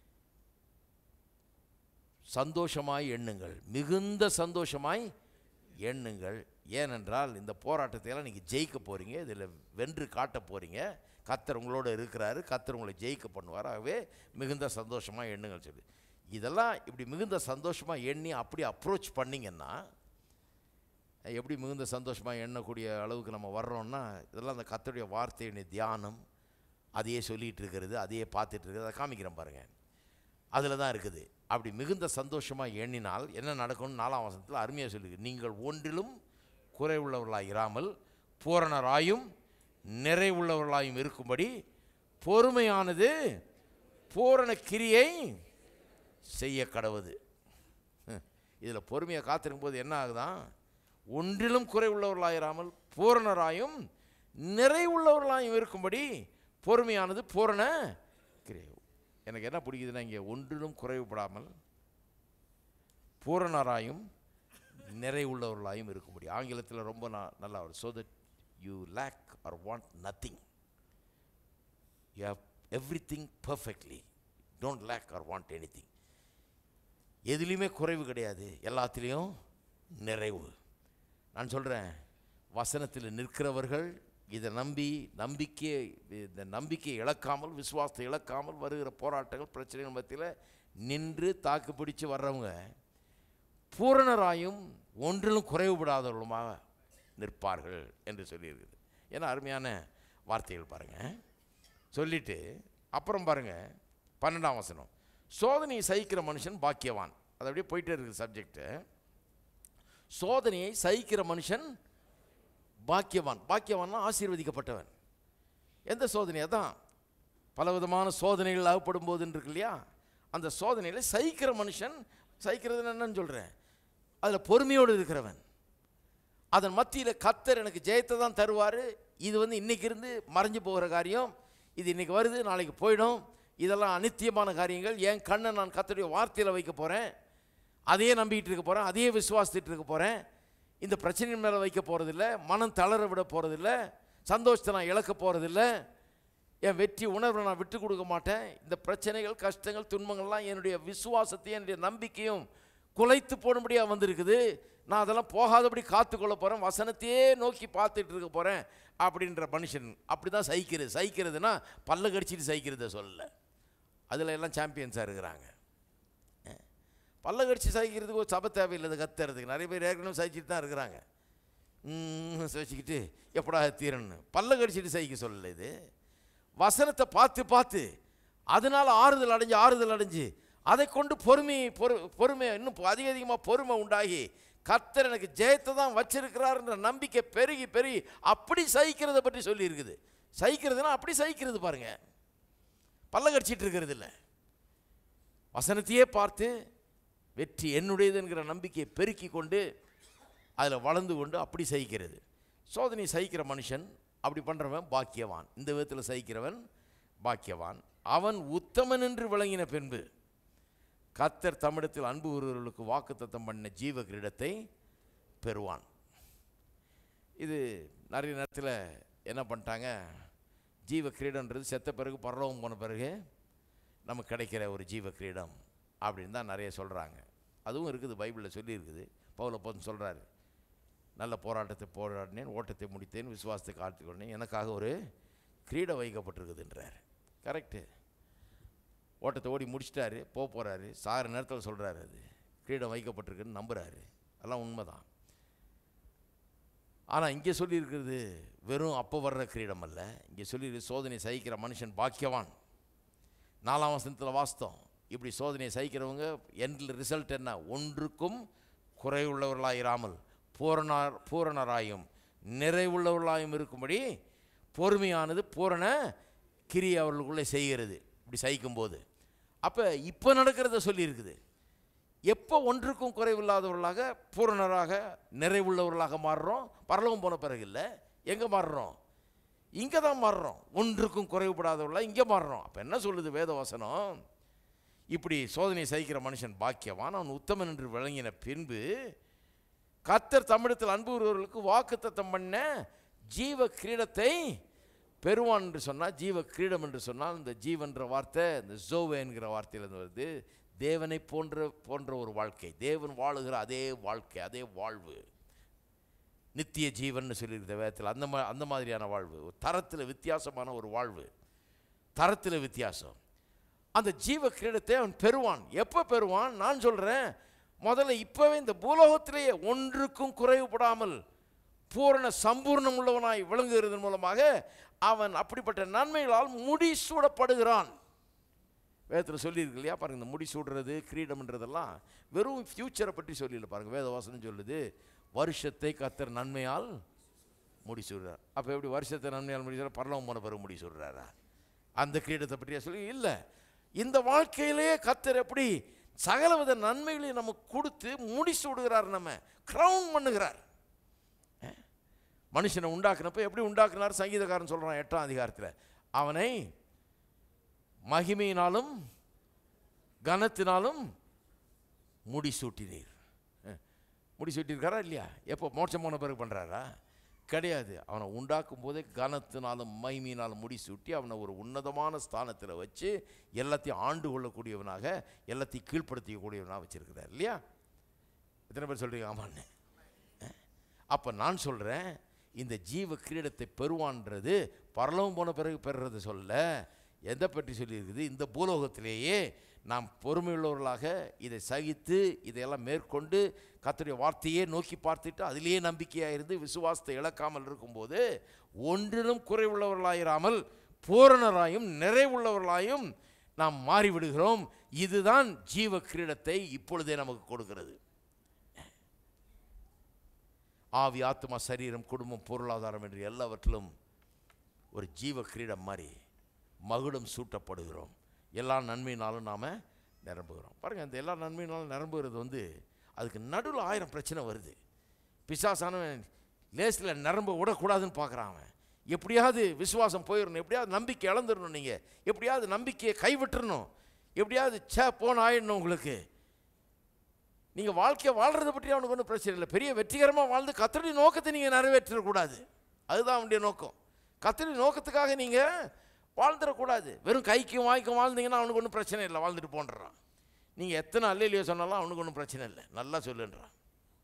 சந்தோஷமாய் எண்ணுங்கள் மிகுந்த சந்தோஷமாய் எண்ணுங்கள் ஏனென்றால் இந்த போராட்டத்தை எல்லாம் நீங்கள் ஜெயிக்க போகிறீங்க இதில் வென்று காட்ட போகிறீங்க கத்தர் உங்களோட இருக்கிறாரு கத்தர் உங்களை ஜெயிக்க பண்ணுவார் ஆகவே மிகுந்த சந்தோஷமாக எண்ணுங்கள் சொல்லி இதெல்லாம் இப்படி மிகுந்த சந்தோஷமாக எண்ணி அப்படி அப்ரோச் பண்ணிங்கன்னா எப்படி மிகுந்த சந்தோஷமாக எண்ணக்கூடிய அளவுக்கு நம்ம வர்றோம்னா இதெல்லாம் அந்த கத்தருடைய வார்த்தையுடைய தியானம் அதையே சொல்லிகிட்டு இருக்கிறது அதையே பார்த்துட்டு இருக்கிறது அதை காமிக்கிறேன் பாருங்கள் அதில் தான் இருக்குது அப்படி மிகுந்த சந்தோஷமாக எண்ணினால் என்ன நடக்கும்னு நாலாம் வசனத்தில் அருமையாக சொல்லியிருக்கு நீங்கள் ஒன்றிலும் குறைவுள்ளவர்களாய் இராமல் பூரணராயும் நிறைவுள்ளவர்களாயும் இருக்கும்படி பொறுமையானது பூரண கிரியை செய்ய கடவுது இதில் பொறுமையை காத்திருக்கும் போது என்ன ஆகுதான் ஒன்றிலும் குறைவுள்ளவர்களாயிராமல் பூரணராயும் நிறைவுள்ளவர்களாயும் இருக்கும்படி பொறுமையானது பூரண கிரியை எனக்கு என்ன பிடிக்குதுன்னா இங்கே ஒன்றிலும் குறைவுபடாமல் பூரணராயும் நிறைவுள்ளவர்களாயும் இருக்கும்படி ஆங்கிலத்தில் ரொம்ப நா- நல்லா வரும் so that you lack or want nothing you have everything perfectly don't lack or want anything எதுலேயுமே குறைவு கிடையாது எல்லாத்துலேயும் நிறைவு நான் சொல்கிறேன் வசனத்தில் நிற்கிறவர்கள் இதை நம்பி நம்பிக்கையை இந்த நம்பிக்கையை இழக்காமல் விசுவாசத்தை இழக்காமல் வருகிற போராட்டங்கள் பிரச்சனைகள் மத்தியில் நின்று தாக்கு பிடிச்சு வர்றவங்க பூரணராயும் ஒன்றிலும் குறைவுபடாதவர்களுமாக நிற்பார்கள் என்று சொல்லியிருக்குது ஏன்னா அருமையான வார்த்தைகள் பாருங்கள் சொல்லிட்டு அப்புறம் பாருங்கள் பன்னெண்டாம் வசனம் சோதனையை சகிக்கிற மனுஷன் பாக்கியவான் அது அப்படியே போயிட்டே இருக்குது சப்ஜெக்ட்டு சோதனையை சகிக்கிற மனுஷன் பாக்கியவான் பாக்கியவான்னா ஆசீர்வதிக்கப்பட்டவன் எந்த சோதனை அதான் பலவிதமான சோதனைகள் அகப்படும் போதுன்னு இருக்கு இல்லையா அந்த சோதனையில் சகிக்கிற மனுஷன் சகிக்கிறதுன்னு என்னன்னு சொல்கிறேன் அதில் பொறுமையோடு இருக்கிறவன் அதன் மத்தியில் கத்தர் எனக்கு ஜெயத்தை தான் தருவார் இது வந்து இன்னைக்கு இருந்து மறைஞ்சு போகிற காரியம் இது இன்னைக்கு வருது நாளைக்கு போயிடும் இதெல்லாம் அனித்தியமான காரியங்கள் என் கண்ணை நான் கத்தருடைய வார்த்தையில் வைக்க போகிறேன் அதையே நம்பிக்கிட்டு இருக்க போகிறேன் அதையே விசுவாசித்துட்டு இருக்க போகிறேன் இந்த பிரச்சனையின் மேலே வைக்க போகிறதில்ல மனம் தளர விட போகிறதில்ல சந்தோஷத்தை நான் இழக்க போகிறதில்ல என் வெற்றி உணர்வை நான் விட்டு கொடுக்க மாட்டேன் இந்த பிரச்சனைகள் கஷ்டங்கள் துன்பங்கள்லாம் என்னுடைய விசுவாசத்தையும் என்னுடைய நம்பிக்கையும் குலைத்து போடும்படியாக வந்திருக்குது நான் அதெல்லாம் போகாதபடி காத்துக்கொள்ள போகிறேன் வசனத்தையே நோக்கி பார்த்துட்டு இருக்க போகிறேன் அப்படின்ற மனுஷன் அப்படி தான் சகிக்கிறது சகிக்கிறதுனா பல்ல கடிச்சிட்டு சகிக்கிறத சொல்லலை அதில் எல்லாம் சாம்பியன்ஸாக இருக்கிறாங்க அஹ். பல்ல கடிச்சு சகிக்கிறதுக்கு ஒரு சபை தேவையில்லை கத்துறதுக்கு நிறைய பேர் ஏற்கனவே சகிச்சிட்டு தான் இருக்கிறாங்க ம், சகிச்சுக்கிட்டு எப்படா தீரன்னு பல்ல கடிச்சிட்டு சகிக்க சொல்லலை இது வசனத்தை பார்த்து பார்த்து அதனால் ஆறுதல் அடைஞ்சு ஆறுதல் அடைஞ்சு அதை கொண்டு பொறுமை பொறு பொறுமை இன்னும் அதிக அதிகமாக பொறுமை உண்டாகி கர்த்தர் எனக்கு ஜெயத்தை தான் வச்சிருக்கிறாருன்ற நம்பிக்கை பெருகி பெருகி அப்படி சகிக்கிறத பற்றி சொல்லியிருக்குது சகிக்கிறதுனா அப்படி சகிக்கிறது பாருங்க பல்ல கடிச்சிட்டு இருக்கிறது இல்லை வசனத்தையே பார்த்து வெற்றி என்னுடையது என்கிற நம்பிக்கையை பெருக்கி கொண்டு அதில் வளர்ந்து கொண்டு அப்படி சகிக்கிறது சோதனை சகிக்கிற மனுஷன் அப்படி பண்ணுறவன் பாக்கியவான் இந்த விதத்தில் சகிக்கிறவன் பாக்கியவான் அவன் உத்தமன் என்று விளங்கின பின்பு கத்தர் தமிழத்தில் அன்பு ஒருவர்களுக்கு வாக்குத்தத்தம் பண்ண ஜீவ கிரீடத்தை பெறுவான் இது நிறைய நேரத்தில் என்ன பண்ணிட்டாங்க ஜீவ கிரீடன்றது செத்த பிறகு பரலோகம் போன பிறகு நமக்கு கிடைக்கிற ஒரு ஜீவ கிரீடம் அப்படின்னு தான் நிறைய சொல்கிறாங்க அதுவும் இருக்குது பைபிளில் சொல்லியிருக்குது பவுலப்போன் சொல்கிறாரு நல்ல போராட்டத்தை போராடினேன் ஓட்டத்தை முடித்தேன் விசுவாசத்தை காத்துக்கொண்டேன் எனக்காக ஒரு கிரீடம் வைக்கப்பட்டிருக்குதுன்றார் கரெக்டு ஓட்டத்தை ஓடி முடிச்சிட்டாரு போக போகிறாரு சாகிற நேரத்தில் சொல்கிறாரு அது கிரீடம் வைக்கப்பட்டிருக்குன்னு நம்புகிறாரு அதெல்லாம் உண்மைதான் ஆனால் இங்கே சொல்லியிருக்கிறது வெறும் அப்போ வர்ற கிரீடம் அல்ல இங்கே சொல்லியிருக்கு சோதனை சகிக்கிற மனுஷன் பாக்கியவான் நாலாம் வசனத்தில் வாஸ்தவம் இப்படி சோதனையை சகிக்கிறவங்க எண்டில் ரிசல்ட் என்ன ஒன்றுக்கும் குறைவுள்ளவர்களாயிராமல் பூரணர் பூரணராயும் நிறைவுள்ளவர்களாயும் இருக்கும்படி பொறுமையானது பூரண கிரி அவர்களுக்குள்ளே செய்கிறது இப்படி சகிக்கும்போது அப்போ இப்போ நடக்கிறத சொல்லியிருக்குது எப்போ ஒன்றுக்கும் குறைவில்லாதவர்களாக பூரணராக நிறைவுள்ளவர்களாக மாறுறோம் பரலவும் போன பிறகு இல்லை எங்கே மாறுறோம் இங்கே தான் மாறுறோம் ஒன்றுக்கும் குறைவுபடாதவர்களாக இங்கே மாறுறோம் அப்போ என்ன சொல்லுது வேதவசனம் இப்படி சோதனை சகிக்கிற மனுஷன் பாக்கியவான் அவன் உத்தமன் என்று விளங்கின பின்பு கத்தர் தமிழத்தில் அன்பு கூறுவர்களுக்கு வாக்குத்தத்தம் பண்ண ஜீவ கிரீடத்தை பெறுவான் என்று சொன்னால் ஜீவ கிரீடம் என்று சொன்னால் இந்த ஜீவன்ற வார்த்தை இந்த ஜோவே என்கிற வார்த்தையிலிருந்து வருது தேவனை போன்ற போன்ற ஒரு வாழ்க்கை தேவன் வாழுகிற அதே வாழ்க்கை அதே வாழ்வு நித்திய ஜீவன் சொல்லியிருந்த வேதத்தில் அந்த மா அந்த மாதிரியான வாழ்வு ஒரு தரத்தில் வித்தியாசமான ஒரு வாழ்வு தரத்தில் வித்தியாசம் அந்த ஜீவ கிரீடத்தை அவன் பெறுவான் எப்போ பெறுவான் நான் சொல்கிறேன் முதல்ல இப்போவே இந்த பூலோகத்திலேயே ஒன்றுக்கும் குறைவுபடாமல் பூரண சம்பூர்ணம் உள்ளவனாய் விளங்குகிறதன் மூலமாக அவன் அப்படிப்பட்ட நன்மைகளால் முடிசூடப்படுகிறான் வேதத்தில் சொல்லியிருக்கு இல்லையா பாருங்க இந்த முடி சூடுறது கிரீடம்ன்றதெல்லாம் வெறும் ஃப்யூச்சரை பற்றி சொல்லல பாருங்க வேதவாசனம் சொல்லுது வருஷத்தை கத்தர் நன்மையால் முடி சூடுறார் அப்போ எப்படி வருஷத்தை நன்மையால் முடி சூடுறார் பரலவம் போன பிறகு முடி சூடுறாரா அந்த கிரீடத்தை பற்றியா சொல்லி இல்லை இந்த வாழ்க்கையிலேயே கத்தர் எப்படி சகலவித நன்மைகளையும் நமக்கு கொடுத்து முடி சூடுகிறார் நம்ம க்ரௌன் பண்ணுகிறார் அஹ்? மனுஷனை உண்டாக்குனப்ப எப்படி உண்டாக்குனார் சங்கீதக்காரன் சொல்கிறான் எட்டாம் அதிகாரத்தில் அவனை மகிமையினாலும் கனத்தினாலும் முடிசூட்டினீர் அஹ், முடிசூட்டியிருக்காரா இல்லையா எப்போ மோட்சம் போன பிறகு பண்ணுறாரா கிடையாது அவனை உண்டாக்கும் போதே கனத்தினாலும் மகிமையினாலும் முடிசூட்டி அவனை ஒரு உன்னதமான ஸ்தானத்தில் வச்சு எல்லாத்தையும் ஆண்டு கொள்ளக்கூடியவனாக எல்லாத்தையும் கீழ்ப்படுத்திக்கக்கூடியவனாக வச்சிருக்கிறார் இல்லையா எத்தனை பேர் சொல்கிறீங்க ஆமான்னு அப்போ நான் சொல்கிறேன் இந்த ஜீவ கிரீடத்தை பெறுவான்றது பரலவம் போன பிறகு பெறுறது சொல்ல எதை பற்றி சொல்லியிருக்குது இந்த பூலோகத்திலேயே நாம் பொறுமையுள்ளவர்களாக இதை சகித்து இதையெல்லாம் மேற்கொண்டு கர்த்தருடைய வார்த்தையே நோக்கி பார்த்துட்டு அதிலேயே நம்பிக்கையாக இருந்து விசுவாசத்தை இழக்காமல் இருக்கும்போது ஒன்றிலும் குறைவுள்ளவர்களாயிராமல் பூரணராயும் நிறைவுள்ளவர்களாயும் நாம் மாறிவிடுகிறோம் இதுதான் ஜீவ கிரீடத்தை இப்பொழுதே நமக்கு கொடுக்கிறது ஆவி ஆத்மா சரீரம் குடும்பம் பொருளாதாரம் என்று எல்லாவற்றிலும் ஒரு ஜீவ கிரீடம் மாதிரி மகுடம் சூட்டப்படுகிறோம் எல்லா நன்மையினாலும் நாம் நிரம்புகிறோம் பாருங்கள் அந்த எல்லா நன்மையினாலும் நிரம்புகிறது வந்து அதுக்கு நடுவில் ஆயிரம் பிரச்சனை வருது பிசாசானவன் லேஸில் நிரம்ப விடக்கூடாதுன்னு பார்க்குறான் அவன் எப்படியாவது விசுவாசம் போயிடணும் எப்படியாவது நம்பிக்கை இழந்துடணும் நீங்கள் எப்படியாவது நம்பிக்கையை கைவிட்டுறணும் எப்படியாவது சே போன ஆயிடணும் உங்களுக்கு நீங்கள் வாழ்க்கையை வாழ்கிறத பற்றி அவனுக்கு ஒன்றும் பிரச்சனை இல்லை பெரிய வெற்றிகரமாக வாழ்ந்து கத்தடி நோக்கத்தை நீங்கள் நிறைவேற்றக்கூடாது அதுதான் அவனுடைய நோக்கம் கத்தடி நோக்கத்துக்காக நீங்கள் வாழ்ந்துடக்கூடாது வெறும் கைக்கும் வாய்க்கும் வாழ்ந்தீங்கன்னா அவனுக்கு ஒன்றும் பிரச்சனை இல்லை வாழ்ந்துட்டு போன்றான் நீங்கள் எத்தனை அல்லையிலையோ சொன்னாலும் அவனுக்கு ஒன்றும் பிரச்சனை இல்லை நல்லா சொல்லுன்றான்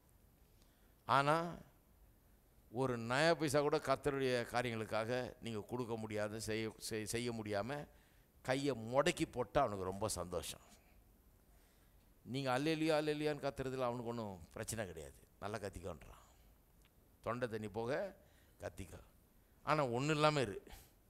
ஆனால் ஒரு நய பைசா கூட கத்தருடைய காரியங்களுக்காக நீங்கள் கொடுக்க முடியாது செய்ய செய்- செய்ய முடியாமல் கையை முடக்கி போட்டால் அவனுக்கு ரொம்ப சந்தோஷம் நீங்கள் அல்லையிலையோ அல்லையிலையான்னு கத்துறதுல அவனுக்கு ஒன்றும் பிரச்சனை கிடையாது நல்லா கத்திக்கோன்றான் தொண்டை தண்ணி போக கத்திக்கோ ஆனால் ஒன்றும் இல்லாமல் இரு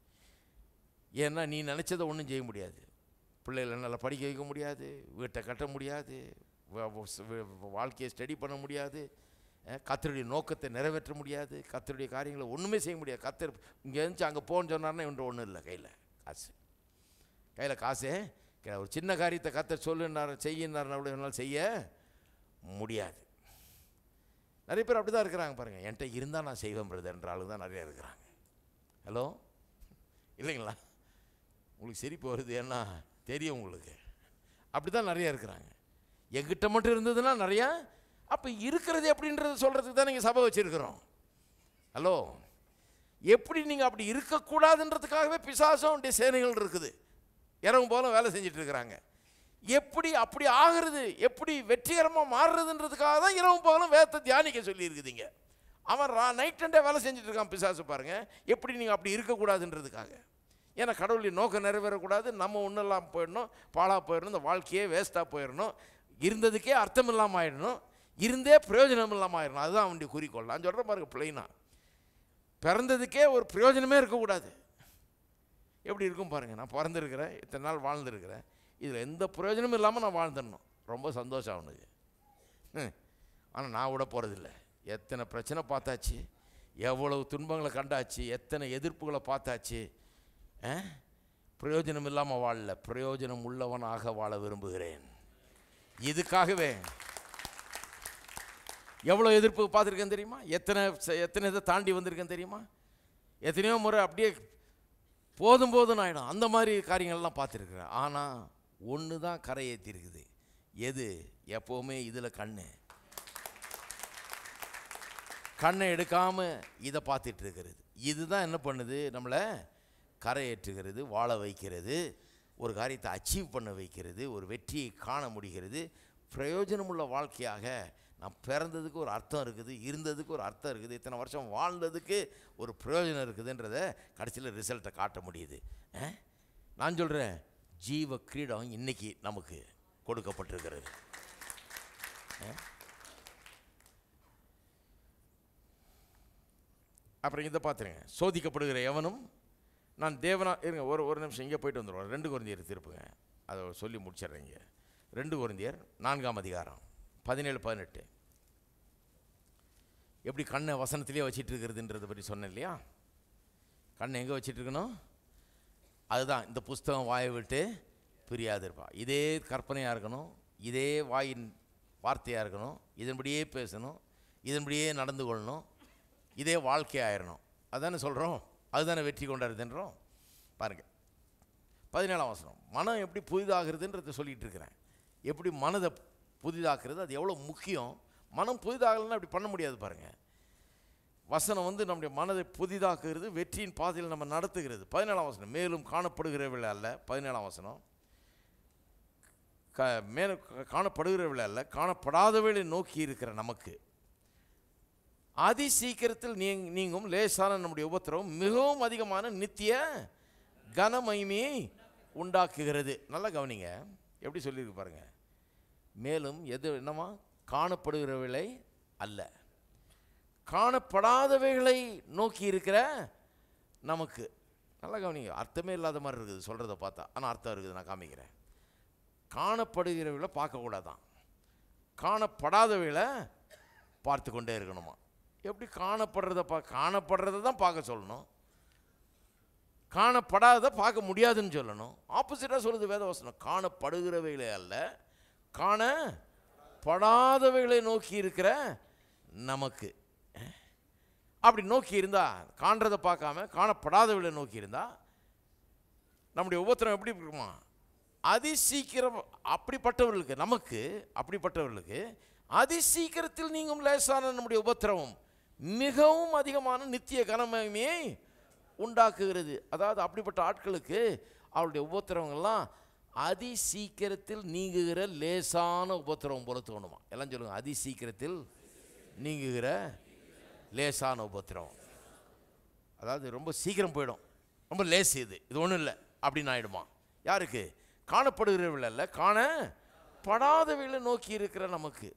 ஏன்னா நீ நினச்சதை ஒன்றும் செய்ய முடியாது பிள்ளைகளை நல்லா படிக்க வைக்க முடியாது வீட்டை கட்ட முடியாது வ- வ- ஸ்- வ- வாழ்க்கையை ஸ்டடி பண்ண முடியாது அஹ், கர்த்தருடைய நோக்கத்தை நிறைவேற்ற முடியாது கர்த்தருடைய காரியங்களை ஒன்றுமே செய்ய முடியாது கத்தர் இங்கே இருந்துச்சு அங்கே போன்னு சொன்னார்னா இவன்ட்டு ஒன்றும் இல்லை கையில் காசு கையில் காசே கிடையாது. ஒரு சின்ன காரியத்தை கத்தர் சொல்லுனார் செய்யினார் என்னால் செய்ய முடியாது நிறைய பேர் அப்படி தான் இருக்கிறாங்க பாருங்கள் என்கிட்ட இருந்தால் நான் செய்வேன் பிரதர்ன்ற ஆளு தான் நிறைய இருக்கிறாங்க ஹலோ இல்லைங்களா உங்களுக்கு சிரிப்பு வருது ஏன்னா தெரியும் உங்களுக்கு அப்படி தான் நிறைய இருக்கிறாங்க எங்கிட்ட மட்டும் இருந்ததுன்னா நிறையா அப்போ இருக்கிறது எப்படின்றது சொல்கிறதுக்கு தான் நீங்கள் சபை வச்சுருக்கிறோம் ஹலோ எப்படி நீங்கள் அப்படி இருக்கக்கூடாதுன்றதுக்காகவே பிசாசம் சேனைகள் இருக்குது இரவும் போல வேலை செஞ்சுட்டு இருக்கிறாங்க எப்படி அப்படி ஆகிறது எப்படி வெற்றிகரமாக மாறுறதுன்றதுக்காக தான் இரவும் போலும் வேதத்தை தியானிக்க சொல்லியிருக்குதுங்க அவன் ரா நைட் அண்டே வேலை செஞ்சுட்டு இருக்கான் பிசாசு பாருங்க எப்படி நீங்கள் அப்படி இருக்கக்கூடாதுன்றதுக்காக ஏன்னா கடவுளின் நோக்கம் நிறைவேறக்கூடாது நம்ம ஒன்றெல்லாம் போயிடணும் பாழாக போயிடணும் இந்த வாழ்க்கையே வேஸ்ட்டாக போயிடணும் இருந்ததுக்கே அர்த்தம் இல்லாமல் ஆயிடணும் இருந்தே பிரயோஜனம் இல்லாமல் ஆயிடணும் அதுதான் அவனுடைய குறிக்கோள் நான் சொல்கிறேன் பாருங்க பிள்ளைனா பிறந்ததுக்கே ஒரு பிரயோஜனமே இருக்கக்கூடாது எப்படி இருக்கும் பாருங்கள் நான் பிறந்திருக்கிறேன் இத்தனை நாள் வாழ்ந்துருக்கிறேன் இதில் எந்த பிரயோஜனமும் இல்லாமல் நான் வாழ்ந்துடணும் ரொம்ப சந்தோஷம் அவனுக்கு ஆனால் நான் விட போகிறதில்ல எத்தனை பிரச்சனை பார்த்தாச்சு எவ்வளவு துன்பங்களை கண்டாச்சு எத்தனை எதிர்ப்புகளை பார்த்தாச்சு ஆ? பிரயோஜனம் இல்லாமல் வாழல பிரயோஜனம் உள்ளவனாக வாழ விரும்புகிறேன் இதுக்காகவே எவ்வளோ எதிர்ப்பு பார்த்துருக்கேன் தெரியுமா எத்தனை ச- எத்தனை இதை தாண்டி வந்திருக்கேன் தெரியுமா எத்தனையோ முறை அப்படியே போதும் போதும் ஆகிடும் அந்த மாதிரி காரியங்கள்லாம் பார்த்துருக்குறேன் ஆனால் ஒன்று தான் கரை ஏற்றிருக்குது எது எப்போவுமே இதில் கண்ணு கண்ணை எடுக்காமல் இதை பார்த்துட்டு இருக்கிறது இதுதான் என்ன பண்ணுது நம்மளை கரை ஏற்றுகிறது வாழ வைக்கிறது ஒரு காரியத்தை அச்சீவ் பண்ண வைக்கிறது ஒரு வெற்றியை காண முடிகிறது பிரயோஜனமுள்ள வாழ்க்கையாக நான் பிறந்ததுக்கு ஒரு அர்த்தம் இருக்குது இருந்ததுக்கு ஒரு அர்த்தம் இருக்குது இத்தனை வருஷம் வாழ்ந்ததுக்கு ஒரு பிரயோஜனம் இருக்குதுன்றத கடைசியில் ரிசல்ட்டை காட்ட முடியுது அஹ்? நான் சொல்கிறேன் ஜீவ கிரீடம் இன்னைக்கு நமக்கு கொடுக்கப்பட்டிருக்கிறது அப்புறம் இதை பார்த்துருங்க சோதிக்கப்படுகிற எவனும் நான் தேவனா இருங்க ஒரு ஒரு நிமிஷம் இங்கே போயிட்டு வந்துடுவோம் ரெண்டு குழந்தையர் திருப்புங்க அதை சொல்லி முடிச்சிடுறேங்க ரெண்டு குழந்தையர் நான்காம் அதிகாரம் பதினேழு பதினெட்டு எப்படி கண்ணை வசனத்திலே வச்சிட்டு இருக்கிறதுன்றதை பற்றி சொன்னேன் இல்லையா கண்ணை எங்கே வச்சிட்டு இருக்கணும் அதுதான் இந்த புஸ்தகம் வாயை விட்டு பிரியாது இருப்பா இதே கற்பனையாக இருக்கணும் இதே வாயின் வார்த்தையாக இருக்கணும் இதன்படியே பேசணும் இதன்படியே நடந்து கொள்ளணும் இதே வாழ்க்கையாயிரணும் அதானே சொல்கிறோம் அதுதானே வெற்றி கொண்டாடுதுன்றோம் பாருங்கள் பதினேழாம் வசனம் மனம் எப்படி புதிதாகிறதுன்றத சொல்லிட்டு இருக்கிறேன் எப்படி மனதை புதிதாக்குறது அது எவ்வளோ முக்கியம் மனம் புதிதாகலைன்னா அப்படி பண்ண முடியாது பாருங்கள் வசனம் வந்து நம்முடைய மனதை புதிதாக்குகிறது வெற்றியின் பாதையில் நம்ம நடத்துகிறது பதினேழாம் வசனம் மேலும் காணப்படுகிறவர்கள் அல்ல பதினேழாம் வசனம் க மேலும் காணப்படுகிறவர்கள் அல்ல காணப்படாதவர்களை நோக்கி இருக்கிற நமக்கு அதி சீக்கிரத்தில் நீங் நீங்கும் லேசான நம்முடைய உபத்திரவம் மிகவும் அதிகமான நித்திய கனமகிமையை உண்டாக்குகிறது நல்லா கவனிங்க எப்படி சொல்லியிருக்கு பாருங்க மேலும் எது என்னமா காணப்படுகிறவைகளை அல்ல காணப்படாதவைகளை நோக்கி இருக்கிற நமக்கு நல்லா கவனிங்க அர்த்தமே இல்லாத மாதிரி இருக்குது சொல்கிறத பார்த்தா ஆனால் அர்த்தம் இருக்குது நான் காமிக்கிறேன் காணப்படுகிறவளை பார்க்கக்கூடாதான் காணப்படாதவைகளை பார்த்து கொண்டே இருக்கணுமா எப்படி காணப்படுறத பா காணப்படுறத தான் பார்க்க சொல்லணும் காணப்படாததை பார்க்க முடியாதுன்னு சொல்லணும் ஆப்போசிட்டாக சொல்லுது வேதவசனம் காணப்படுகிறவைகளே அல்ல காணப்படாதவைகளை நோக்கி இருக்கிற நமக்கு அப்படி நோக்கி இருந்தா காண்றதை பார்க்காம காணப்படாதவளை நோக்கி இருந்தா நம்முடைய உபத்திரம் எப்படி இருக்குமா அதிசீக்கிரம் அப்படிப்பட்டவர்களுக்கு நமக்கு அப்படிப்பட்டவர்களுக்கு அதிசீக்கிரத்தில் நீங்கும் லேசான நம்முடைய உபத்திரவம் மிகவும் அதிகமான நித்திய கனமகிமையை உண்டாக்குகிறது அதாவது அப்படிப்பட்ட ஆட்களுக்கு அவருடைய உபத்திரவங்கள்லாம் அதிசீக்கிரத்தில் நீங்குகிற லேசான உபத்திரவம் போல தோணுமா எல்லாம் சொல்லுங்க அதிசீக்கிரத்தில் நீங்குகிற லேசான உபத்திரவம் அதாவது ரொம்ப சீக்கிரம் போயிடும் ரொம்ப லேஸ் இது இது ஒன்றும் இல்லை அப்படின்னு ஆயிடுமா யாருக்கு காணப்படுகிறவர்கள் அல்ல காணப்படாதவைகளை நோக்கி இருக்கிற நமக்கு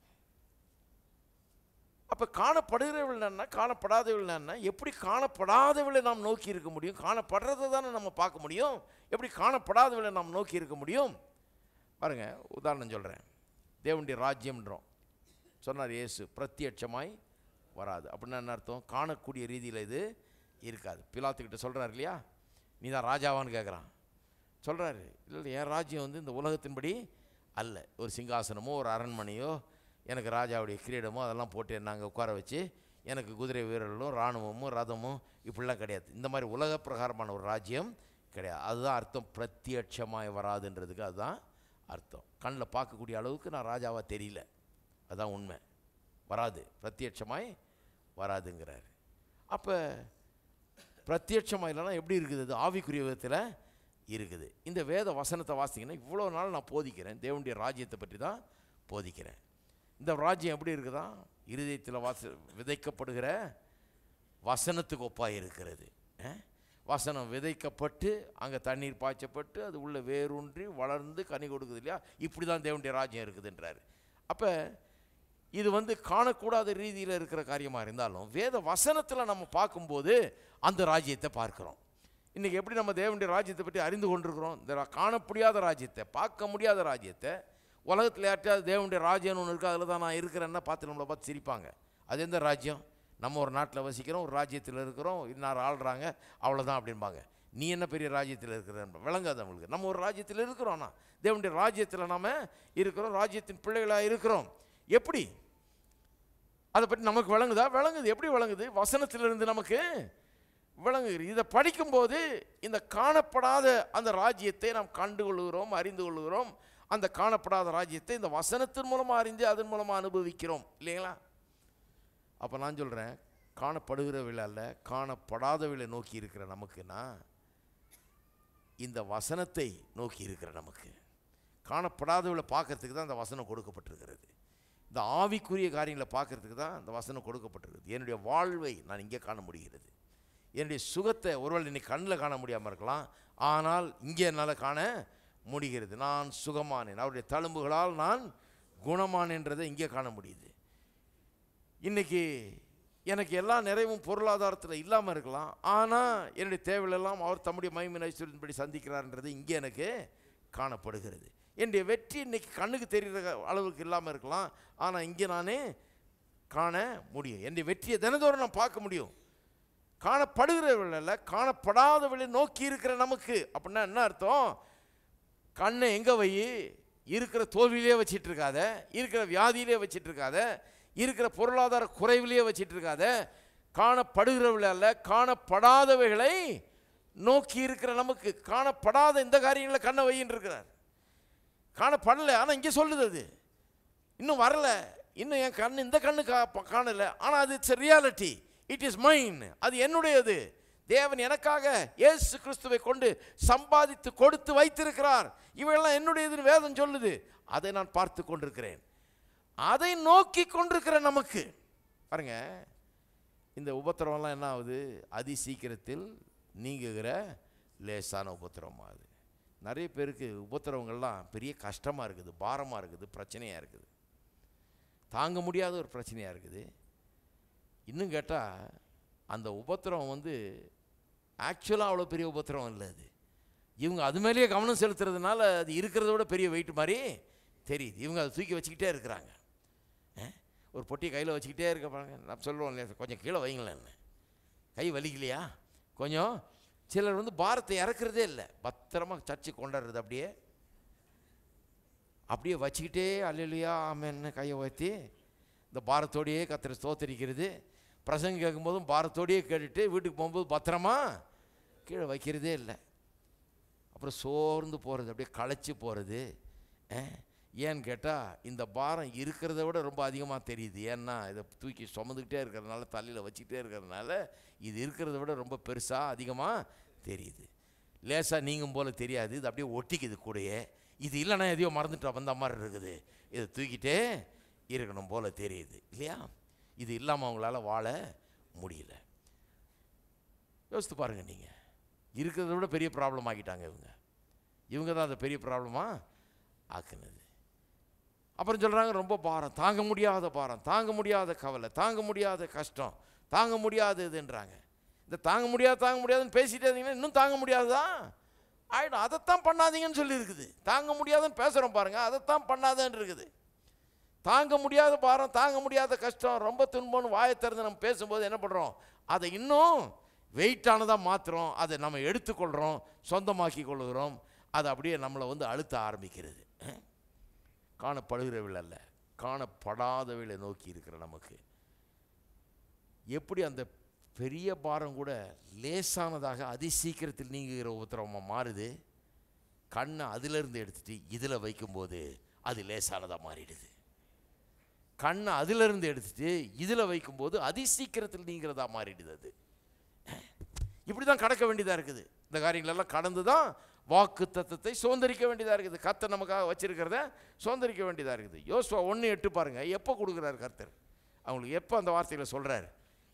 அப்போ காணப்படுகிறவர்கள் என்ன காணப்படாதவர்கள் என்ன எப்படி காணப்படாதவளை நாம் நோக்கி இருக்க முடியும் காணப்படுறதை தானே நம்ம பார்க்க முடியும் எப்படி காணப்படாதவளை நாம் நோக்கி இருக்க முடியும் பாருங்க உதாரணம் சொல்கிறேன் தேவனுடைய ராஜ்யம்ன்றோம் சொன்னார் இயேசு பிரத்யட்சமாய் வராது அப்படின்னா என்ன அர்த்தம் காணக்கூடிய ரீதியில் இது இருக்காது பிலாத்துக்கிட்ட சொல்கிறார் இல்லையா நீ தான் ராஜாவான்னு கேட்குறான் சொல்கிறாரு இல்லை இல்லை என் ராஜ்யம் வந்து இந்த உலகத்தின்படி அல்ல ஒரு சிங்காசனமோ ஒரு அரண்மனையோ எனக்கு ராஜாவுடைய கிரீடமோ அதெல்லாம் போட்டு நாங்கள் உட்கார வச்சு எனக்கு குதிரை வீரர்களும் இராணுவமும் ரதமும் இப்படிலாம் கிடையாது இந்த மாதிரி உலக பிரகாரமான ஒரு ராஜ்யம் கிடையாது அதுதான் அர்த்தம் பிரத்யட்சமாய் வராதுன்றதுக்கு அதுதான் அர்த்தம் கண்ணில் பார்க்கக்கூடிய அளவுக்கு நான் ராஜாவாக தெரியல அதான் உண்மை வராது பிரத்யட்சமாய் வராதுங்கிறார் அப்போ பிரத்யட்சமாக இல்லைன்னா எப்படி இருக்குது அது ஆவிக்குரிய விதத்தில் இருக்குது இந்த வேத வசனத்தை வாசிங்கன்னா இவ்வளோ நாள் நான் போதிக்கிறேன் தேவனுடைய ராஜ்யத்தை பற்றி தான் போதிக்கிறேன் இந்த ராஜ்யம் எப்படி இருக்குதா இருதயத்தில் வாச விதைக்கப்படுகிற வசனத்துக்கு ஒப்பாக இருக்கிறது அஹ்? வசனம் விதைக்கப்பட்டு அங்கே தண்ணீர் பாய்ச்சப்பட்டு அது உள்ள வேரூன்றி வளர்ந்து கனி கொடுக்குது இல்லையா இப்படி தான் தேவனுடைய ராஜ்யம் இருக்குதுன்றாரு அப்போ இது வந்து காணக்கூடாத ரீதியில் இருக்கிற காரியமாக இருந்தாலும் வேத வசனத்தில் நம்ம பார்க்கும்போது அந்த ராஜ்யத்தை பார்க்குறோம் இன்றைக்கி எப்படி நம்ம தேவனுடைய ராஜ்யத்தை பற்றி அறிந்து கொண்டிருக்கிறோம் இந்த ரா- காண ராஜ்யத்தை பார்க்க முடியாத ராஜ்யத்தை உலகத்தில் யார்ட்டையாவது தேவனுடைய ராஜ்யம்னு ஒன்று இருக்குது அதில் தான் நான் இருக்கிறேன்னா பார்த்து நம்மளை பார்த்து சிரிப்பாங்க அது எந்த ராஜ்யம் நம்ம ஒரு நாட்டில் வசிக்கிறோம் ஒரு ராஜ்யத்தில் இருக்கிறோம் இன்னார் ஆள்றாங்க அவ்வளோதான் அப்படிம்பாங்க நீ என்ன பெரிய ராஜ்யத்தில் இருக்கிற விளங்காது அவங்களுக்கு நம்ம ஒரு ராஜ்யத்தில் இருக்கிறோம்னா தேவனுடைய ராஜ்யத்தில் நாம இருக்கிறோம் ராஜ்யத்தின் பிள்ளைகளாக இருக்கிறோம் எப்படி அதை பற்றி நமக்கு விளங்குதா விளங்குது எப்படி விளங்குது வசனத்திலிருந்து நமக்கு விளங்குகிறது இதை படிக்கும்போது இந்த காணப்படாத அந்த ராஜ்யத்தை நாம் கண்டு கொள்கிறோம் அறிந்து கொள்கிறோம் அந்த காணப்படாத ராஜ்யத்தை இந்த வசனத்தின் மூலமாக அறிந்து அதன் மூலமாக அனுபவிக்கிறோம் இல்லைங்களா அப்போ நான் சொல்கிறேன் காணப்படுகிறவில்லை அல்ல காணப்படாதவில்லை நோக்கி இருக்கிற நமக்குன்னா இந்த வசனத்தை நோக்கி இருக்கிற நமக்கு காணப்படாதவளை பார்க்கறதுக்கு தான் இந்த வசனம் கொடுக்கப்பட்டிருக்கிறது இந்த ஆவிக்குரிய காரியங்களை பார்க்கறதுக்கு தான் இந்த வசனம் கொடுக்கப்பட்டிருக்குது என்னுடைய வாழ்வை நான் இங்கே காண முடிகிறது என்னுடைய சுகத்தை ஒருவேளை இன்னைக்கு கண்ணில் காண முடியாமல் இருக்கலாம் ஆனால் இங்கே என்னால் காண முடிகிறது நான் சுகமானேன் அவருடைய தழும்புகளால் நான் குணமானேன்றதை இங்கே காண முடியுது இன்னைக்கு எனக்கு எல்லா நிறைவும் பொருளாதாரத்தில் இல்லாமல் இருக்கலாம் ஆனால் என்னுடைய தேவைகளெல்லாம் அவர் தம்முடைய மகிமை ஐஸ்வர்யத்தின்படி சந்திக்கிறார்ன்றது இங்கே எனக்கு காணப்படுகிறது என்னுடைய வெற்றி இன்னைக்கு கண்ணுக்கு தெரிகிற அளவுக்கு இல்லாமல் இருக்கலாம் ஆனால் இங்கே நானே காண முடியும் என்னுடைய வெற்றியை தினந்தோறும் நான் பார்க்க முடியும் காணப்படுகிறவர்கள் அல்ல காணப்படாதவர்களை நோக்கி இருக்கிற நமக்கு அப்படின்னா என்ன அர்த்தம் கண்ணை எங்கே வை இருக்கிற தோல்வியிலே வச்சிட்டு இருக்காத இருக்கிற வியாதியிலே வச்சிட்டு இருக்காத இருக்கிற பொருளாதார குறைவிலே வச்சிட்டு இருக்காத காணப்படுகிறவர்கள் அல்ல காணப்படாதவைகளை நோக்கி இருக்கிற நமக்கு காணப்படாத இந்த காரியங்களை கண்ணை வையின்னு இருக்கிறார் காணப்படலை ஆனால் இங்கே சொல்லுது அது இன்னும் வரல இன்னும் என் கண் இந்த கண்ணு கா காணல ஆனால் அது it's reality it is mine அது என்னுடையது தேவன் எனக்காக இயேசு கிறிஸ்துவை கொண்டு சம்பாதித்து கொடுத்து வைத்திருக்கிறார் இவையெல்லாம் என்னுடையதுன்னு வேதம் சொல்லுது அதை நான் பார்த்து கொண்டிருக்கிறேன் அதை நோக்கி கொண்டிருக்கிற நமக்கு பாருங்க இந்த உபத்திரவம்லாம் என்ன ஆகுது அதி சீக்கிரத்தில் நீங்குகிற லேசான உபத்திரவம் ஆகுது நிறைய பேருக்கு உபத்திரவங்கள்லாம் பெரிய கஷ்டமாக இருக்குது பாரமாக இருக்குது பிரச்சனையாக இருக்குது தாங்க முடியாத ஒரு பிரச்சனையாக இருக்குது இன்னும் கேட்டால் அந்த உபத்திரவம் வந்து ஆக்சுவலாக அவ்வளோ பெரிய உபத்திரவம் இல்லை அது இவங்க அது மேலேயே கவனம் செலுத்துறதுனால அது இருக்கிறத விட பெரிய வெயிட் மாதிரி தெரியுது இவங்க அதை தூக்கி வச்சுக்கிட்டே இருக்கிறாங்க அஹ், ஒரு பொட்டி கையில் வச்சுக்கிட்டே இருக்க பாருங்க நான் சொல்லுவோம் இல்லையா கொஞ்சம் கீழே வைங்களேன் கை வலிக்கலையா கொஞ்சம் சிலர் வந்து பாரத்தை இறக்குறதே இல்லை பத்திரமா சர்ச்சு கொண்டாடுறது அப்படியே அப்படியே வச்சுக்கிட்டே அல்லையா ஆமேன்னு கையை ஊற்றி இந்த பாரத்தோடையே கத்திர ஸ்தோத்தரிக்கிறது பிரசங்க கேட்கும்போதும் பாரத்தோடையே கேட்டுட்டு வீட்டுக்கு போகும்போது பத்திரமா கீழே வைக்கிறதே இல்லை அப்புறம் சோர்ந்து போகிறது அப்படியே களைச்சி போகிறது ஏன்னு கேட்டால் இந்த பாரம் இருக்கிறத விட ரொம்ப அதிகமாக தெரியுது ஏன்னா இதை தூக்கி சுமந்துக்கிட்டே இருக்கிறதுனால தலையில் வச்சுக்கிட்டே இருக்கிறதுனால இது இருக்கிறத விட ரொம்ப பெருசாக அதிகமாக தெரியுது லேசாக நீங்கும் போல் தெரியாது இது அப்படியே ஒட்டிக்குது கூடயே இது இல்லைன்னா எதையோ மறந்துட்டு வந்த மாதிரி இருக்குது இதை தூக்கிட்டே இருக்கணும் போல் தெரியுது இல்லையா இது இல்லாமல் அவங்களால வாழ முடியல யோசித்து பாருங்கள் நீங்கள் இருக்கிறத விட பெரிய ப்ராப்ளம் ஆக்கிட்டாங்க இவங்க இவங்க தான் அதை பெரிய ப்ராப்ளமாக ஆக்குனது அப்புறம் சொல்கிறாங்க ரொம்ப பாரம் தாங்க முடியாத பாரம் தாங்க முடியாத கவலை தாங்க முடியாத கஷ்டம் தாங்க முடியாததுன்றாங்க இந்த தாங்க முடியாது தாங்க முடியாதுன்னு பேசிட்டே இருந்தீங்கன்னா இன்னும் தாங்க முடியாதா ஆயிடும் அதைத்தான் பண்ணாதீங்கன்னு சொல்லியிருக்குது தாங்க முடியாதுன்னு பேசுகிறோம் பாருங்கள் அதைத்தான் பண்ணாதன்னு இருக்குது தாங்க முடியாத பாரம் தாங்க முடியாத கஷ்டம் ரொம்ப துன்பம்னு வாயை திறந்து நம்ம பேசும்போது என்ன பண்ணுறோம் அதை இன்னும் வெயிட்டானதாக மாற்றுறோம் அதை நம்ம எடுத்துக்கொள்கிறோம் சொந்தமாக்கி கொள்கிறோம் அது அப்படியே நம்மளை வந்து அழுத்த ஆரம்பிக்கிறது அஹ். காணப்படுகிறவள் அல்ல காணப்படாதவளை நோக்கி இருக்கிற நமக்கு எப்படி அந்த பெரிய பாரம் கூட லேசானதாக அதிசீக்கிரத்தில் நீங்குகிற உத்தரவமாக மாறுது கண்ணை அதிலிருந்து எடுத்துட்டு இதில் வைக்கும்போது அது லேசானதாக மாறிடுது கண்ணை அதிலிருந்து எடுத்துட்டு இதில் வைக்கும்போது அதிசீக்கிரத்தில் நீங்கிறதா மாறிடுது அது இப்படி தான் கடக்க வேண்டியதாக இருக்குது இந்த காரியங்களெல்லாம் கடந்து தான் வாக்கு தத்தத்தை சுதந்திரிக்க வேண்டியதாக இருக்குது கர்த்தர் நமக்காக வச்சிருக்கிறத சுதந்திரிக்க வேண்டியதாக இருக்குது யோசுவா ஒன்று எட்டு பாருங்க எப்போ கொடுக்குறாரு கர்த்தர் அவங்களுக்கு எப்போ அந்த வார்த்தையில் சொல்கிறாரு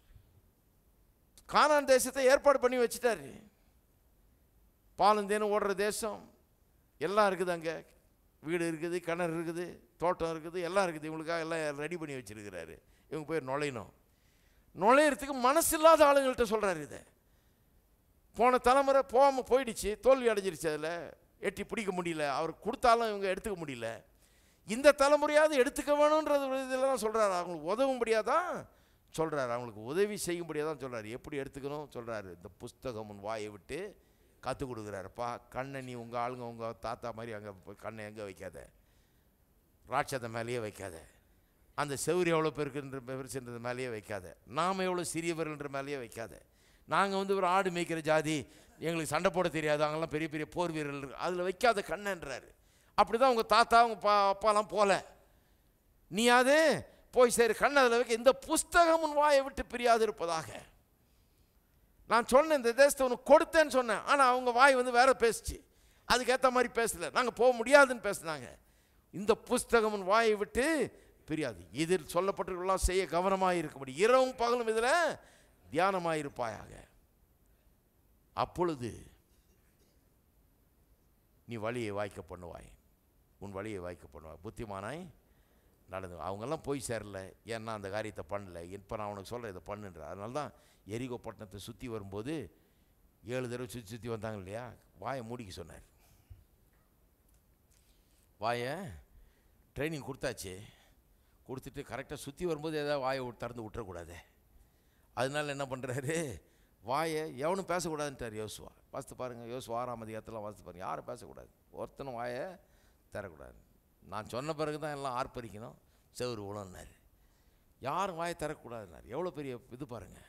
கானான் தேசத்தை ஏற்பாடு பண்ணி வச்சுட்டாரு பாலந்தேனும் ஓடுற தேசம் எல்லாம் இருக்குது அங்கே வீடு இருக்குது கிணறு இருக்குது தோட்டம் இருக்குது எல்லாம் இருக்குது இவங்களுக்காக எல்லாம் ரெடி பண்ணி வச்சிருக்கிறாரு இவங்க போய் நுழையணும் நுழையிறதுக்கு மனசு இல்லாத ஆளுங்கள்ட்ட சொல்கிறாரு இதை போன தலைமுறை போகாமல் போயிடுச்சு தோல்வி அடைஞ்சிருச்சு அதில் எட்டி பிடிக்க முடியல அவர் கொடுத்தாலும் இவங்க எடுத்துக்க முடியல இந்த தலைமுறையாவது எடுத்துக்க வேணுன்றது ஒரு இதில் தான் சொல்கிறாரு அவங்களுக்கு உதவும்படியாக தான் சொல்கிறாரு அவங்களுக்கு உதவி செய்யும்படியாக தான் சொல்கிறாரு எப்படி எடுத்துக்கணும் சொல்கிறாரு இந்த புஸ்தகம் உன் வாயை விட்டு கற்றுக் கொடுக்குறாருப்பா கண்ணை நீ உங்கள் ஆளுங்க உங்கள் தாத்தா மாதிரி அங்கே கண்ணை எங்கே வைக்காத ராட்சத்தை மேலேயே வைக்காத அந்த செவுரு எவ்வளோ பெருக்குன்ற பெருசுன்றது மேலேயே வைக்காத நாம் எவ்வளோ சிறியவர்கள்ன்ற மேலேயே வைக்காத நாங்கள் வந்து ஒரு ஆடு மேய்க்கிற ஜாதி எங்களுக்கு சண்டை போட தெரியாது அவங்கெல்லாம் பெரிய பெரிய போர் வீரர்கள் அதில் வைக்காத கண்ணன்றாரு அப்படி தான் உங்கள் தாத்தா உங்கள் பா அப்பாலாம் போல நீயாவது போய் சரி கண்ணை அதில் வைக்க இந்த புஸ்தகம் உன் வாயை விட்டு பிரியாது இருப்பதாக நான் சொன்னேன் இந்த தேசத்தை உனக்கு கொடுத்தேன்னு சொன்னேன் ஆனால் அவங்க வாய் வந்து வேற பேசுச்சு அதுக்கேற்ற மாதிரி பேசல நாங்கள் போக முடியாதுன்னு பேசுனாங்க இந்த புஸ்தகம் உன் வாயை விட்டு பிரியாது இதில் சொல்லப்பட்டிருக்கலாம் செய்ய கவனமாக இருக்க முடியும் இரவும் பகலும் இதில் தியானமாக இருப்பாயாக அப்பொழுது நீ வழியை வாய்க்க பண்ணுவாய் உன் வழியை வாய்க்க பண்ணுவாய் புத்திமானாய் நடந்து அவங்கெல்லாம் போய் சேரல ஏன்னா அந்த காரியத்தை பண்ணல இப்போ நான் உனக்கு சொல்கிறேன் இதை பண்ணுன்ற அதனால தான் எரிகோ பட்டணத்தை சுற்றி வரும்போது ஏழு தடவை சுற்றி சுற்றி வந்தாங்க இல்லையா வாயை மூடிக்க சொன்னார் வாயை ட்ரைனிங் கொடுத்தாச்சு கொடுத்துட்டு கரெக்டாக சுற்றி வரும்போது ஏதாவது வாயை விட்டு திறந்து விட்டுறக்கூடாது அதனால என்ன பண்ணுறாரு வாயை எவனும் பேசக்கூடாதுன்ட்டார் யோசுவா வாசித்து பாருங்கள் யோசுவா ஆறாம் அதிகாரத்தில் வாசித்து பாருங்கள் யாரும் பேசக்கூடாது ஒருத்தனும் வாயை தரக்கூடாது நான் சொன்ன பிறகு தான் எல்லாம் ஆர்ப்பரிக்கணும் செவுரு உழன்னார் யாரும் வாயை தரக்கூடாதுன்னார் எவ்வளோ பெரிய இது பாருங்கள்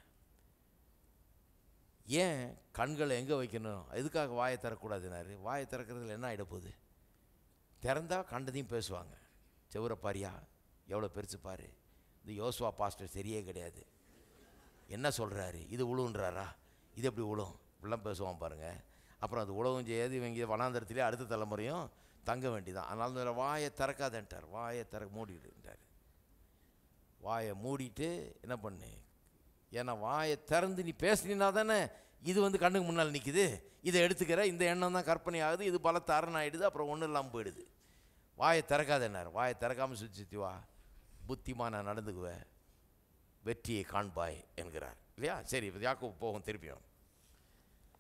ஏன் கண்களை எங்கே வைக்கணும் எதுக்காக வாயை தரக்கூடாதுனாரு வாயை திறக்கிறதுல என்ன ஆகிடப்போகுது திறந்தா கண்டதையும் பேசுவாங்க செவுரை பாரியா எவ்வளோ பெருசு பாரு இந்த யோசுவா பாஸ்டர் சரியே கிடையாது என்ன சொல்கிறாரு இது உழுவுன்றாரா இது எப்படி உழும் இப்படிலாம் பேசுவான் பாருங்கள் அப்புறம் அது உழவும் செய்யாது இவங்க வனாந்தரத்திலே அடுத்த தலைமுறையும் தங்க வேண்டியதான் அதனால இந்த வாயை திறக்காதன்ட்டார் வாயை திற மூடிடுன்ட்டார் வாயை மூடிட்டு என்ன பண்ணு ஏன்னா வாயை திறந்து நீ பேசினா தானே இது வந்து கண்ணுக்கு முன்னால் நிற்குது இதை எடுத்துக்கிற இந்த எண்ணம் தான் கற்பனை ஆகுது இது பலத்த அரண் ஆகிடுது அப்புறம் ஒன்றும் இல்லாமல் போயிடுது வாயை திறக்காதன்னார் வாயை திறக்காமல் சுற்றி சுற்றி வா புத்திமா நான் நடந்துக்குவேன் வெற்றியை காண்பாய் என்கிறார் இல்லையா சரி இப்போ யாக்கோபு போகும் திருப்பியும்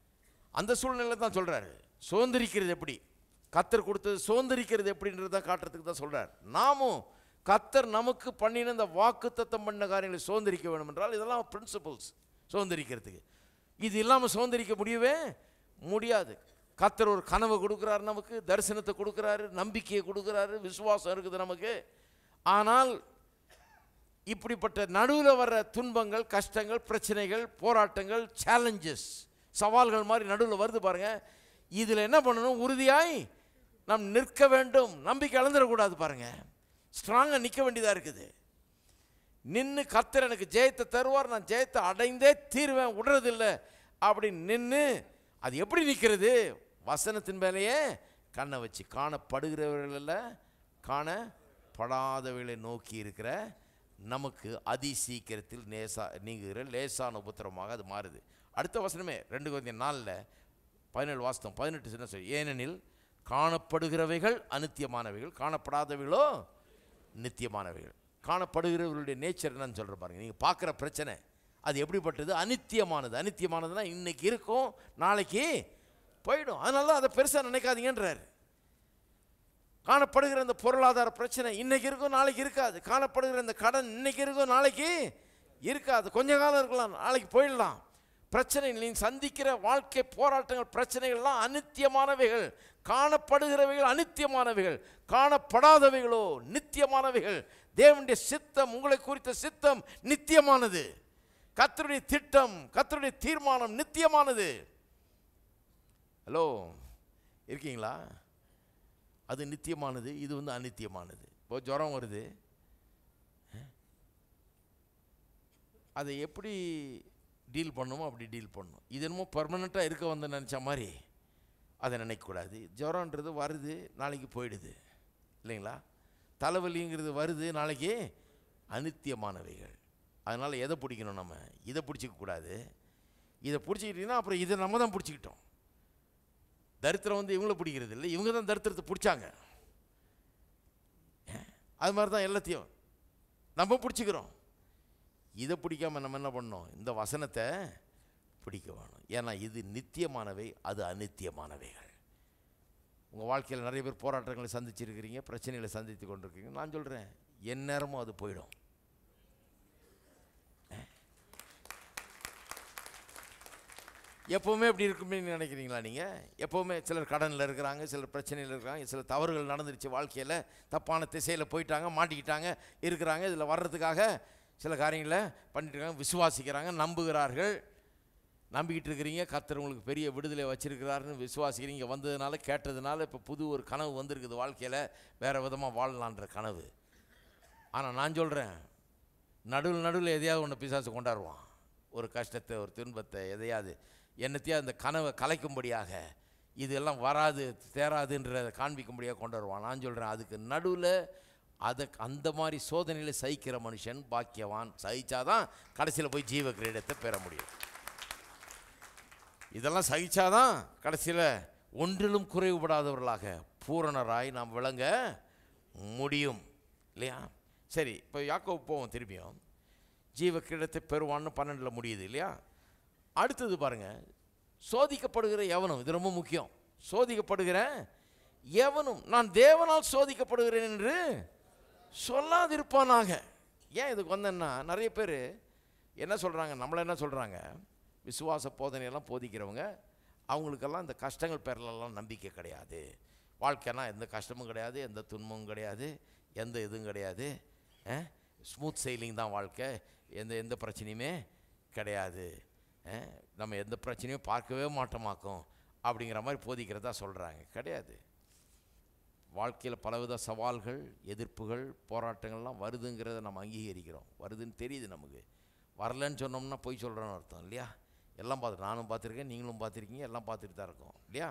அந்த சூழ்நிலை தான் சொல்கிறாரு சுதந்திரிக்கிறது எப்படி கத்தர் கொடுத்தது சுதந்திரிக்கிறது எப்படின்றத காட்டுறதுக்கு தான் சொல்கிறார் நாமும் கத்தர் நமக்கு பண்ணின இந்த வாக்கு தத்தம் பண்ண காரியங்களை சுதந்திரிக்க வேண்டும் என்றால் இதெல்லாம் பிரின்சிபல்ஸ் சுதந்திரிக்கிறதுக்கு இது இல்லாமல் சுதந்திரிக்க முடியவே முடியாது கத்தர் ஒரு கனவை கொடுக்குறாரு நமக்கு தரிசனத்தை கொடுக்குறாரு நம்பிக்கையை கொடுக்குறாரு விசுவாசம் இருக்குது நமக்கு ஆனால் இப்படிப்பட்ட நடுவில் வர்ற துன்பங்கள் கஷ்டங்கள் பிரச்சனைகள் போராட்டங்கள் சேலஞ்சஸ் சவால்கள் மாதிரி நடுவில் வருது பாருங்க இதில் என்ன பண்ணணும் உறுதியாய் நாம் நிற்க வேண்டும் நம்பிக்கை இழந்துடக்கூடாது பாருங்க ஸ்ட்ராங்காக நிற்க வேண்டியதாக இருக்குது நின்று கத்தர் எனக்கு ஜெயத்தை தருவார் நான் ஜெயத்தை அடைந்தே தீருவேன் விடுறதில்லை அப்படி நின்று அது எப்படி நிற்கிறது வசனத்தின் மேலேயே கண்ணை வச்சு காணப்படுகிறவர்களில் காணப்படாதவர்களை நோக்கி இருக்கிற நமக்கு அதி சீக்கிரத்தில் நேசா நீங்குகிற லேசான உபத்திரமாக அது மாறுது அடுத்த வசனமே ரெண்டு கொஞ்சம் நாளில் பதினேழு வாசனம் பதினெட்டு சின்ன சொல்லி ஏனெனில் காணப்படுகிறவைகள் அநித்தியமானவைகள் காணப்படாதவைகளோ நித்தியமானவைகள் காணப்படுகிறவர்களுடைய நேச்சர் என்னன்னு சொல்கிற பாருங்க நீங்கள் பார்க்குற பிரச்சனை அது எப்படிப்பட்டது அநித்தியமானது அநித்தியமானதுன்னா இன்னைக்கு இருக்கும் நாளைக்கு போயிடும் அதனால தான் அதை பெருசாக நினைக்காதீங்கன்றார் காணப்படுகிற இந்த பொருளாதார பிரச்சனை இன்னைக்கு இருக்கும் நாளைக்கு இருக்காது காணப்படுகிற இந்த கடன் இன்னைக்கு இருக்கும் நாளைக்கு இருக்காது கொஞ்ச காலம் இருக்கலாம் நாளைக்கு போயிடலாம் பிரச்சனை நீ சந்திக்கிற வாழ்க்கை போராட்டங்கள் பிரச்சனைகள்லாம் அநித்தியமானவைகள் காணப்படுகிறவைகள் அநித்தியமானவைகள் காணப்படாதவைகளோ நித்தியமானவைகள் தேவனுடைய சித்தம் உங்களை குறித்த சித்தம் நித்தியமானது கத்தருடைய திட்டம் கத்தருடைய தீர்மானம் நித்தியமானது ஹலோ இருக்கீங்களா அது நித்தியமானது இது வந்து அநித்தியமானது இப்போ ஜுரம் வருது அதை எப்படி டீல் பண்ணுமோ அப்படி டீல் பண்ணணும் இது என்னமோ பர்மனெண்ட்டாக இருக்க வந்து நினச்ச மாதிரி அதை நினைக்கக்கூடாது ஜுரம்ன்றது வருது நாளைக்கு போயிடுது இல்லைங்களா தலைவலிங்கிறது வருது நாளைக்கு அநித்தியமானவைகள் அதனால் எதை பிடிக்கணும் நம்ம இதை பிடிச்சிக்க கூடாது இதை பிடிச்சிக்கிட்டீங்கன்னா அப்புறம் இதை நம்ம தான் பிடிச்சிக்கிட்டோம் தரித்திரம் வந்து இவங்கள பிடிக்கிறது இல்லை இவங்க தான் தரித்திரத்தை பிடிச்சாங்க ஏன்? அது மாதிரி தான் எல்லாத்தையும் நம்ம பிடிச்சிக்கிறோம் இதை பிடிக்காம நம்ம என்ன பண்ணோம் இந்த வசனத்தை பிடிக்க வேணும் ஏன்னா இது நித்தியமானவை அது அநித்தியமானவைகள் உங்கள் வாழ்க்கையில் நிறைய பேர் போராட்டங்களை சந்திச்சிருக்கிறீங்க பிரச்சனைகளை சந்தித்து கொண்டிருக்கீங்க நான் சொல்கிறேன் எந்நேரமும் அது போயிடும் எப்போவுமே இப்படி இருக்குமே நினைக்கிறீங்களா நீங்கள் எப்போவுமே சிலர் கடனில் இருக்கிறாங்க சிலர் பிரச்சனையில் இருக்கிறாங்க சில தவறுகள் நடந்துருச்சு வாழ்க்கையில் தப்பான திசையில் போயிட்டாங்க மாட்டிக்கிட்டாங்க இருக்கிறாங்க இதில் வர்றதுக்காக சில காரியங்களை பண்ணிட்டு இருக்காங்க விசுவாசிக்கிறாங்க நம்புகிறார்கள் நம்பிக்கிட்டு இருக்கிறீங்க கர்த்தர் உங்களுக்கு பெரிய விடுதலை வச்சிருக்கிறாருன்னு விசுவாசிக்கிறீங்க வந்ததுனால கேட்டதுனால இப்போ புது ஒரு கனவு வந்திருக்குது வாழ்க்கையில் வேறு விதமாக வாழலான்ற கனவு ஆனால் நான் சொல்கிறேன் நடுவில் நடுவில் எதையாவது ஒன்று பிசாசு கொண்டாடுவான் ஒரு கஷ்டத்தை ஒரு துன்பத்தை எதையாவது என்னத்தையா அந்த கனவை கலைக்கும்படியாக இதெல்லாம் வராது தேராதுன்றதை காண்பிக்கும்படியாக கொண்டு வருவான் நான் சொல்கிறேன் அதுக்கு நடுவில் அதை அந்த மாதிரி சோதனையில் சகிக்கிற மனுஷன் பாக்கியவான் சகிச்சாதான் கடைசியில் போய் ஜீவ கிரீடத்தை பெற முடியும் இதெல்லாம் சகிச்சாதான் கடைசியில் ஒன்றிலும் குறைவுபடாதவர்களாக பூரணராய் நாம் விளங்க முடியும் இல்லையா சரி இப்போ யாக்கோ போவோம் திரும்பியும் ஜீவ கிரீடத்தை பெறுவான்னு பன்னெண்டில் முடியுது இல்லையா அடுத்தது பாருங்க சோதிக்கப்படுகிற எவனும் இது ரொம்ப முக்கியம் சோதிக்கப்படுகிற எவனும் நான் தேவனால் சோதிக்கப்படுகிறேன் என்று சொல்லாதிருப்பானாக ஏன் இதுக்கு வந்தேன்னா நிறைய பேர் என்ன சொல்கிறாங்க நம்மளை என்ன சொல்கிறாங்க விசுவாச போதனையெல்லாம் போதிக்கிறவங்க அவங்களுக்கெல்லாம் இந்த கஷ்டங்கள் பேர்லலாம் நம்பிக்கை கிடையாது வாழ்க்கைனா எந்த கஷ்டமும் கிடையாது எந்த துன்பமும் கிடையாது எந்த இதுவும் கிடையாது ஸ்மூத் சைலிங் தான் வாழ்க்கை எந்த எந்த பிரச்சனையுமே கிடையாது அஹ், நம்ம எந்த பிரச்சனையும் பார்க்கவே மாட்டோமாக்கும் அப்படிங்கிற மாதிரி போதிக்கிறதா சொல்கிறாங்க கிடையாது வாழ்க்கையில் பலவித சவால்கள் எதிர்ப்புகள் போராட்டங்கள்லாம் வருதுங்கிறத நம்ம அங்கீகரிக்கிறோம் வருதுன்னு தெரியுது நமக்கு வரலன்னு சொன்னோம்னா போய் சொல்கிறோன்னு அர்த்தம் இல்லையா எல்லாம் பார்த்து நானும் பார்த்துருக்கேன் நீங்களும் பார்த்துருக்கீங்க எல்லாம் பார்த்துட்டு தான் இருக்கோம் இல்லையா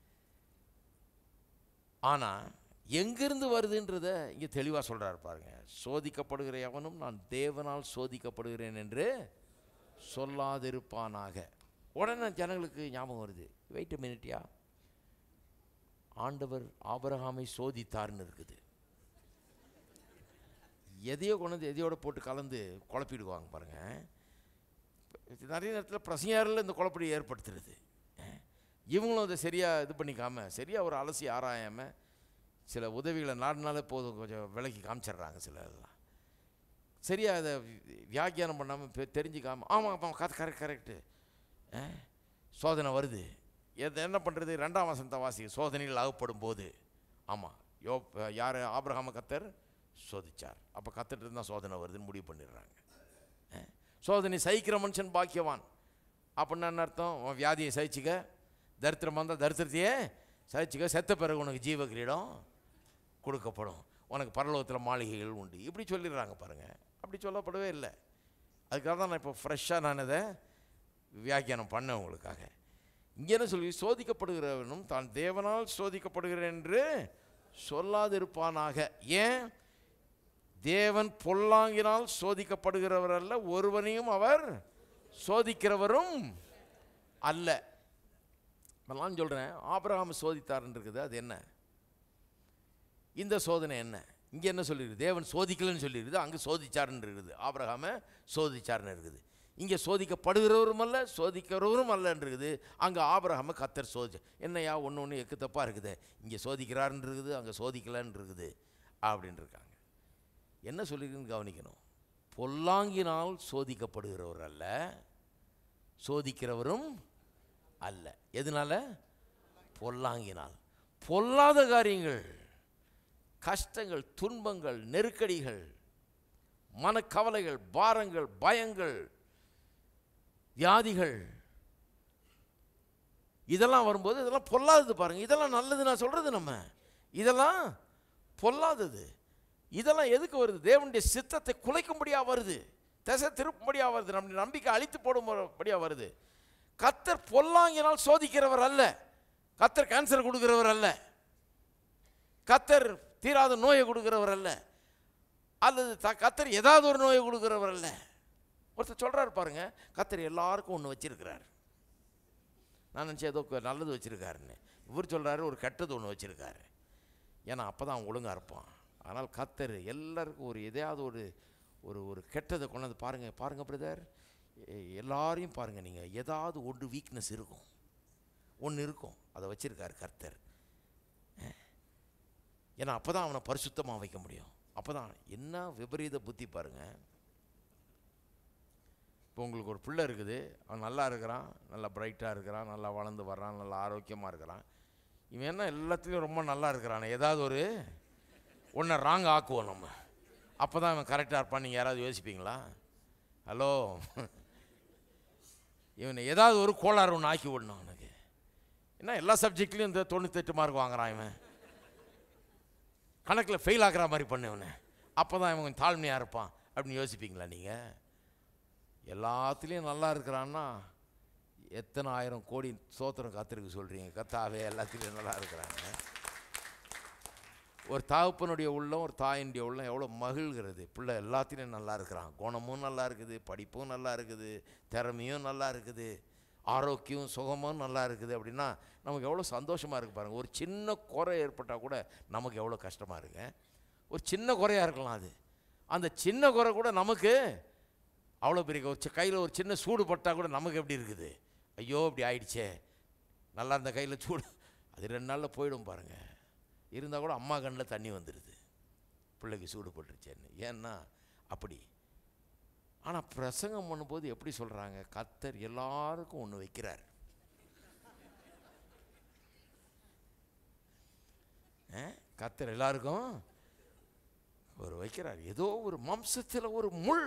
ஆனால் எங்கிருந்து வருதுன்றத இங்கே தெளிவாக சொல்கிறாரு பாருங்க சோதிக்கப்படுகிற எவனும் நான் தேவனால் சோதிக்கப்படுகிறேன் என்று சொல்லாதிருப்பானாக உடனே ஜனங்களுக்கு ஞாபகம் வருது வெயிட் மினிட்டியா ஆண்டவர் ஆபிரகாமை சோதித்தார்னு இருக்குது எதையோ கொண்டு வந்து எதையோட போட்டு கலந்து குழப்பிடுவாங்க பாருங்க நிறைய நேரத்தில் பிரசங்காரில் இந்த குழப்படி ஏற்படுத்துறது இவங்களும் அதை சரியாக இது பண்ணிக்காம சரியாக ஒரு அலசி ஆராயாமல் சில உதவிகளை நாடுனாலே போதும் கொஞ்சம் விலைக்கு காமிச்சிடுறாங்க சில இதெல்லாம் சரியாக அதை வி- வியாக்கியானம் பண்ணாமல் தெரிஞ்சுக்காம ஆமாம் ஆமாம் கரெக்ட் கரெக்ட் கரெக்டு சோதனை வருது எது என்ன பண்ணுறது ரெண்டாம் வசந்த வாசி சோதனையில் அகப்படும் போது ஆமாம் யோ யார் ஆபிரகாம கத்தர் சோதிச்சார் அப்போ கத்துட்டு இருந்தால் சோதனை வருதுன்னு முடிவு பண்ணிடுறாங்க அஹ், சோதனை சகிக்கிற மனுஷன் பாக்கியவான் அப்படின்னா என்ன அர்த்தம் உன் வியாதியை சகிச்சுக்க தரித்திரம் வந்தால் தரித்திரத்தையே சகிச்சுக்க செத்த பிறகு உனக்கு ஜீவ கிரீடம் கொடுக்கப்படும் உனக்கு பரலோகத்தில் மாளிகைகள் உண்டு இப்படி சொல்லிடுறாங்க பாருங்கள் அப்படி சொல்லப்படவே இல்லை அதுக்காக தான் நான் இப்போ ஃப்ரெஷ்ஷாக நான் இதை வியாக்கியானம் பண்ணேன் உங்களுக்காக இங்கே என்ன சொல்லி சோதிக்கப்படுகிறவனும் தான் தேவனால் சோதிக்கப்படுகிறேன் என்று சொல்லாதிருப்பானாக ஏன் தேவன் பொல்லாங்கினால் சோதிக்கப்படுகிறவர் அல்ல ஒருவனையும் அவர் சோதிக்கிறவரும் அல்ல இப்ப நான் சொல்கிறேன் ஆபிரகாம் சோதித்தார்ன்னு இருக்குது அது என்ன இந்த சோதனை என்ன இங்கே என்ன சொல்லிருக்குது தேவன் சோதிக்கலன்னு சொல்லியிருக்குது அங்கே சோதிச்சாருன்னு இருக்குது ஆபிரகாம சோதிச்சாருன்னு இருக்குது இங்கே சோதிக்கப்படுகிறவரும் அல்ல சோதிக்கிறவரும் அல்லன்னு இருக்குது அங்கே ஆபிரகாம கத்தர் சோதிச்ச என்னையா ஒன்று ஒன்று எக்கு தப்பாக இருக்குது இங்கே சோதிக்கிறாருன்னு இருக்குது அங்கே சோதிக்கலன்னு இருக்குது அப்படின்னு இருக்காங்க என்ன சொல்லிருக்குன்னு கவனிக்கணும் பொல்லாங்கினால் சோதிக்கப்படுகிறவர் அல்ல சோதிக்கிறவரும் அல்ல எதனால பொல்லாங்கினால் பொல்லாத காரியங்கள் கஷ்டங்கள் துன்பங்கள் நெருக்கடிகள் மனக்கவலைகள் பாரங்கள் பயங்கள் வியாதிகள் இதெல்லாம் வரும்போது இதெல்லாம் பொல்லாதது பாருங்க இதெல்லாம் நல்லது நான் சொல்றது நம்ம இதெல்லாம் பொல்லாதது இதெல்லாம் எதுக்கு வருது தேவனுடைய சித்தத்தை குலைக்கும்படியா வருது திசை திருப்பும்படியா வருது நம்முடைய நம்பிக்கை அழித்து போடும்படியா வருது கத்தர் பொல்லாங்கினால் சோதிக்கிறவர் அல்ல கத்தர் கேன்சர் கொடுக்கிறவர் அல்ல கத்தர் தீராத நோயை கொடுக்கிறவர் அல்ல அல்லது த கத்தர் ஏதாவது ஒரு நோயை கொடுக்கிறவர் அல்ல ஒருத்தர் சொல்கிறாரு பாருங்க கத்தர் எல்லாருக்கும் ஒன்று வச்சிருக்கிறார் நான் நினச்சேன் ஏதோ க- நல்லது வச்சுருக்காருன்னு இவர் சொல்கிறாரு ஒரு கெட்டது ஒன்று வச்சுருக்காரு ஏன்னா அப்போ தான் ஒழுங்காக இருப்பான் ஆனால் கத்தர் எல்லாருக்கும் ஒரு எதையாவது ஒரு ஒரு ஒரு கெட்டதை கொண்டாந்து பாருங்கள் பாருங்கள் பிரதர் எல்லாரையும் பாருங்கள் நீங்கள் ஏதாவது ஒன்று வீக்னஸ் இருக்கும் ஒன்று இருக்கும் அதை வச்சுருக்காரு கர்த்தர் ஏன்னா அப்போ தான் அவனை பரிசுத்தமாக வைக்க முடியும் அப்போ தான் என்ன விபரீத புத்தி பாருங்கள் இப்போ உங்களுக்கு ஒரு பிள்ளை இருக்குது அவன் நல்லா இருக்கிறான் நல்லா பிரைட்டாக இருக்கிறான் நல்லா வளர்ந்து வர்றான் நல்லா ஆரோக்கியமாக இருக்கிறான் இவன் என்ன எல்லாத்துலேயும் ரொம்ப நல்லா இருக்கிறான் ஏதாவது ஒரு ஒன்றை ராங் ஆக்குவோம் நம்ம அப்போ தான் இவன் கரெக்டாக இருப்பான் நீங்கள் யாராவது யோசிப்பீங்களா ஹலோ இவனை ஏதாவது ஒரு கோளாறு ஒன்று ஆக்கி விடணும் அவனுக்கு என்ன எல்லா சப்ஜெக்ட்லேயும் இந்த தொண்ணூத்தெட்டு மார்க் வாங்குறான் இவன் கணக்கில் ஃபெயில் ஆகுற மாதிரி பண்ணுவனே அப்போ தான் இவன் கொஞ்சம் தாழ்மையாக இருப்பான் அப்படின்னு யோசிப்பீங்களா நீங்கள் எல்லாத்துலேயும் நல்லா இருக்கிறான்னா எத்தனை ஆயிரம் கோடி சோத்திரம் காத்திருக்கு சொல்கிறீங்க கத்தாவே எல்லாத்துலேயும் நல்லா இருக்கிறாங்க ஒரு தகப்பனுடைய உள்ளம் ஒரு தாயினுடைய உள்ளம் எவ்வளோ மகிழ்கிறது பிள்ளை எல்லாத்துலேயும் நல்லா இருக்கிறான் குணமும் நல்லா இருக்குது படிப்பும் நல்லா இருக்குது திறமையும் நல்லா இருக்குது ஆரோக்கியம் சுகமும் நல்லா இருக்குது அப்படின்னா நமக்கு எவ்வளோ சந்தோஷமாக இருக்குது பாருங்கள் ஒரு சின்ன குறை ஏற்பட்டால் கூட நமக்கு எவ்வளோ கஷ்டமாக இருக்கு ஒரு சின்ன குறையாக இருக்கலாம் அது அந்த சின்ன குறை கூட நமக்கு அவ்வளோ பெரிய ஒரு கையில் ஒரு சின்ன சூடு பட்டால் கூட நமக்கு எப்படி இருக்குது ஐயோ இப்படி ஆயிடுச்சே நல்லா இருந்த கையில் சூடு அது ரெண்டு நாளில் போயிடும் பாருங்கள் இருந்தால் கூட அம்மா கண்ணில் தண்ணி வந்துடுது பிள்ளைக்கு சூடு பட்டுருச்சேன்னு ஏன்னா அப்படி ஆனால் பிரசங்கம் பண்ணும்போது எப்படி சொல்கிறாங்க கத்தர் எல்லாருக்கும் ஒன்று வைக்கிறார் ஆ? கத்தர் எல்லாருக்கும் ஒரு வைக்கிறார் ஏதோ ஒரு மாம்சத்தில் ஒரு முள்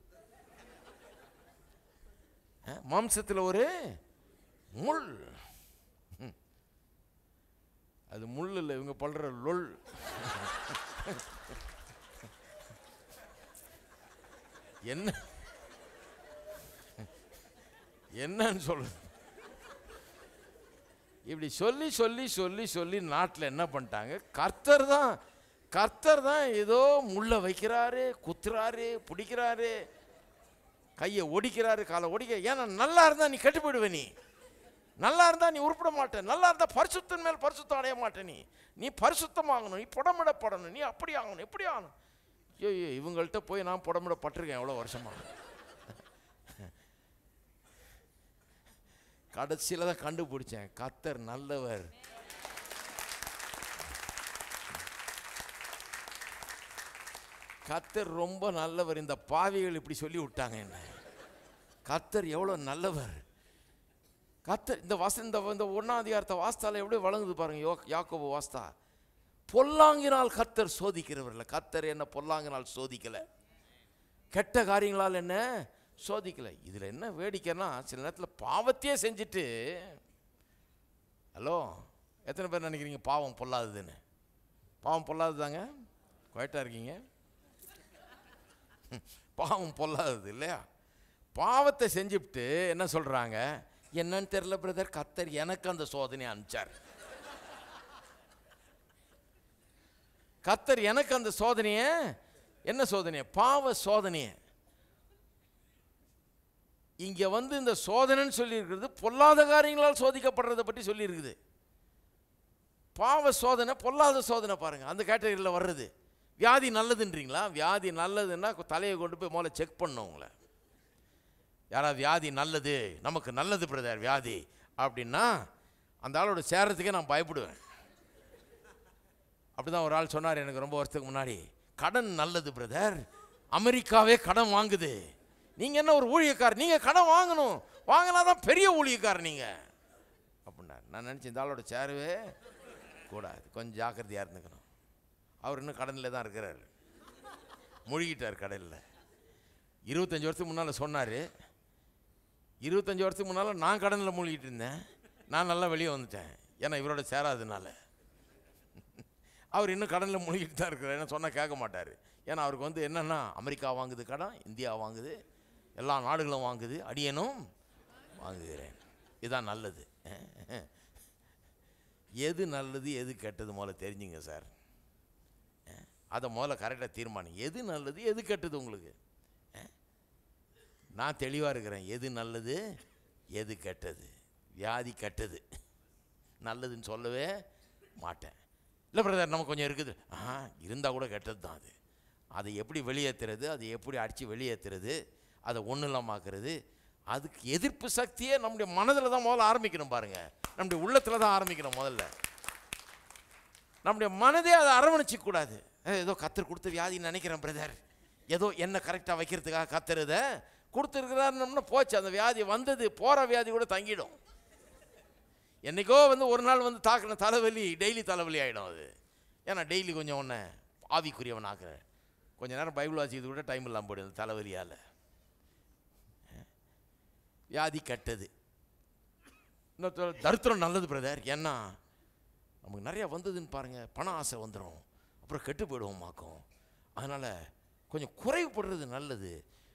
ஆ? மாம்சத்தில் ஒரு முள் ம். அது முள் இல்லை இவங்க படுற லொல் என்ன என்னன்னு சொல்லு இப்படி சொல்லி சொல்லி சொல்லி சொல்லி நாட்டில் என்ன பண்ணிட்டாங்க கர்த்தர் தான் கர்த்தர் தான் ஏதோ முள்ள வைக்கிறாரு குத்துறாரு பிடிக்கிறாரு கையை ஒடிக்கிறாரு காலை ஒடிக்க ஏன்னா நல்லா இருந்தா நீ கெட்டு போயிடுவ நீ நல்லா இருந்தா நீ உருப்பிட மாட்ட நல்லா இருந்தா பரிசுத்தன் மேல் பரிசுத்தம் அடைய மாட்ட நீ நீ பரிசுத்தமாகணும் நீ புடமிடப்படணும் நீ அப்படி ஆகணும் எப்படி ஆகணும் ஐயோ ஐயோ, இவங்கள்ட்ட போய் நான் புடமிடப்பட்டிருக்கேன் எவ்வளோ வருஷமா கடைசியில் தான் கண்டுபிடிச்சேன் கத்தர் நல்லவர் கத்தர் ரொம்ப நல்லவர் இந்த பாவிகள் இப்படி சொல்லி விட்டாங்க என்ன கத்தர் எவ்வளோ நல்லவர் கத்தர் இந்த வாச இந்த இந்த ஒன்றாம் அதிகாரத்தை வாஸ்தால எப்படி வழங்குது பாருங்க யோ யாக்கோபு வாஸ்தா பொல்லாங்கினால் கத்தர் சோதிக்கிறவர்ல கத்தர் என்ன பொல்லாங்கினால் சோதிக்கலை கெட்ட காரியங்களால் என்ன சோதிக்கலை இதில் என்ன வேடிக்கைன்னா சில நேரத்தில் பாவத்தையே செஞ்சுட்டு ஹலோ எத்தனை பேர் நினைக்கிறீங்க பாவம் பொல்லாததுன்னு பாவம் பொல்லாததாங்க குவைட்டாக இருக்கீங்க பாவம் பொல்லாதது இல்லையா பாவத்தை செஞ்சுவிட்டு என்ன சொல்கிறாங்க என்னன்னு தெரியல பிரதர் கத்தர் எனக்கு அந்த சோதனை அனுப்பிச்சார் கத்தர் எனக்கு அந்த சோதனையை என்ன சோதனையை பாவ சோதனையை இங்கே வந்து இந்த சோதனைன்னு சொல்லியிருக்கிறது பொல்லாத காரியங்களால் சோதிக்கப்படுறதை பற்றி சொல்லியிருக்குது பாவ சோதனை பொல்லாத சோதனை பாருங்கள் அந்த கேட்டகரியில் வர்றது வியாதி நல்லதுன்றீங்களா வியாதி நல்லதுன்னா தலையை கொண்டு போய் முதல்ல செக் பண்ணணும் உங்களை யாராவது வியாதி நல்லது நமக்கு நல்லது பிரதர் வியாதி அப்படின்னா அந்த ஆளோட சேரத்துக்கே நான் பயப்படுவேன் அப்படிதான் ஒரு ஆள் சொன்னார் எனக்கு ரொம்ப வருஷத்துக்கு முன்னாடி கடன் நல்லது பிரதர் அமெரிக்காவே கடன் வாங்குது நீங்கள் என்ன ஒரு ஊழியக்காரர் நீங்கள் கடன் வாங்கணும் வாங்கினா தான் பெரிய ஊழியக்காரர் நீங்கள் அப்படின்னார் நான் நினச்சேன் இந்த ஆளோட சேரவே கூடாது கொஞ்சம் ஜாக்கிரதையாக இருந்துக்கணும் அவர் இன்னும் கடனில் தான் இருக்கிறார் மூழ்கிட்டார் கடலில் இருபத்தஞ்சி வருஷத்துக்கு முன்னால் சொன்னார் இருபத்தஞ்சி வருஷத்துக்கு முன்னால் நான் கடனில் மூழ்கிட்டு இருந்தேன் நான் நல்லா வெளியே வந்துட்டேன் ஏன்னா இவரோட சேராததுனால அவர் இன்னும் கடனில் மூழ்கிட்டு தான் இருக்கிறார் என்ன சொன்னால் கேட்க மாட்டார் ஏன்னா அவருக்கு வந்து என்னென்னா அமெரிக்கா வாங்குது கடன் இந்தியா வாங்குது எல்லா நாடுகளும் வாங்குது அடியனும் வாங்குகிறேன் இதுதான் நல்லது எது நல்லது எது கெட்டது முதல்ல தெரிஞ்சுங்க சார் அதை முதல்ல கரெக்டாக தீர்மானம் எது நல்லது எது கெட்டது உங்களுக்கு நான் தெளிவாக இருக்கிறேன் எது நல்லது எது கெட்டது வியாதி கெட்டது நல்லதுன்னு சொல்லவே மாட்டேன் இல்லை பிரதர் நம்ம கொஞ்சம் இருக்குது ஆ இருந்தால் கூட கெட்டது தான் அது அதை எப்படி வெளியேற்றுறது அதை எப்படி அடித்து வெளியேற்றுறது அதை ஒன்றும் இல்லாமாக்குறது அதுக்கு எதிர்ப்பு சக்தியே நம்முடைய மனதில் தான் முதல்ல ஆரம்பிக்கணும் பாருங்கள் நம்முடைய உள்ளத்தில் தான் ஆரம்பிக்கணும் முதல்ல நம்முடைய மனதே அதை அரவணைச்சிக்க கூடாது ஏதோ கத்தர் கொடுத்த வியாதின்னு நினைக்கிறேன் பிரதர் ஏதோ என்ன கரெக்டாக வைக்கிறதுக்காக கத்துறத கொடுத்துருக்கிறாருன்னொம்னா போச்சு அந்த வியாதி வந்தது போகிற வியாதி கூட தங்கிடும் என்றைக்கோ வந்து ஒரு நாள் வந்து தாக்கின தலைவலி டெய்லி தலைவலி ஆகிடும் அது ஏன்னா டெய்லி கொஞ்சம் ஒன்று ஆவிக்குரியவன் ஆக்குறேன் கொஞ்ச நேரம் பைபிள் வாசிக்கிறது கூட டைம் இல்லாமல் போயிடுது தலைவலியால் வியாதி கெட்டது இன்னொரு தரித்திரம் நல்லது பிரதர் ஏன்னா நமக்கு நிறையா வந்ததுன்னு பாருங்கள் பண ஆசை வந்துடும் அப்புறம் கெட்டு போயிடுவோமாக்கும் அதனால் கொஞ்சம் குறைவுபடுறது நல்லது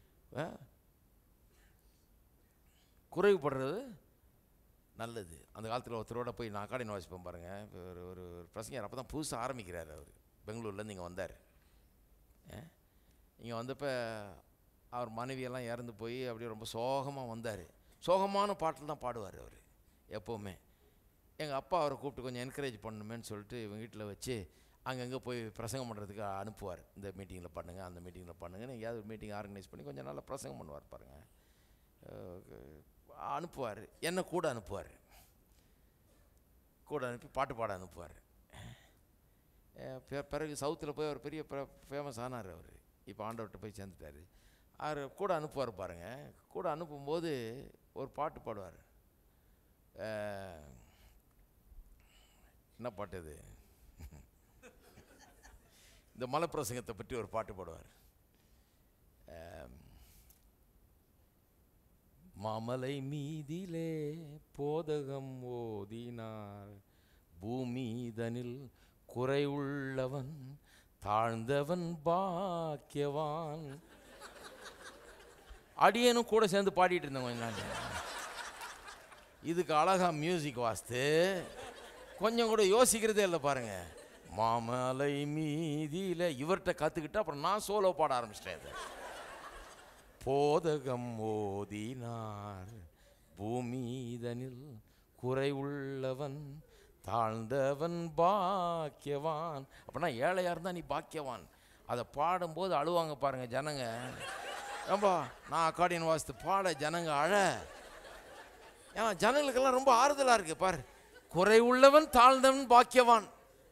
குறைவுபடுறது நல்லது அந்த காலத்தில் ஒருத்தரோட போய் நான் அக்காடின வாசிப்பேன் பாருங்கள் ஒரு ஒரு பிரசங்கர் அப்போ தான் புதுசாக ஆரம்பிக்கிறார் அவர் பெங்களூர்லேருந்து இங்கே வந்தார் இங்கே வந்தப்போ அவர் மனைவியெல்லாம் இறந்து போய் அப்படியே ரொம்ப சோகமாக வந்தார் சோகமான பாட்டில் தான் பாடுவார் அவர் எப்போவுமே எங்கள் அப்பா அவரை கூப்பிட்டு கொஞ்சம் என்கரேஜ் பண்ணணுமேன்னு சொல்லிட்டு இவங்க வீட்டில் வச்சு அங்கங்கே போய் பிரசங்கம் பண்ணுறதுக்கு அனுப்புவார் இந்த மீட்டிங்கில் பண்ணுங்கள் அந்த மீட்டிங்கில் பண்ணுங்கன்னு எங்கேயாவது ஒரு மீட்டிங் ஆர்கனைஸ் பண்ணி கொஞ்சம் நல்லா பிரசங்கம் பண்ணுவார் பாருங்கள் அனுப்புவார் என்ன கூட அனுப்புவார் கூட அனுப்பி பாட்டு பாட அனுப்புவார் பிறகு சவுத்தில் போய் அவர் பெரிய ஃபேமஸ் ஆனார் அவர் இப்போ ஆண்டவர்கிட்ட போய் சேர்ந்துட்டார் அவர் கூட அனுப்புவார் பாருங்கள் கூட அனுப்பும்போது ஒரு பாட்டு பாடுவார் என்ன பாட்டு இது இந்த மலை பிரசங்கத்தை பற்றி ஒரு பாட்டு பாடுவார் மாமலை மீதிலே போதகம் ஓதினார் பூமிதனில் குறை உள்ளவன் தாழ்ந்தவன் பாக்கியவான் அடியனும் கூட சேர்ந்து பாடிட்டு இருந்தேன் கொஞ்ச நாள் இதுக்கு அழகா மியூசிக் வாஸ்து கொஞ்சம் கூட யோசிக்கிறதே இல்லை பாருங்க மாமலை மீதியில் இவர்கிட்ட கற்றுக்கிட்டு அப்புறம் நான் சோலோ பாட ஆரம்பிச்சிட்டேன் இதை போதகம் ஓதினார் பூமிதனில் குறை உள்ளவன் தாழ்ந்தவன் பாக்கியவான் அப்படின்னா ஏழையாக இருந்தால் நீ பாக்கியவான் அதை பாடும்போது அழுவாங்க பாருங்க ஜனங்க ஏம்பா நான் அக்காடியன் வாசித்து பாட ஜனங்க அழ ஏன்னா ஜனங்களுக்கெல்லாம் ரொம்ப ஆறுதலா இருக்கு பாரு குறை உள்ளவன் தாழ்ந்தவன் பாக்கியவான்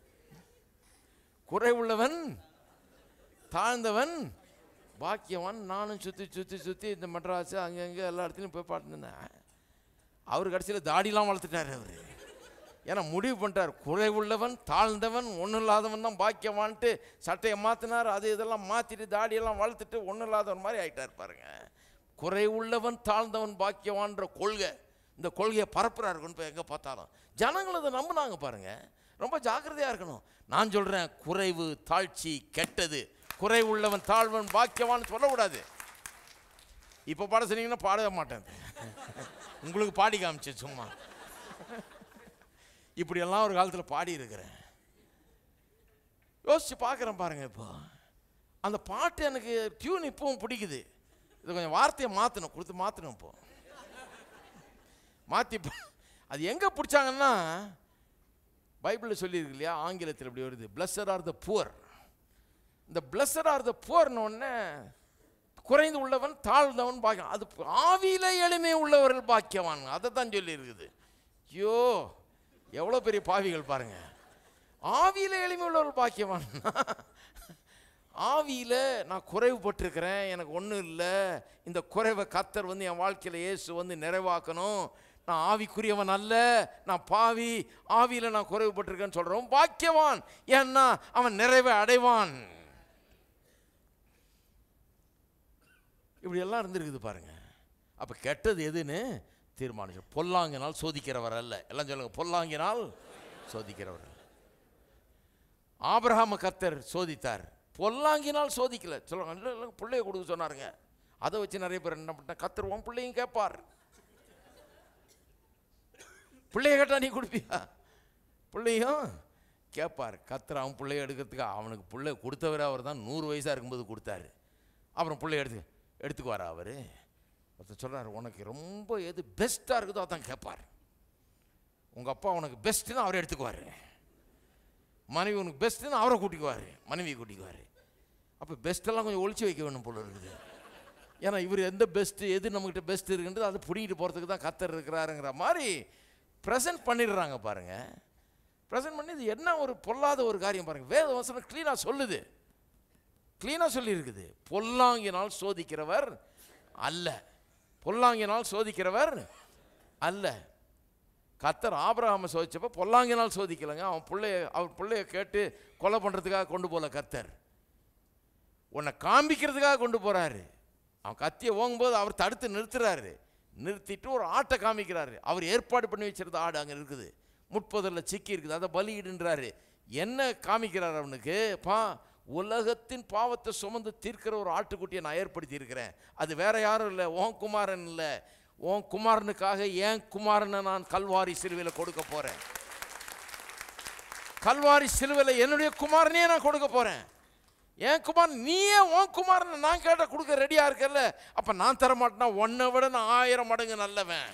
குறை உள்ளவன் தாழ்ந்தவன் பாக்கியவான் நானும் சுற்றி சுற்றி சுற்றி இந்த மெட்ராஸ் அங்கங்கே எல்லா இடத்துலையும் போய் பார்த்துருந்தேன் அவர் கடைசியில் தாடிலாம் வளர்த்துட்டார் அவர் ஏன்னா முடிவு பண்ணிட்டார் குறை உள்ளவன் தாழ்ந்தவன் ஒன்றும் இல்லாதவன் தான் பாக்கியவான்ட்டு சட்டையை மாற்றினார் அது இதெல்லாம் மாற்றிட்டு தாடியெல்லாம் வளர்த்துட்டு ஒன்றும் இல்லாதவன் மாதிரி ஆயிட்டார் பாருங்க குறை உள்ளவன் தாழ்ந்தவன் பாக்கியவான்ற கொள்கை இந்த கொள்கையை பரப்புறாரு கொண்டு போய் எங்கே பார்த்தாலும் ஜனங்கள் அதை நம்பினாங்க பாருங்க ரொம்ப ஜாக்கிரதையாக இருக்கணும் நான் சொல்கிறேன் குறைவு தாழ்ச்சி கெட்டது குறை உள்ளவன் தாழ்வன் பாக்கியவான்னு சொல்லக்கூடாது இப்போ பாட சொன்னீங்கன்னா பாடவே மாட்டேன் உங்களுக்கு பாடி காமிச்சு சும்மா இப்படியெல்லாம் ஒரு காலத்தில் பாடி இருக்கிறேன் யோசிச்சு பார்க்குறேன் பாருங்க இப்போ அந்த பாட்டு எனக்கு டியூன் இப்பவும் பிடிக்குது இது கொஞ்சம் வார்த்தையை மாற்றணும் கொடுத்து மாற்றணும் இப்போ மாற்றி அது எங்கே பிடிச்சாங்கன்னா பைபிளில் சொல்லியிருக்கு இல்லையா ஆங்கிலத்தில் இப்படி வருது பிளஸர் ஆர் த புவர் இந்த பிளஸர் ஆர் த புவர்னு ஒன்று குறைந்து உள்ளவன் தாழ்ந்தவன் பாக்கியம் அது ஆவியில எளிமை உள்ளவர்கள் பாக்கியவான் அதை தான் சொல்லியிருக்குது ஐயோ எவ்வளோ பெரிய பாவிகள் பாருங்க ஆவியில எளிமை உள்ளவர்கள் பாக்கியவான் ஆவியில நான் குறைவுபட்டிருக்கிறேன் எனக்கு ஒன்றும் இல்லை இந்த குறைவை கத்தர் வந்து என் வாழ்க்கையில் இயேசு வந்து நிறைவாக்கணும் நான் ஆவிக்குரியவன் அல்ல நான் பாவி ஆவியில நான் குறைவுபட்டிருக்கேன்னு சொல்றோம் பாக்கியவான் ஏன்னா அவன் நிறைவை அடைவான் இப்படி எல்லாம் இருந்திருக்குது பாருங்க அப்ப கெட்டது எதுன்னு தீர்மானிச்சு பொல்லாங்கினால் சோதிக்கிறவர் அல்ல எல்லாம் சொல்லுங்க பொல்லாங்கினால் சோதிக்கிறவர் அல்ல ஆபிரகாம கர்த்தர் சோதித்தார் பொல்லாங்கினால் சோதிக்கல சொல்லுவாங்க இல்லை இல்லை பிள்ளைய கொடுக்க சொன்னாருங்க அதை வச்சு நிறைய பேர் என்ன பண்ண கர்த்தர் உன் பிள்ளையும் கேட்பார் பிள்ளைய கேட்டா நீ கொடுப்பியா பிள்ளையும் கேட்பார் கர்த்தர் அவன் பிள்ளைய எடுக்கிறதுக்கு அவனுக்கு பிள்ளை கொடுத்தவரே அவர் தான் நூறு வயசாக இருக்கும்போது கொடுத்தாரு அப்புறம் பிள்ளை எடுத்து எடுத்துக்குவாரா அவர் ஒருத்தர் சொல்கிறார் உனக்கு ரொம்ப எது பெஸ்ட்டாக இருக்குதோ அதான் கேட்பார் உங்கள் அப்பா உனக்கு பெஸ்ட்டுன்னு அவர் எடுத்துக்குவார் மனைவி உனக்கு பெஸ்ட்டுன்னு அவரை கூட்டிக்குவார் மனைவியை கூட்டிக்குவார் அப்போ பெஸ்ட்டெல்லாம் கொஞ்சம் ஒழிச்சு வைக்க வேணும் போல இருக்குது ஏன்னா இவர் எந்த பெஸ்ட்டு எது நம்மக்கிட்ட பெஸ்ட் இருக்குன்றது அதை பிடிக்கிட்டு போகிறதுக்கு தான் கத்தர் இருக்கிறாருங்கிற மாதிரி ப்ரெசென்ட் பண்ணிடுறாங்க பாருங்க ப்ரெசென்ட் பண்ணி இது என்ன ஒரு பொல்லாத ஒரு காரியம் பாருங்க வேத வசனம் க்ளீனாக சொல்லுது க்ளீனாக சொல்லியிருக்குது பொல்லாங்கினால் சோதிக்கிறவர் அல்ல பொல்லாங்கினால் சோதிக்கிறவர் அல்ல கத்தர் ஆபிரகாமை சோதிச்சப்ப பொல்லாங்கினால் சோதிக்கலைங்க அவன் பிள்ளைய அவர் பிள்ளைய கேட்டு கொலை பண்ணுறதுக்காக கொண்டு போகல கத்தர் உன்னை காமிக்கிறதுக்காக கொண்டு போகிறாரு அவன் கத்தியை ஓங்கும்போது அவர் தடுத்து நிறுத்துறாரு நிறுத்திட்டு ஒரு ஆட்டை காமிக்கிறாரு அவர் ஏற்பாடு பண்ணி வச்சிருந்த ஆடு அங்கே இருக்குது முட்புதரில் சிக்கி இருக்குது அதை பலியிடுன்றாரு என்ன காமிக்கிறார் அவனுக்கு பா உலகத்தின் பாவத்தை சுமந்து தீர்க்கிற ஒரு ஆட்டுக்குட்டியை நான் ஏற்படுத்தி இருக்கிறேன் அது வேற யாரும் இல்லை ஓன் குமாரன் இல்லை உன் குமாரனுக்காக ஏன் குமாரனை நான் கல்வாரி சிலுவையில் கொடுக்க போறேன் கல்வாரி சிலுவையில் என்னுடைய குமாரனையே நான் கொடுக்க போறேன் என் குமார் நீயே உன் குமாரனை நான் கேட்ட கொடுக்க ரெடியா இருக்கல அப்ப நான் தர மாட்டேன்னா உன்னை விட நான் ஆயிரம் மடங்கு நல்லவன்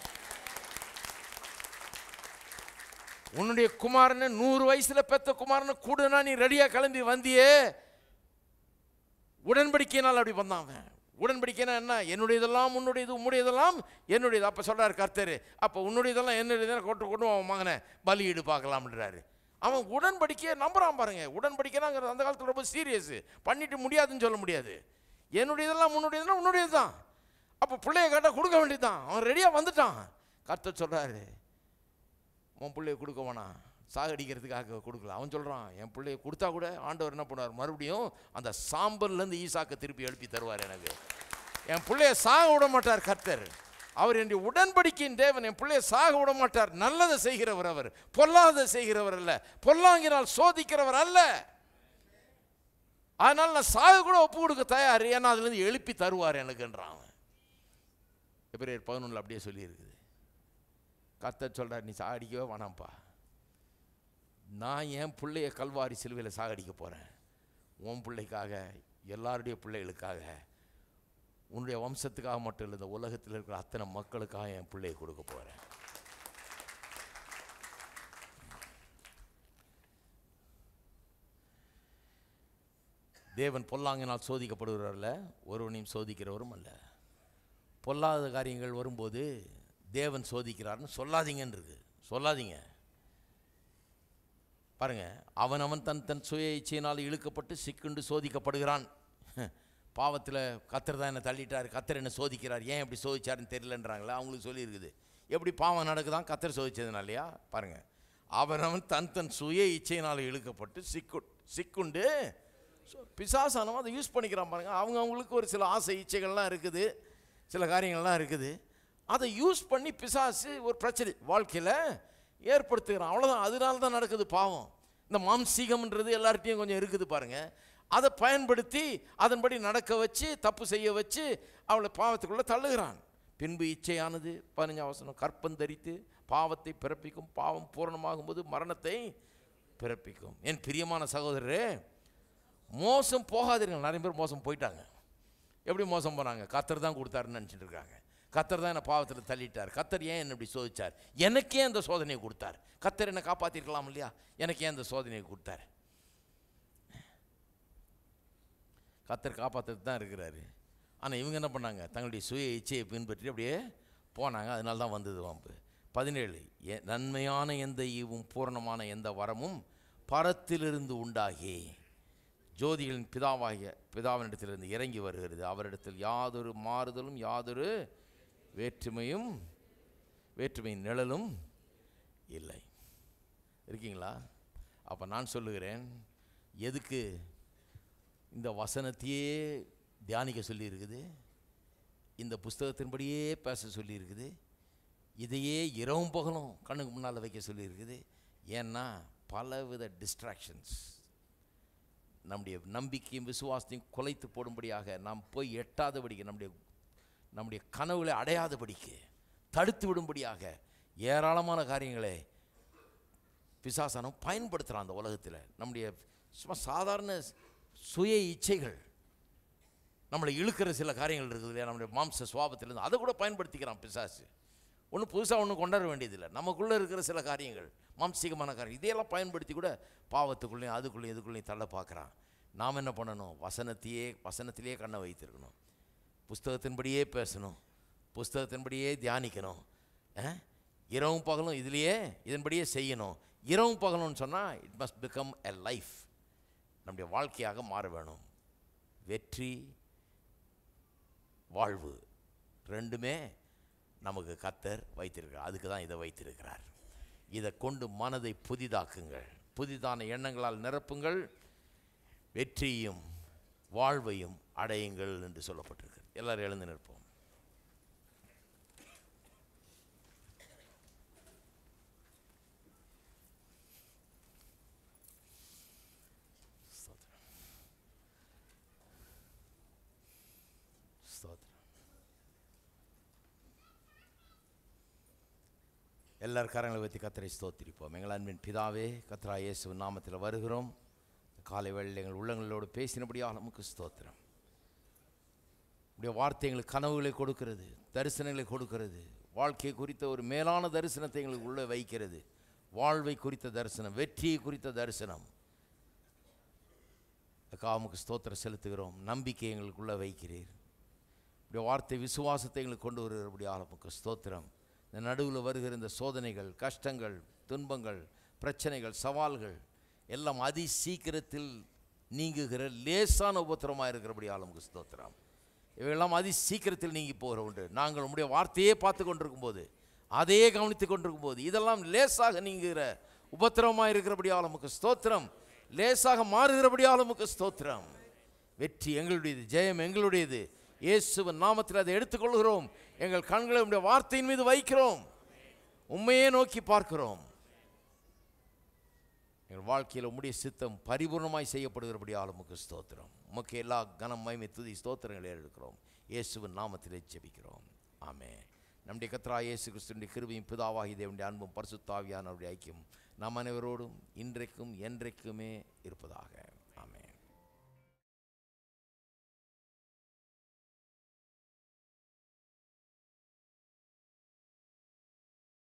உன்னுடைய குமாரனை நூறு வயசுல பெத்த குமாரனை கூடனா நீ ரெடியா கிளம்பி வந்தியே உடன்படிக்கையினால் அப்படி வந்தான் அவன் உடன்படிக்கைனா என்ன என்னுடையதெல்லாம் உன்னுடையது உம்முடையதெல்லாம் என்னுடையது அப்போ சொல்றாரு கர்த்தர் அப்போ உன்னுடையதெல்லாம் என்னுடையதெல்லாம் கொண்டு கொண்டு அவன் மகனை பலியிடு பார்க்கலாம்ன்றாரு அவன் உடன்படிக்கையை நம்புறான் பாருங்க உடன்படிக்கைனாங்கிறது அந்த காலத்தில் ரொம்ப சீரியஸ் பண்ணிட்டு முடியாதுன்னு சொல்ல முடியாது என்னுடையதெல்லாம் உன்னுடையதெல்லாம் உன்னுடையது தான் அப்போ பிள்ளைய கேட்டால் கொடுக்க வேண்டியதுதான் அவன் ரெடியாக வந்துட்டான் கர்த்தர் சொல்றாரு உன் பிள்ளைய கொடுக்க வேணாம் சாகடிக்கிறதுக்காக கொடுக்கல அவன் சொல்கிறான் என் பிள்ளைய கொடுத்தா கூட ஆண்டவர் என்ன பண்ணுவார் மறுபடியும் அந்த சாம்பல்லேருந்து ஈசாக்க திருப்பி எழுப்பி தருவார் எனக்கு என் பிள்ளைய சாக விட மாட்டார் கர்த்தர் அவர் என்னுடைய உடன்படிக்கையின் தேவன் என் பிள்ளைய சாக விட மாட்டார் நல்லதை செய்கிறவர் அவர் பொல்லாததை செய்கிறவர் அல்ல பொல்லாங்கினால் சோதிக்கிறவர் அல்ல அதனால் நான் சாக கூட ஒப்பு கொடுக்க தயார் ஏன்னா அதுலேருந்து எழுப்பி தருவார் எனக்குன்றான் அவன் எபிரேயர் பதினொன்றில் அப்படியே சொல்லியிருக்குது கர்த்தர் சொல்கிறார் நீ சாகடிக்கவே வேணாம்ப்பா நான் என் பிள்ளைய கல்வாரி சிலுவையில் சாகடிக்க போகிறேன் உன் பிள்ளைக்காக எல்லாருடைய பிள்ளைகளுக்காக உன்னுடைய வம்சத்துக்காக மட்டும் இல்லை இந்த உலகத்தில் இருக்கிற அத்தனை மக்களுக்காக என் பிள்ளையை கொடுக்க போகிறேன் தேவன் பொல்லாங்கினால் சோதிக்கப்படுகிறவர்ல ஒருவனையும் சோதிக்கிறவரும் அல்ல பொல்லாத காரியங்கள் வரும்போது தேவன் சோதிக்கிறார்னு சொல்லாதீங்கன்னு இருக்கு சொல்லாதீங்க பாருங்க அவன் அவன் தன் தன் சுய இச்சையினால் இழுக்கப்பட்டு சிக்குண்டு சோதிக்கப்படுகிறான் பாவத்தில் கத்தர் தான் என்னை தள்ளிட்டார் கத்தர் என்ன சோதிக்கிறார் ஏன் எப்படி சோதிச்சாருன்னு தெரியலன்றாங்களே அவங்களுக்கு சொல்லியிருக்குது எப்படி பாவம் நடக்குதான் கத்தர் சோதிச்சதுனாலயா பாருங்க அவன் அவன் தன் தன் சுய இச்சையினால் இழுக்கப்பட்டு சிக்கு சிக்குண்டு சோ- பிசாசானவன் அதை யூஸ் பண்ணிக்கிறான் பாருங்க அவங்க அவங்களுக்கு ஒரு சில ஆசை இச்சைகள்லாம் இருக்குது சில காரியங்கள்லாம் இருக்குது அதை யூஸ் பண்ணி பிசாசு ஒரு பிரச்சனை வாழ்க்கையில் ஏற்படுத்துகிறான் அவ்வளோதான் அதனால தான் நடக்குது பாவம் இந்த மாம்சீகம்ன்றது எல்லார்ட்டையும் கொஞ்சம் இருக்குது பாருங்க அதை பயன்படுத்தி அதன்படி நடக்க வச்சு தப்பு செய்ய வச்சு அவளை பாவத்துக்குள்ளே தள்ளுகிறான் பின்பு இச்சையானது பதினஞ்சாம் வசனம் கற்பந்தரித்து பாவத்தை பிறப்பிக்கும் பாவம் பூரணமாகும்போது மரணத்தை பிறப்பிக்கும் என் பிரியமான சகோதரரே மோசம் போகாதீர்கள் நிறைய பேர் மோசம் போயிட்டாங்க எப்படி மோசம் போனாங்க கத்தர் தான் கொடுத்தாருன்னு நினச்சிட்டு இருக்காங்க கத்தர் தான் என்னை பாவத்தில் தள்ளிட்டார் கத்தர் ஏன் என்னை இப்படி சோதிச்சார் எனக்கே அந்த சோதனையை கொடுத்தார் கத்தர் என்னை காப்பாற்றிருக்கலாம் இல்லையா எனக்கு ஏன் அந்த சோதனையை கொடுத்தார் கத்தர் காப்பாற்றுறது தான் இருக்கிறாரு ஆனால் இவங்க என்ன பண்ணாங்க தங்களுடைய சுய இச்சையை பின்பற்றி அப்படியே போனாங்க அதனால தான் வந்தது வம்பு பதினேழு எ- நன்மையான எந்த ஈவும் பூரணமான எந்த வரமும் பரத்திலிருந்து உண்டாகி ஜோதிகளின் பிதாவாகிய பிதாவினிடத்திலிருந்து இறங்கி வருகிறது அவரிடத்தில் யாதொரு மாறுதலும் யாதொரு வேற்றுமையும் வேற்றுமையின் நிழலும் இல்லை இருக்கீங்களா அப்போ நான் சொல்லுகிறேன் எதுக்கு இந்த வசனத்தையே தியானிக்க சொல்லியிருக்குது இந்த புஸ்தகத்தின்படியே பேச சொல்லியிருக்குது இதையே இரவும் பகலும் கண்ணுக்கு முன்னால் வைக்க சொல்லியிருக்குது ஏன்னா பலவித டிஸ்ட்ராக்ஷன்ஸ் நம்முடைய நம்பிக்கையும் விசுவாசத்தையும் குலைத்து போடும்படியாக நாம் போய் எட்டாதபடிக்கு நம்முடைய நம்முடைய கனவுகளை அடையாதபடிக்கு தடுத்து விடும்படியாக ஏராளமான காரியங்களை பிசாசானம் பயன்படுத்துகிறான் அந்த உலகத்தில் நம்முடைய சும்மா சாதாரண சுய இச்சைகள் நம்மளை இழுக்கிற சில காரியங்கள் இருக்குது இல்லையா நம்முடைய மாம்ச சுவாபத்திலேருந்து அதை கூட பயன்படுத்திக்கிறான் பிசாசு ஒன்றும் புதுசாக ஒன்றும் கொண்டாட வேண்டியதில்லை நமக்குள்ளே இருக்கிற சில காரியங்கள் மாம்சீகமான காரியம் இதையெல்லாம் பயன்படுத்தி கூட பாவத்துக்குள்ளேயும் அதுக்குள்ளேயும் இதுக்குள்ளேயும் தள்ள பார்க்குறான் நாம் என்ன பண்ணணும் வசனத்தையே வசனத்திலேயே கண்ணை வைத்திருக்கணும் புஸ்தகத்தின்படியே பேசணும் புஸ்தகத்தின்படியே தியானிக்கணும் அஹ்? இரவும் பகலும் இதுலேயே இதன்படியே செய்யணும் இரவும் பகலும்னு சொன்னால் it must become a life நம்முடைய வாழ்க்கையாக மாற வேணும் வெற்றி வாழ்வு ரெண்டுமே நமக்கு கத்தர் வைத்திருக்கிறார் அதுக்கு தான் இதை வைத்திருக்கிறார் இதை கொண்டு மனதை புதிதாக்குங்கள் புதிதான எண்ணங்களால் நிரப்புங்கள் வெற்றியும் வாழ்வையும் அடையுங்கள் என்று சொல்லப்பட்டிருக்கு எல்லாரும் எழுந்து நிற்போம் ஸ்தோத்திரம். ஸ்தோத்திரம் எல்லார் கரங்களை வைத்து கத்தரை ஸ்தோத்திரிப்போம் எங்கள் அன்பின் பிதாவே கத்ரா இயேசு நாமத்தில் வருகிறோம் காலை வேளையில் எங்கள் உள்ளங்களோடு பேசினபடியாக நமக்கு ஸ்தோத்திரம் உடைய வார்த்தை எங்களுக்கு கனவுகளை கொடுக்கிறது தரிசனங்களை கொடுக்கிறது வாழ்க்கை குறித்த ஒரு மேலான தரிசனத்தை எங்களுக்கு உள்ளே வைக்கிறது வாழ்வை குறித்த தரிசனம் வெற்றியை குறித்த தரிசனம் காமுக்கு ஸ்தோத்திரம் செலுத்துகிறோம் நம்பிக்கை எங்களுக்குள்ளே வைக்கிறீர் இப்படி வார்த்தை விசுவாசத்தை எங்களுக்கு கொண்டு வருகிறபடியாக உமக்கு ஸ்தோத்திரம் இந்த நடுவில் வருகிற இந்த சோதனைகள் கஷ்டங்கள் துன்பங்கள் பிரச்சனைகள் சவால்கள் எல்லாம் அதி சீக்கிரத்தில் நீங்குகிற லேசான உபத்திரமாக இருக்கிறபடியால் உமக்கு ஸ்தோத்திரம் இவையெல்லாம் அதி சீக்கிரத்தில் நீங்கி போகிற உண்டு நாங்கள் உம்முடைய வார்த்தையே பார்த்து கொண்டிருக்கும் போது அதையே கவனித்து கொண்டிருக்கும் போது இதெல்லாம் லேசாக நீங்குகிற உபத்திரமாக இருக்கிறபடியால் உமக்கு ஸ்தோத்திரம் லேசாக மாறுகிறபடியால் உமக்கு ஸ்தோத்திரம் வெற்றி எங்களுடையது ஜெயம் எங்களுடையது இயேசுவின் நாமத்தில் அதை எடுத்துக்கொள்கிறோம் எங்கள் கண்களை உம்முடைய வார்த்தையின் மீது வைக்கிறோம் உண்மையே நோக்கி பார்க்கிறோம் எங்கள் வாழ்க்கையில் உம்முடைய சித்தம் பரிபூர்ணமாய் செய்யப்படுகிறபடியால் உமக்கு ஸ்தோத்திரம் உமக்கு எல்லா கனம் மகிமை துதி ஸ்தோத்திரங்களை எடுக்கிறோம் இயேசுவின் நாமத்திலே ஜெபிக்கிறோம் ஆமே நம்முடைய கத்ரா இயேசு கிறிஸ்துடைய கிருபையும் பிதாவாகி தேவனுடைய அன்பும் பரிசுத்தாவியானவருடைய ஐக்கியம் நம் அனைவரோடும் இன்றைக்கும் என்றைக்குமே இருப்பதாக